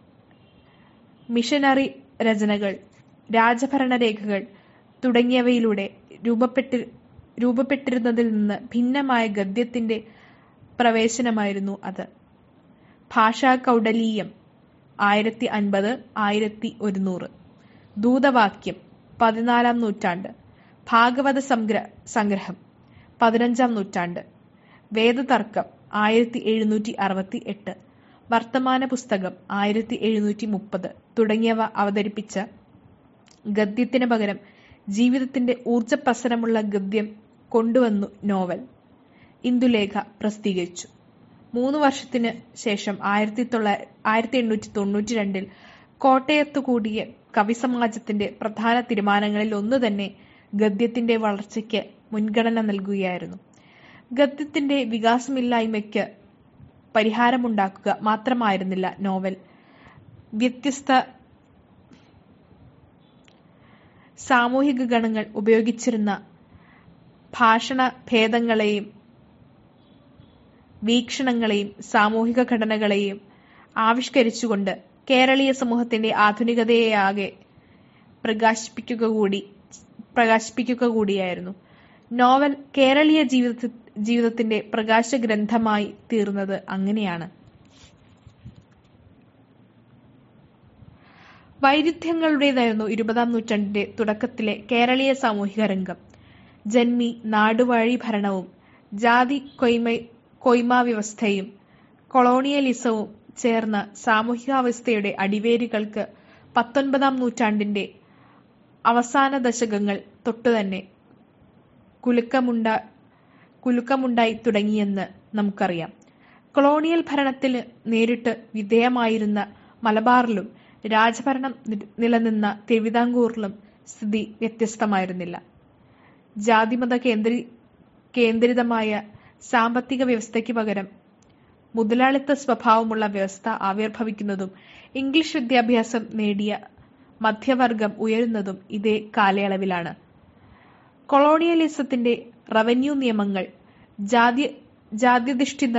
മിഷനറി രചനകൾ രാജഭരണരേഖകൾ തുടങ്ങിയവയിലൂടെ രൂപപ്പെട്ടി രൂപപ്പെട്ടിരുന്നതിൽ നിന്ന് ഭിന്നമായ ഗദ്യത്തിന്റെ പ്രവേശനമായിരുന്നു അത് ഭാഷാ കൗഡലീയം ആയിരത്തി അൻപത് ആയിരത്തി ഒരുന്നൂറ് ദൂതവാക്യം പതിനാലാം നൂറ്റാണ്ട് ഭാഗവത സംഗ്ര സംഗ്രഹം പതിനഞ്ചാം നൂറ്റാണ്ട് വേദതർക്കം ആയിരത്തി എഴുന്നൂറ്റി അറുപത്തി എട്ട് വർത്തമാന പുസ്തകം ആയിരത്തി എഴുന്നൂറ്റി മുപ്പത് തുടങ്ങിയവ അവതരിപ്പിച്ച ഗദ്യത്തിന് പകരം ജീവിതത്തിന്റെ ഊർജപ്രസരമുള്ള ഗദ്യം കൊണ്ടുവന്നു നോവൽ ഇന്ദുലേഖ പ്രസിദ്ധീകരിച്ചു മൂന്ന് വർഷത്തിന് ശേഷം ആയിരത്തി തൊള്ളായിരത്തി ആയിരത്തി എണ്ണൂറ്റി തൊണ്ണൂറ്റി രണ്ടിൽ കോട്ടയത്ത് കൂടിയ കവിസമാജത്തിന്റെ പ്രധാന തീരുമാനങ്ങളിൽ ഒന്ന് തന്നെ ഗദ്യത്തിന്റെ വളർച്ചയ്ക്ക് മുൻഗണന നൽകുകയായിരുന്നു ഗദ്യത്തിന്റെ വികാസമില്ലായ്മയ്ക്ക് പരിഹാരമുണ്ടാക്കുക മാത്രമായിരുന്നില്ല നോവൽ വ്യത്യസ്ത സാമൂഹിക ഗണങ്ങൾ ഉപയോഗിച്ചിരുന്ന ഭാഷണ ഭേദങ്ങളെയും വീക്ഷണങ്ങളെയും സാമൂഹിക ഘടനകളെയും ആവിഷ്കരിച്ചുകൊണ്ട് കേരളീയ സമൂഹത്തിന്റെ ആധുനികതയെയാകെ പ്രകാശിപ്പിക്കുക കൂടി പ്രകാശിപ്പിക്കുക കൂടിയായിരുന്നു നോവൽ കേരളീയ ജീവിത ജീവിതത്തിന്റെ പ്രകാശ ഗ്രന്ഥമായി തീർന്നത് അങ്ങനെയാണ് വൈരുദ്ധ്യങ്ങളുടേതായിരുന്നു ഇരുപതാം നൂറ്റാണ്ടിന്റെ തുടക്കത്തിലെ കേരളീയ സാമൂഹിക രംഗം ജന്മി നാടുവാഴി ഭരണവും ജാതി കൊയ്മ കൊയ്മ വ്യവസ്ഥയും കൊളോണിയലിസവും ചേർന്ന സാമൂഹികാവസ്ഥയുടെ അടിവേരുകൾക്ക് പത്തൊൻപതാം നൂറ്റാണ്ടിന്റെ അവസാന ദശകങ്ങൾ തൊട്ടുതന്നെ കുലുക്കമുണ്ട കുലുക്കമുണ്ടായി തുടങ്ങിയെന്ന് നമുക്കറിയാം കൊളോണിയൽ ഭരണത്തിന് നേരിട്ട് വിധേയമായിരുന്ന മലബാറിലും രാജഭരണം നിലനിന്ന തിരുവിതാംകൂറിലും സ്ഥിതി വ്യത്യസ്തമായിരുന്നില്ല ജാതിമത കേന്ദ്രീ കേന്ദ്രിതമായ സാമ്പത്തിക വ്യവസ്ഥയ്ക്ക് പകരം മുതലാളിത്ത സ്വഭാവമുള്ള വ്യവസ്ഥ ആവിർഭവിക്കുന്നതും ഇംഗ്ലീഷ് വിദ്യാഭ്യാസം നേടിയ മധ്യവർഗം ഉയരുന്നതും ഇതേ കാലയളവിലാണ് കൊളോണിയലിസത്തിന്റെ റവന്യൂ നിയമങ്ങൾ ജാതി ജാത്യധിഷ്ഠിത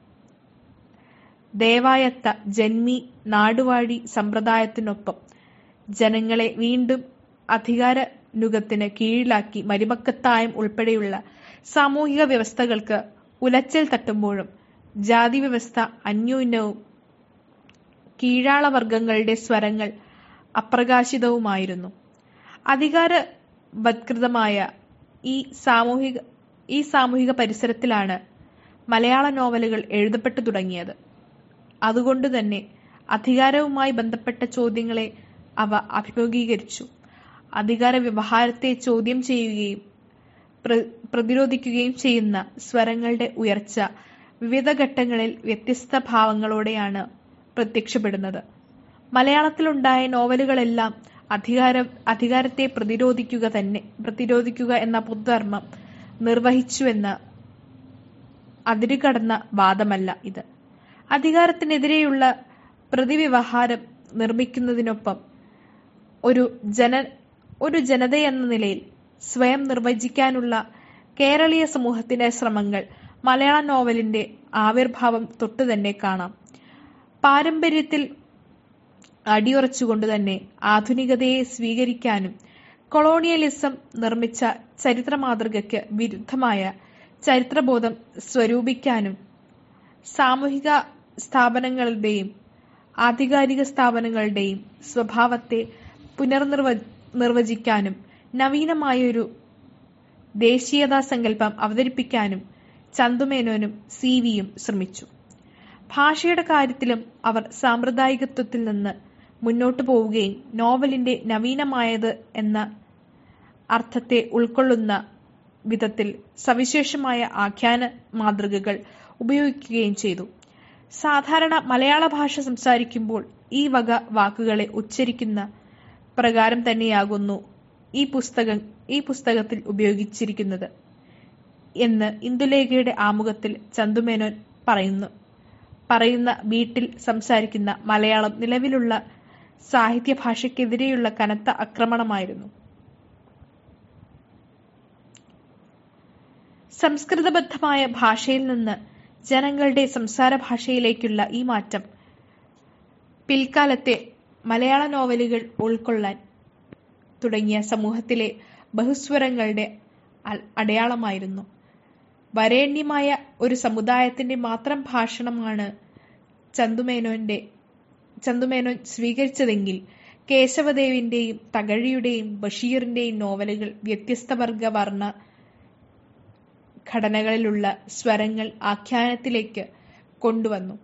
ദേവായത്ത ജന്മി നാടുവാഴി സമ്പ്രദായത്തിനൊപ്പം ജനങ്ങളെ വീണ്ടും അധികാര നുഖത്തിന് കീഴിലാക്കി മരുമക്കത്തായം ഉൾപ്പെടെയുള്ള സാമൂഹിക വ്യവസ്ഥകൾക്ക് ഉലച്ചൽ തട്ടുമ്പോഴും ജാതി വ്യവസ്ഥ അന്യോന്യവും കീഴാളവർഗങ്ങളുടെ സ്വരങ്ങൾ അപ്രകാശിതവുമായിരുന്നു അധികാരവത്കൃതമായ ഈ സാമൂഹിക ഈ സാമൂഹിക പരിസരത്തിലാണ് മലയാള നോവലുകൾ എഴുതപ്പെട്ടു തുടങ്ങിയത് അതുകൊണ്ട് തന്നെ അധികാരവുമായി ബന്ധപ്പെട്ട ചോദ്യങ്ങളെ അവ അഭിമുഖീകരിച്ചു അധികാര വ്യവഹാരത്തെ ചോദ്യം ചെയ്യുകയും പ്രതിരോധിക്കുകയും ചെയ്യുന്ന സ്വരങ്ങളുടെ ഉയർച്ച വിവിധ ഘട്ടങ്ങളിൽ വ്യത്യസ്ത ഭാവങ്ങളോടെയാണ് പ്രത്യക്ഷപ്പെടുന്നത് മലയാളത്തിലുണ്ടായ നോവലുകളെല്ലാം അധികാര അധികാരത്തെ പ്രതിരോധിക്കുക തന്നെ പ്രതിരോധിക്കുക എന്ന പൊതുധർമ്മം നിർവഹിച്ചുവെന്ന അതിരുകടന്ന വാദമല്ല ഇത് അധികാരത്തിനെതിരെയുള്ള പ്രതിവ്യവഹാരം നിർമ്മിക്കുന്നതിനൊപ്പം ഒരു ജന ഒരു ജനതയെന്ന നിലയിൽ സ്വയം നിർവചിക്കാനുള്ള കേരളീയ സമൂഹത്തിന്റെ ശ്രമങ്ങൾ മലയാള നോവലിന്റെ ആവിർഭാവം തൊട്ടുതന്നെ കാണാം പാരമ്പര്യത്തിൽ അടിയുറച്ചുകൊണ്ട് തന്നെ ആധുനികതയെ സ്വീകരിക്കാനും കൊളോണിയലിസം നിർമ്മിച്ച ചരിത്ര മാതൃകയ്ക്ക് വിരുദ്ധമായ ചരിത്രബോധം സ്വരൂപിക്കാനും സാമൂഹിക സ്ഥാപനങ്ങളുടെയും ആധികാരിക സ്ഥാപനങ്ങളുടെയും സ്വഭാവത്തെ പുനർനിർവ നിർവചിക്കാനും നവീനമായൊരു ദേശീയതാ സങ്കല്പം അവതരിപ്പിക്കാനും ചന്തുമേനോനും സി വിയും ശ്രമിച്ചു ഭാഷയുടെ കാര്യത്തിലും അവർ സാമ്പ്രദായികത്വത്തിൽ നിന്ന് മുന്നോട്ടു പോവുകയും നോവലിന്റെ നവീനമായത് എന്ന അർത്ഥത്തെ ഉൾക്കൊള്ളുന്ന വിധത്തിൽ സവിശേഷമായ ആഖ്യാന മാതൃകകൾ ഉപയോഗിക്കുകയും ചെയ്തു സാധാരണ മലയാള ഭാഷ സംസാരിക്കുമ്പോൾ ഈ വക വാക്കുകളെ ഉച്ചരിക്കുന്ന പ്രകാരം തന്നെയാകുന്നു ഈ പുസ്തകം ഈ പുസ്തകത്തിൽ ഉപയോഗിച്ചിരിക്കുന്നത് എന്ന് ഇന്ദുലേഖയുടെ ആമുഖത്തിൽ ചന്തുമേനോൻ പറയുന്നു പറയുന്ന വീട്ടിൽ സംസാരിക്കുന്ന മലയാളം നിലവിലുള്ള സാഹിത്യ ഭാഷയ്ക്കെതിരെയുള്ള കനത്ത ആക്രമണമായിരുന്നു സംസ്കൃതബദ്ധമായ ഭാഷയിൽ നിന്ന് ജനങ്ങളുടെ സംസാര ഭാഷയിലേക്കുള്ള ഈ മാറ്റം പിൽക്കാലത്തെ മലയാള നോവലുകൾ ഉൾക്കൊള്ളാൻ തുടങ്ങിയ സമൂഹത്തിലെ ബഹുസ്വരങ്ങളുടെ അടയാളമായിരുന്നു വരേണ്യമായ ഒരു സമുദായത്തിന്റെ മാത്രം ഭാഷണമാണ് ചന്തുമേനോന്റെ ചന്തുമേനോൻ സ്വീകരിച്ചതെങ്കിൽ കേശവദേവിന്റെയും തകഴിയുടെയും ബഷീറിന്റെയും നോവലുകൾ വ്യത്യസ്ത വർഗ വർണ്ണ ഘടനകളിലുള്ള സ്വരങ്ങൾ ആഖ്യാനത്തിലേക്ക് കൊണ്ടുവന്നു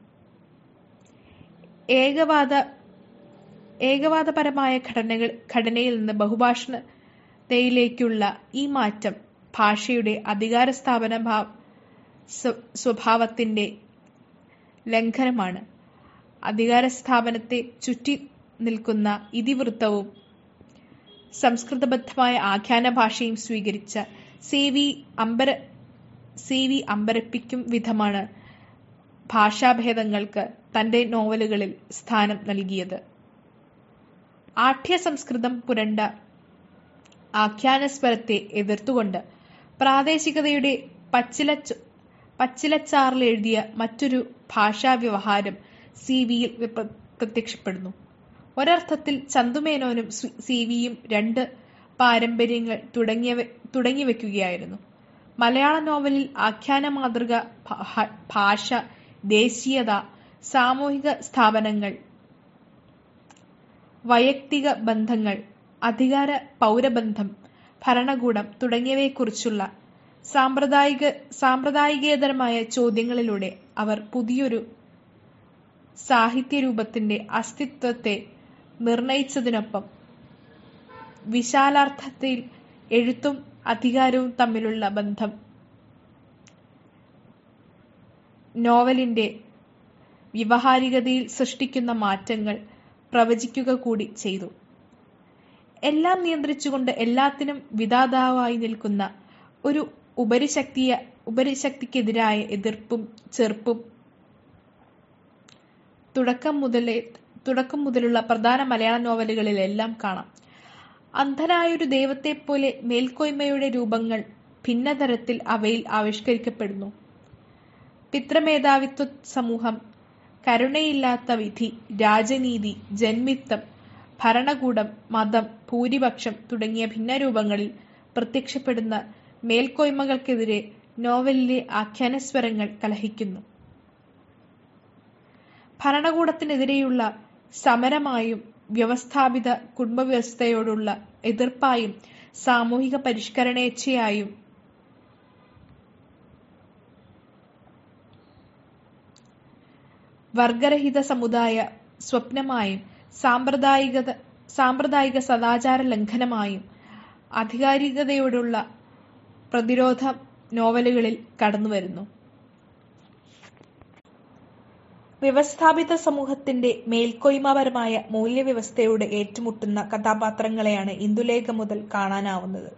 ഏകവാദ ഏകവാദപരമായ ഘടനകൾ ഘടനയിൽ നിന്ന് ബഹുഭാഷണതയിലേക്കുള്ള ഈ മാറ്റം ഭാഷയുടെ അധികാര സ്ഥാപന ഭാ സ്വ- സ്വഭാവത്തിന്റെ ലംഘനമാണ് അധികാര സ്ഥാപനത്തെ ചുറ്റി നിൽക്കുന്ന ഇതിവൃത്തവും സംസ്കൃതബദ്ധമായ ആഖ്യാന ഭാഷയും സ്വീകരിച്ച സി വി അമ്പര സി വി അമ്പരപ്പിക്കും വിധമാണ് ഭാഷാഭേദങ്ങൾക്ക് തന്റെ നോവലുകളിൽ സ്ഥാനം നൽകിയത് ആഠ്യ സംസ്കൃതം പുരണ്ട ആഖ്യാനസ്വരത്തെ എതിർത്തുകൊണ്ട് പ്രാദേശികതയുടെ പച്ചില പച്ചിലച്ചാറിൽ എഴുതിയ മറ്റൊരു ഭാഷാവ്യവഹാരം സി വിയിൽ വിപ്ര- പ്രത്യക്ഷപ്പെടുന്നു ഒരർത്ഥത്തിൽ ചന്തുമേനോനും സി- സി വിയും രണ്ട് പാരമ്പര്യങ്ങൾ തുടങ്ങിയവ തുടങ്ങിവെക്കുകയായിരുന്നു മലയാള നോവലിൽ ആഖ്യാന മാതൃക ഭാ- ഭാഷ ദേശീയത സാമൂഹിക സ്ഥാപനങ്ങൾ വൈയക്തിക ബന്ധങ്ങൾ അധികാര പൗരബന്ധം ഭരണകൂടം തുടങ്ങിയവയെക്കുറിച്ചുള്ള സാമ്പ്രദായിക സാമ്പ്രദായികേതരമായ ചോദ്യങ്ങളിലൂടെ അവർ പുതിയൊരു സാഹിത്യരൂപത്തിന്റെ അസ്തിത്വത്തെ നിർണയിച്ചതിനൊപ്പം വിശാലാർത്ഥത്തിൽ എഴുത്തും അധികാരവും തമ്മിലുള്ള ബന്ധം നോവലിന്റെ വ്യവഹാരികതയിൽ സൃഷ്ടിക്കുന്ന മാറ്റങ്ങൾ പ്രവചിക്കുക കൂടി ചെയ്തു എല്ലാം നിയന്ത്രിച്ചുകൊണ്ട് എല്ലാത്തിനും വിധാതാവായി നിൽക്കുന്ന ഒരു ഉപരിശക്തിയ ഉപരിശക്തിക്കെതിരായ എതിർപ്പും ചെറുപ്പും തുടക്കം മുതലേ തുടക്കം മുതലുള്ള പ്രധാന മലയാള നോവലുകളിലെല്ലാം കാണാം അന്ധനായൊരു ദൈവത്തെപ്പോലെ മേൽക്കോയ്മയുടെ രൂപങ്ങൾ ഭിന്നതരത്തിൽ അവയിൽ ആവിഷ്കരിക്കപ്പെടുന്നു പിതൃമേധാവിത്വ സമൂഹം കരുണയില്ലാത്ത വിധി രാജനീതി ജന്മിത്തം ഭരണകൂടം മതം ഭൂരിപക്ഷം തുടങ്ങിയ ഭിന്നരൂപങ്ങളിൽ പ്രത്യക്ഷപ്പെടുന്ന മേൽക്കോയ്മകൾക്കെതിരെ നോവലിലെ ആഖ്യാനസ്വരങ്ങൾ കലഹിക്കുന്നു ഭരണകൂടത്തിനെതിരെയുള്ള സമരമായും വ്യവസ്ഥാപിത കുടുംബവ്യവസ്ഥയോടുള്ള എതിർപ്പായും സാമൂഹിക പരിഷ്കരണേച്ഛയായും വർഗരഹിത സമുദായ സ്വപ്നമായും സാമ്പ്രദായികത സാമ്പ്രദായിക സദാചാര ലംഘനമായും ആധികാരികതയോടുള്ള പ്രതിരോധ നോവലുകളിൽ കടന്നുവരുന്നു വ്യവസ്ഥാപിത സമൂഹത്തിന്റെ മേൽക്കോയ്മപരമായ മൂല്യവ്യവസ്ഥയോട് ഏറ്റുമുട്ടുന്ന കഥാപാത്രങ്ങളെയാണ് ഇന്ദുലേഖ മുതൽ കാണാനാവുന്നത്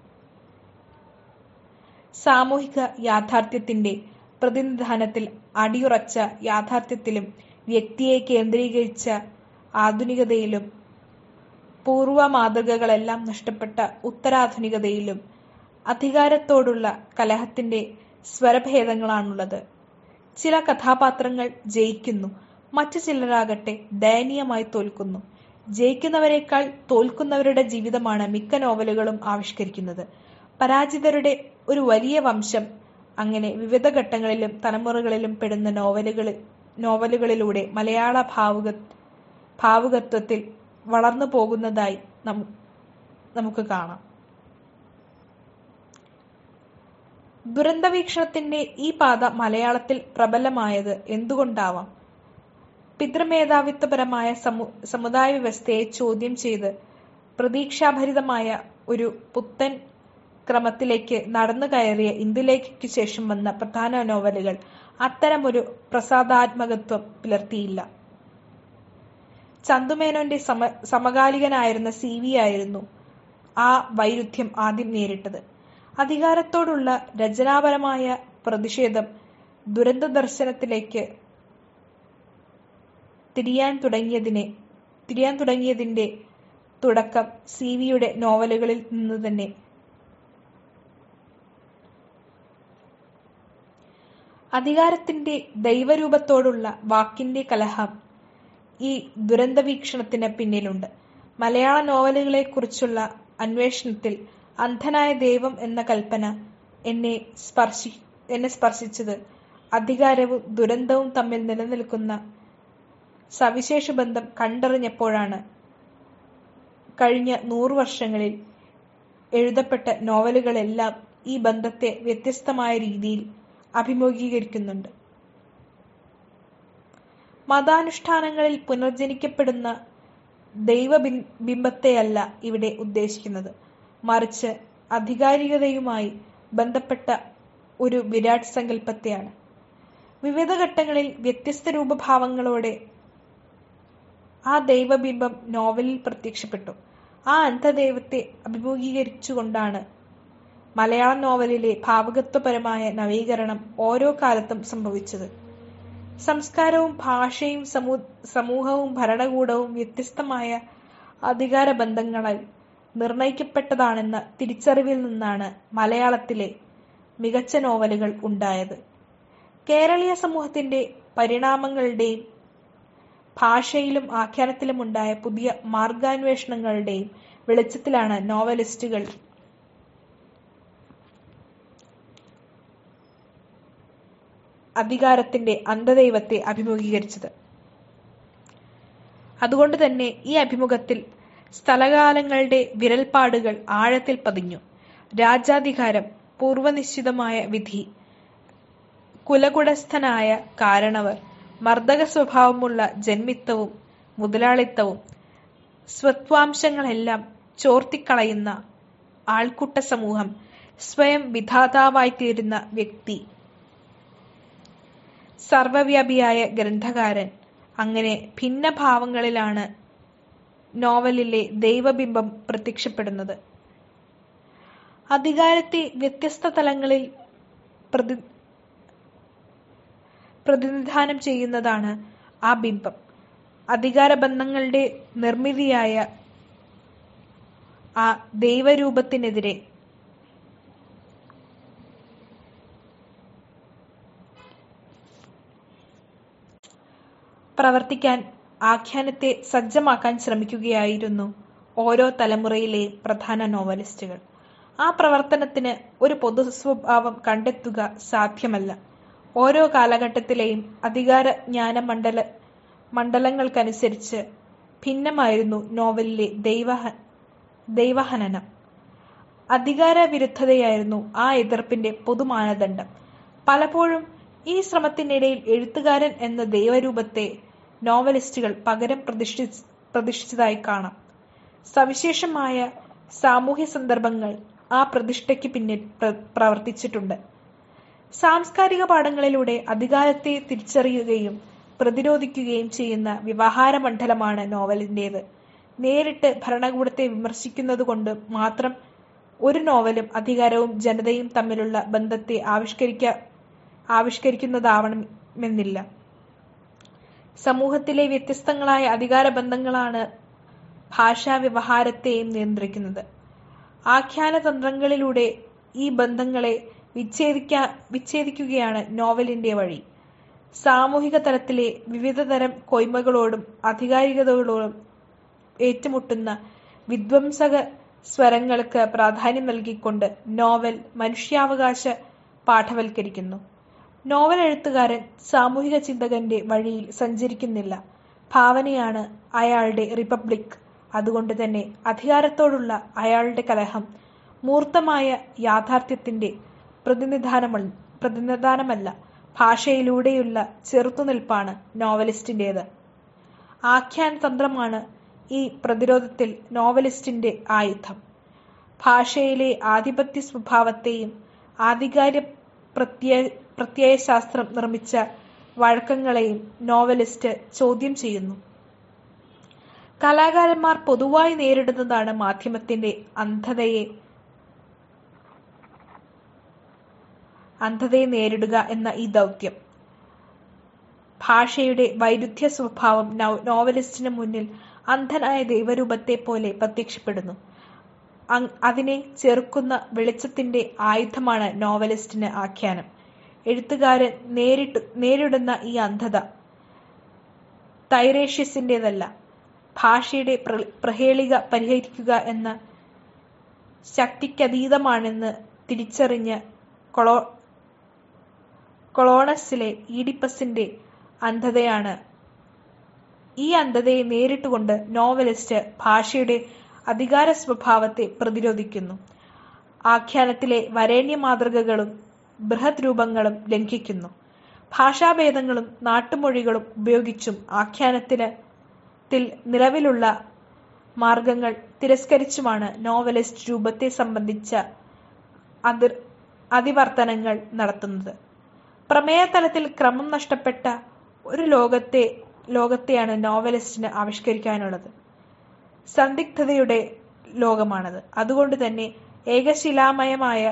സാമൂഹിക യാഥാർത്ഥ്യത്തിന്റെ പ്രതിനിധാനത്തിൽ അടിയുറച്ച യാഥാർത്ഥ്യത്തിലും വ്യക്തിയെ കേന്ദ്രീകരിച്ച ആധുനികതയിലും പൂർവ മാതൃകകളെല്ലാം നഷ്ടപ്പെട്ട ഉത്തരാധുനികതയിലും അധികാരത്തോടുള്ള കലഹത്തിന്റെ സ്വരഭേദങ്ങളാണുള്ളത് ചില കഥാപാത്രങ്ങൾ ജയിക്കുന്നു മറ്റു ചിലരാകട്ടെ ദയനീയമായി തോൽക്കുന്നു ജയിക്കുന്നവരെക്കാൾ തോൽക്കുന്നവരുടെ ജീവിതമാണ് മിക്ക നോവലുകളും ആവിഷ്കരിക്കുന്നത് പരാജിതരുടെ ഒരു വലിയ വംശം അങ്ങനെ വിവിധ ഘട്ടങ്ങളിലും തലമുറകളിലും പെടുന്ന നോവലുകളിൽ നോവലുകളിലൂടെ മലയാള ഭാവുക ഭാവുകത്വത്തിൽ വളർന്നു പോകുന്നതായി നമു നമുക്ക് കാണാം ദുരന്തവീക്ഷണത്തിന്റെ ഈ പാത മലയാളത്തിൽ പ്രബലമായത് എന്തുകൊണ്ടാവാം പിതൃമേധാവിത്വപരമായ സമു സമുദായ വ്യവസ്ഥയെ ചോദ്യം ചെയ്ത് പ്രതീക്ഷാഭരിതമായ ഒരു പുത്തൻ ക്രമത്തിലേക്ക് നടന്നു കയറിയ ഇന്ദുലേഖയ്ക്ക് ശേഷം വന്ന പ്രധാന നോവലുകൾ അത്തരമൊരു പ്രസാദാത്മകത്വം പുലർത്തിയില്ല ചന്തുമേനോന്റെ സമ സമകാലികനായിരുന്ന സി വി ആയിരുന്നു ആ വൈരുദ്ധ്യം ആദ്യം നേരിട്ടത് അധികാരത്തോടുള്ള രചനാപരമായ പ്രതിഷേധം ദുരന്ത ദർശനത്തിലേക്ക് തിരിയാൻ തുടങ്ങിയതിനെ തിരിയാൻ തുടങ്ങിയതിന്റെ തുടക്കം സി വിയുടെ നോവലുകളിൽ നിന്ന് തന്നെ അധികാരത്തിന്റെ ദൈവരൂപത്തോടുള്ള വാക്കിന്റെ കലഹം ഈ ദുരന്തവീക്ഷണത്തിന് പിന്നിലുണ്ട് മലയാള നോവലുകളെക്കുറിച്ചുള്ള അന്വേഷണത്തിൽ അന്ധനായ ദൈവം എന്ന കൽപ്പന എന്നെ സ്പർശി എന്നെ സ്പർശിച്ചത് അധികാരവും ദുരന്തവും തമ്മിൽ നിലനിൽക്കുന്ന സവിശേഷ ബന്ധം കണ്ടറിഞ്ഞപ്പോഴാണ് കഴിഞ്ഞ നൂറു വർഷങ്ങളിൽ എഴുതപ്പെട്ട നോവലുകളെല്ലാം ഈ ബന്ധത്തെ വ്യത്യസ്തമായ രീതിയിൽ അഭിമുഖീകരിക്കുന്നുണ്ട് മതാനുഷ്ഠാനങ്ങളിൽ പുനർജനിക്കപ്പെടുന്ന ദൈവബിംബത്തെയല്ല ഇവിടെ ഉദ്ദേശിക്കുന്നത് മറിച്ച് അധികാരികതയുമായി ബന്ധപ്പെട്ട ഒരു വിരാട് സങ്കല്പത്തെയാണ് വിവിധ ഘട്ടങ്ങളിൽ വ്യത്യസ്ത രൂപഭാവങ്ങളോടെ ആ ദൈവബിംബം നോവലിൽ പ്രത്യക്ഷപ്പെട്ടു ആ അന്ധദൈവത്തെ അഭിമുഖീകരിച്ചുകൊണ്ടാണ് മലയാളം നോവലിലെ ഭാവകത്വപരമായ നവീകരണം ഓരോ കാലത്തും സംഭവിച്ചത് സംസ്കാരവും ഭാഷയും സമൂ സമൂഹവും ഭരണകൂടവും വ്യത്യസ്തമായ അധികാര ബന്ധങ്ങളാൽ നിർണയിക്കപ്പെട്ടതാണെന്ന തിരിച്ചറിവിൽ നിന്നാണ് മലയാളത്തിലെ മികച്ച നോവലുകൾ ഉണ്ടായത് കേരളീയ സമൂഹത്തിന്റെ പരിണാമങ്ങളുടെയും ഭാഷയിലും ആഖ്യാനത്തിലും ഉണ്ടായ പുതിയ മാർഗാന്വേഷണങ്ങളുടെയും വെളിച്ചത്തിലാണ് നോവലിസ്റ്റുകൾ അധികാരത്തിന്റെ അന്ധദൈവത്തെ അഭിമുഖീകരിച്ചത് അതുകൊണ്ട് തന്നെ ഈ അഭിമുഖത്തിൽ സ്ഥലകാലങ്ങളുടെ വിരൽപ്പാടുകൾ ആഴത്തിൽ പതിഞ്ഞു രാജാധികാരം പൂർവനിശ്ചിതമായ വിധി കുലകുടസ്ഥനായ കാരണവർ മർദ്ദക സ്വഭാവമുള്ള ജന്മിത്വവും മുതലാളിത്തവും സ്വത്വാംശങ്ങളെല്ലാം ചോർത്തിക്കളയുന്ന ആൾക്കൂട്ട സമൂഹം സ്വയം വിധാതാവായിത്തീരുന്ന വ്യക്തി സർവവ്യാപിയായ ഗ്രന്ഥകാരൻ അങ്ങനെ ഭിന്ന ഭാവങ്ങളിലാണ് നോവലിലെ ദൈവബിംബം പ്രത്യക്ഷപ്പെടുന്നത് അധികാരത്തെ വ്യത്യസ്ത തലങ്ങളിൽ പ്രതി പ്രതിനിധാനം ചെയ്യുന്നതാണ് ആ ബിംബം അധികാരബന്ധങ്ങളുടെ നിർമ്മിതിയായ ആ ദൈവരൂപത്തിനെതിരെ പ്രവർത്തിക്കാൻ ആഖ്യാനത്തെ സജ്ജമാക്കാൻ ശ്രമിക്കുകയായിരുന്നു ഓരോ തലമുറയിലെയും പ്രധാന നോവലിസ്റ്റുകൾ ആ പ്രവർത്തനത്തിന് ഒരു പൊതു സ്വഭാവം കണ്ടെത്തുക സാധ്യമല്ല ഓരോ കാലഘട്ടത്തിലെയും അധികാര ജ്ഞാന മണ്ഡല മണ്ഡലങ്ങൾക്കനുസരിച്ച് ഭിന്നമായിരുന്നു നോവലിലെ ദൈവഹ ദൈവഹനനം അധികാര വിരുദ്ധതയായിരുന്നു ആ എതിർപ്പിന്റെ പൊതുമാനദണ്ഡം പലപ്പോഴും ഈ ശ്രമത്തിനിടയിൽ എഴുത്തുകാരൻ എന്ന ദൈവരൂപത്തെ നോവലിസ്റ്റുകൾ പകരം പ്രതിഷ്ഠി പ്രതിഷ്ഠിച്ചതായി കാണാം സവിശേഷമായ സാമൂഹ്യ സന്ദർഭങ്ങൾ ആ പ്രതിഷ്ഠയ്ക്ക് പിന്നിൽ പ്ര പ്രവർത്തിച്ചിട്ടുണ്ട് സാംസ്കാരിക പാഠങ്ങളിലൂടെ അധികാരത്തെ തിരിച്ചറിയുകയും പ്രതിരോധിക്കുകയും ചെയ്യുന്ന വ്യവഹാര മണ്ഡലമാണ് നോവലിൻ്റേത് നേരിട്ട് ഭരണകൂടത്തെ വിമർശിക്കുന്നത് കൊണ്ട് മാത്രം ഒരു നോവലും അധികാരവും ജനതയും തമ്മിലുള്ള ബന്ധത്തെ ആവിഷ്കരിക്ക ആവിഷ്കരിക്കുന്നതാവണമെന്നില്ല സമൂഹത്തിലെ വ്യത്യസ്തങ്ങളായ അധികാര ബന്ധങ്ങളാണ് ഭാഷാ വ്യവഹാരത്തെയും നിയന്ത്രിക്കുന്നത് ആഖ്യാന തന്ത്രങ്ങളിലൂടെ ഈ ബന്ധങ്ങളെ വിച്ഛേദിക്കാ വിച്ഛേദിക്കുകയാണ് നോവലിന്റെ വഴി സാമൂഹിക തലത്തിലെ വിവിധതരം കൊയ്മകളോടും അധികാരികതകളോടും ഏറ്റുമുട്ടുന്ന വിധ്വംസക സ്വരങ്ങൾക്ക് പ്രാധാന്യം നൽകിക്കൊണ്ട് നോവൽ മനുഷ്യാവകാശ പാഠവൽക്കരിക്കുന്നു നോവൽ എഴുത്തുകാരൻ സാമൂഹിക ചിന്തകന്റെ വഴിയിൽ സഞ്ചരിക്കുന്നില്ല ഭാവനയാണ് അയാളുടെ റിപ്പബ്ലിക് അതുകൊണ്ട് തന്നെ അധികാരത്തോടുള്ള അയാളുടെ കലഹം മൂർത്തമായ യാഥാർത്ഥ്യത്തിന്റെ പ്രതിനിധാനമല്ല പ്രതിനിധാനമല്ല ഭാഷയിലൂടെയുള്ള ചെറുത്തുനിൽപ്പാണ് നോവലിസ്റ്റിൻ്റെത് ആഖ്യാന തന്ത്രമാണ് ഈ പ്രതിരോധത്തിൽ നോവലിസ്റ്റിന്റെ ആയുധം ഭാഷയിലെ ആധിപത്യ സ്വഭാവത്തെയും ആധികാര പ്രത്യയ പ്രത്യയശാസ്ത്രം നിർമ്മിച്ച വഴക്കങ്ങളെയും നോവലിസ്റ്റ് ചോദ്യം ചെയ്യുന്നു കലാകാരന്മാർ പൊതുവായി നേരിടുന്നതാണ് മാധ്യമത്തിന്റെ അന്ധതയെ അന്ധതയെ നേരിടുക എന്ന ഈ ദൗത്യം ഭാഷയുടെ വൈരുദ്ധ്യ സ്വഭാവം നോവലിസ്റ്റിന് മുന്നിൽ അന്ധനായ ദൈവരൂപത്തെ പോലെ പ്രത്യക്ഷപ്പെടുന്നു അതിനെ ചെറുക്കുന്ന വെളിച്ചത്തിന്റെ ആയുധമാണ് നോവലിസ്റ്റിന് ആഖ്യാനം എഴുത്തുകാരൻ നേരിട്ട് നേരിടുന്ന ഈ അന്ധത തൈറേഷ്യസിൻ്റെതല്ല ഭാഷയുടെ പ്രഹേളിക പരിഹരിക്കുക എന്ന ശക്തിക്കതീതമാണെന്ന് തിരിച്ചറിഞ്ഞ് കൊളോ കൊളോണസിലെ ഈഡിപ്പസിന്റെ അന്ധതയാണ് ഈ അന്ധതയെ നേരിട്ടുകൊണ്ട് നോവലിസ്റ്റ് ഭാഷയുടെ അധികാര സ്വഭാവത്തെ പ്രതിരോധിക്കുന്നു ആഖ്യാനത്തിലെ വരേണ്യ മാതൃകകളും ബൃഹത് രൂപങ്ങളും ലംഘിക്കുന്നു ഭാഷാഭേദങ്ങളും നാട്ടുമൊഴികളും ഉപയോഗിച്ചും ആഖ്യാനത്തിന് ത്തിൽ നിലവിലുള്ള മാർഗങ്ങൾ തിരസ്കരിച്ചുമാണ് നോവലിസ്റ്റ് രൂപത്തെ സംബന്ധിച്ച അതിർ അതിവർത്തനങ്ങൾ നടത്തുന്നത് പ്രമേയതലത്തിൽ ക്രമം നഷ്ടപ്പെട്ട ഒരു ലോകത്തെ ലോകത്തെയാണ് നോവലിസ്റ്റിന് ആവിഷ്കരിക്കാനുള്ളത് സന്ദിഗ്ധതയുടെ ലോകമാണത് അതുകൊണ്ട് തന്നെ ഏകശിലാമയമായ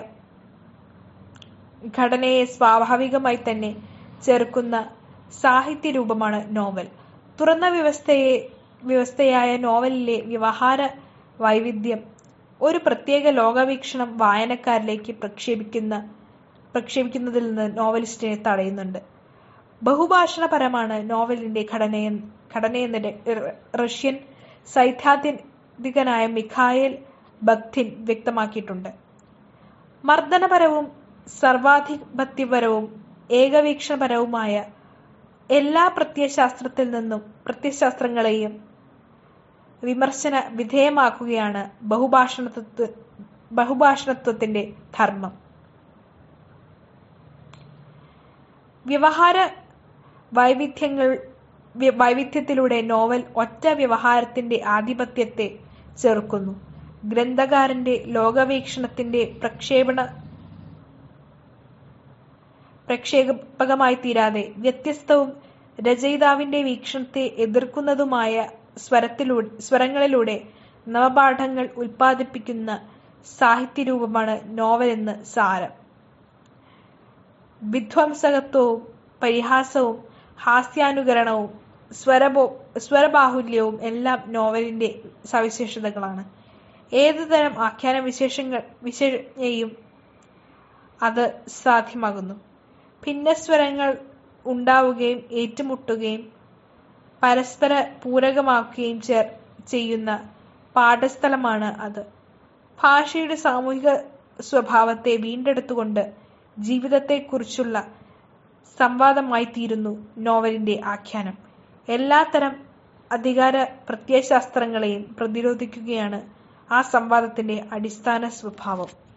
ഘടനയെ സ്വാഭാവികമായി തന്നെ ചേർക്കുന്ന സാഹിത്യ രൂപമാണ് നോവൽ തുറന്ന വ്യവസ്ഥയെ വ്യവസ്ഥയായ നോവലിലെ വ്യവഹാര വൈവിധ്യം ഒരു പ്രത്യേക ലോകവീക്ഷണം വായനക്കാരിലേക്ക് പ്രക്ഷേപിക്കുന്ന പ്രക്ഷേപിക്കുന്നതിൽ നിന്ന് നോവലിസ്റ്റിനെ തടയുന്നുണ്ട് ബഹുഭാഷണപരമാണ് നോവലിന്റെ ഘടനയെ ഘടനയെന്ന് ര- റഷ്യൻ സൈദ്ധാന്തികനായ മിഖായേൽ ബക്തിൻ വ്യക്തമാക്കിയിട്ടുണ്ട് മർദ്ദനപരവും സർവാധിപത്യപരവും ഏകവീക്ഷണപരവുമായ എല്ലാ പ്രത്യയശാസ്ത്രത്തിൽ നിന്നും പ്രത്യയശാസ്ത്രങ്ങളെയും വിമർശന വിധേയമാക്കുകയാണ് ബഹുഭാഷണത്വ ബഹുഭാഷണത്വത്തിന്റെ ധർമ്മം വ്യവഹാര വൈവിധ്യങ്ങൾ വ്യ- വൈവിധ്യത്തിലൂടെ നോവൽ ഒറ്റ വ്യവഹാരത്തിന്റെ ആധിപത്യത്തെ ചെറുക്കുന്നു ഗ്രന്ഥകാരന്റെ ലോകവീക്ഷണത്തിന്റെ പ്രക്ഷേപണ പ്രക്ഷേപകമായി തീരാതെ വ്യത്യസ്തവും രചയിതാവിന്റെ വീക്ഷണത്തെ എതിർക്കുന്നതുമായ സ്വരത്തിലൂടെ സ്വരങ്ങളിലൂടെ നവപാഠങ്ങൾ ഉൽപ്പാദിപ്പിക്കുന്ന സാഹിത്യരൂപമാണ് നോവൽ എന്ന് സാരം വിധ്വംസകത്വവും പരിഹാസവും ഹാസ്യാനുകരണവും സ്വരബോ സ്വരബാഹുല്യവും എല്ലാം നോവലിന്റെ സവിശേഷതകളാണ് ഏതുതരം ആഖ്യാന വിശേഷങ്ങൾ വിശേഷയും അത് സാധ്യമാകുന്നു ഭിന്നസ്വരങ്ങൾ ഉണ്ടാവുകയും ഏറ്റുമുട്ടുകയും പരസ്പര പൂരകമാക്കുകയും ചേർ ചെയ്യുന്ന പാഠസ്ഥലമാണ് അത് ഭാഷയുടെ സാമൂഹിക സ്വഭാവത്തെ വീണ്ടെടുത്തുകൊണ്ട് ജീവിതത്തെക്കുറിച്ചുള്ള സംവാദമായി തീരുന്നു നോവലിന്റെ ആഖ്യാനം എല്ലാത്തരം അധികാര പ്രത്യയശാസ്ത്രങ്ങളെയും പ്രതിരോധിക്കുകയാണ് ആ സംവാദത്തിന്റെ അടിസ്ഥാന സ്വഭാവം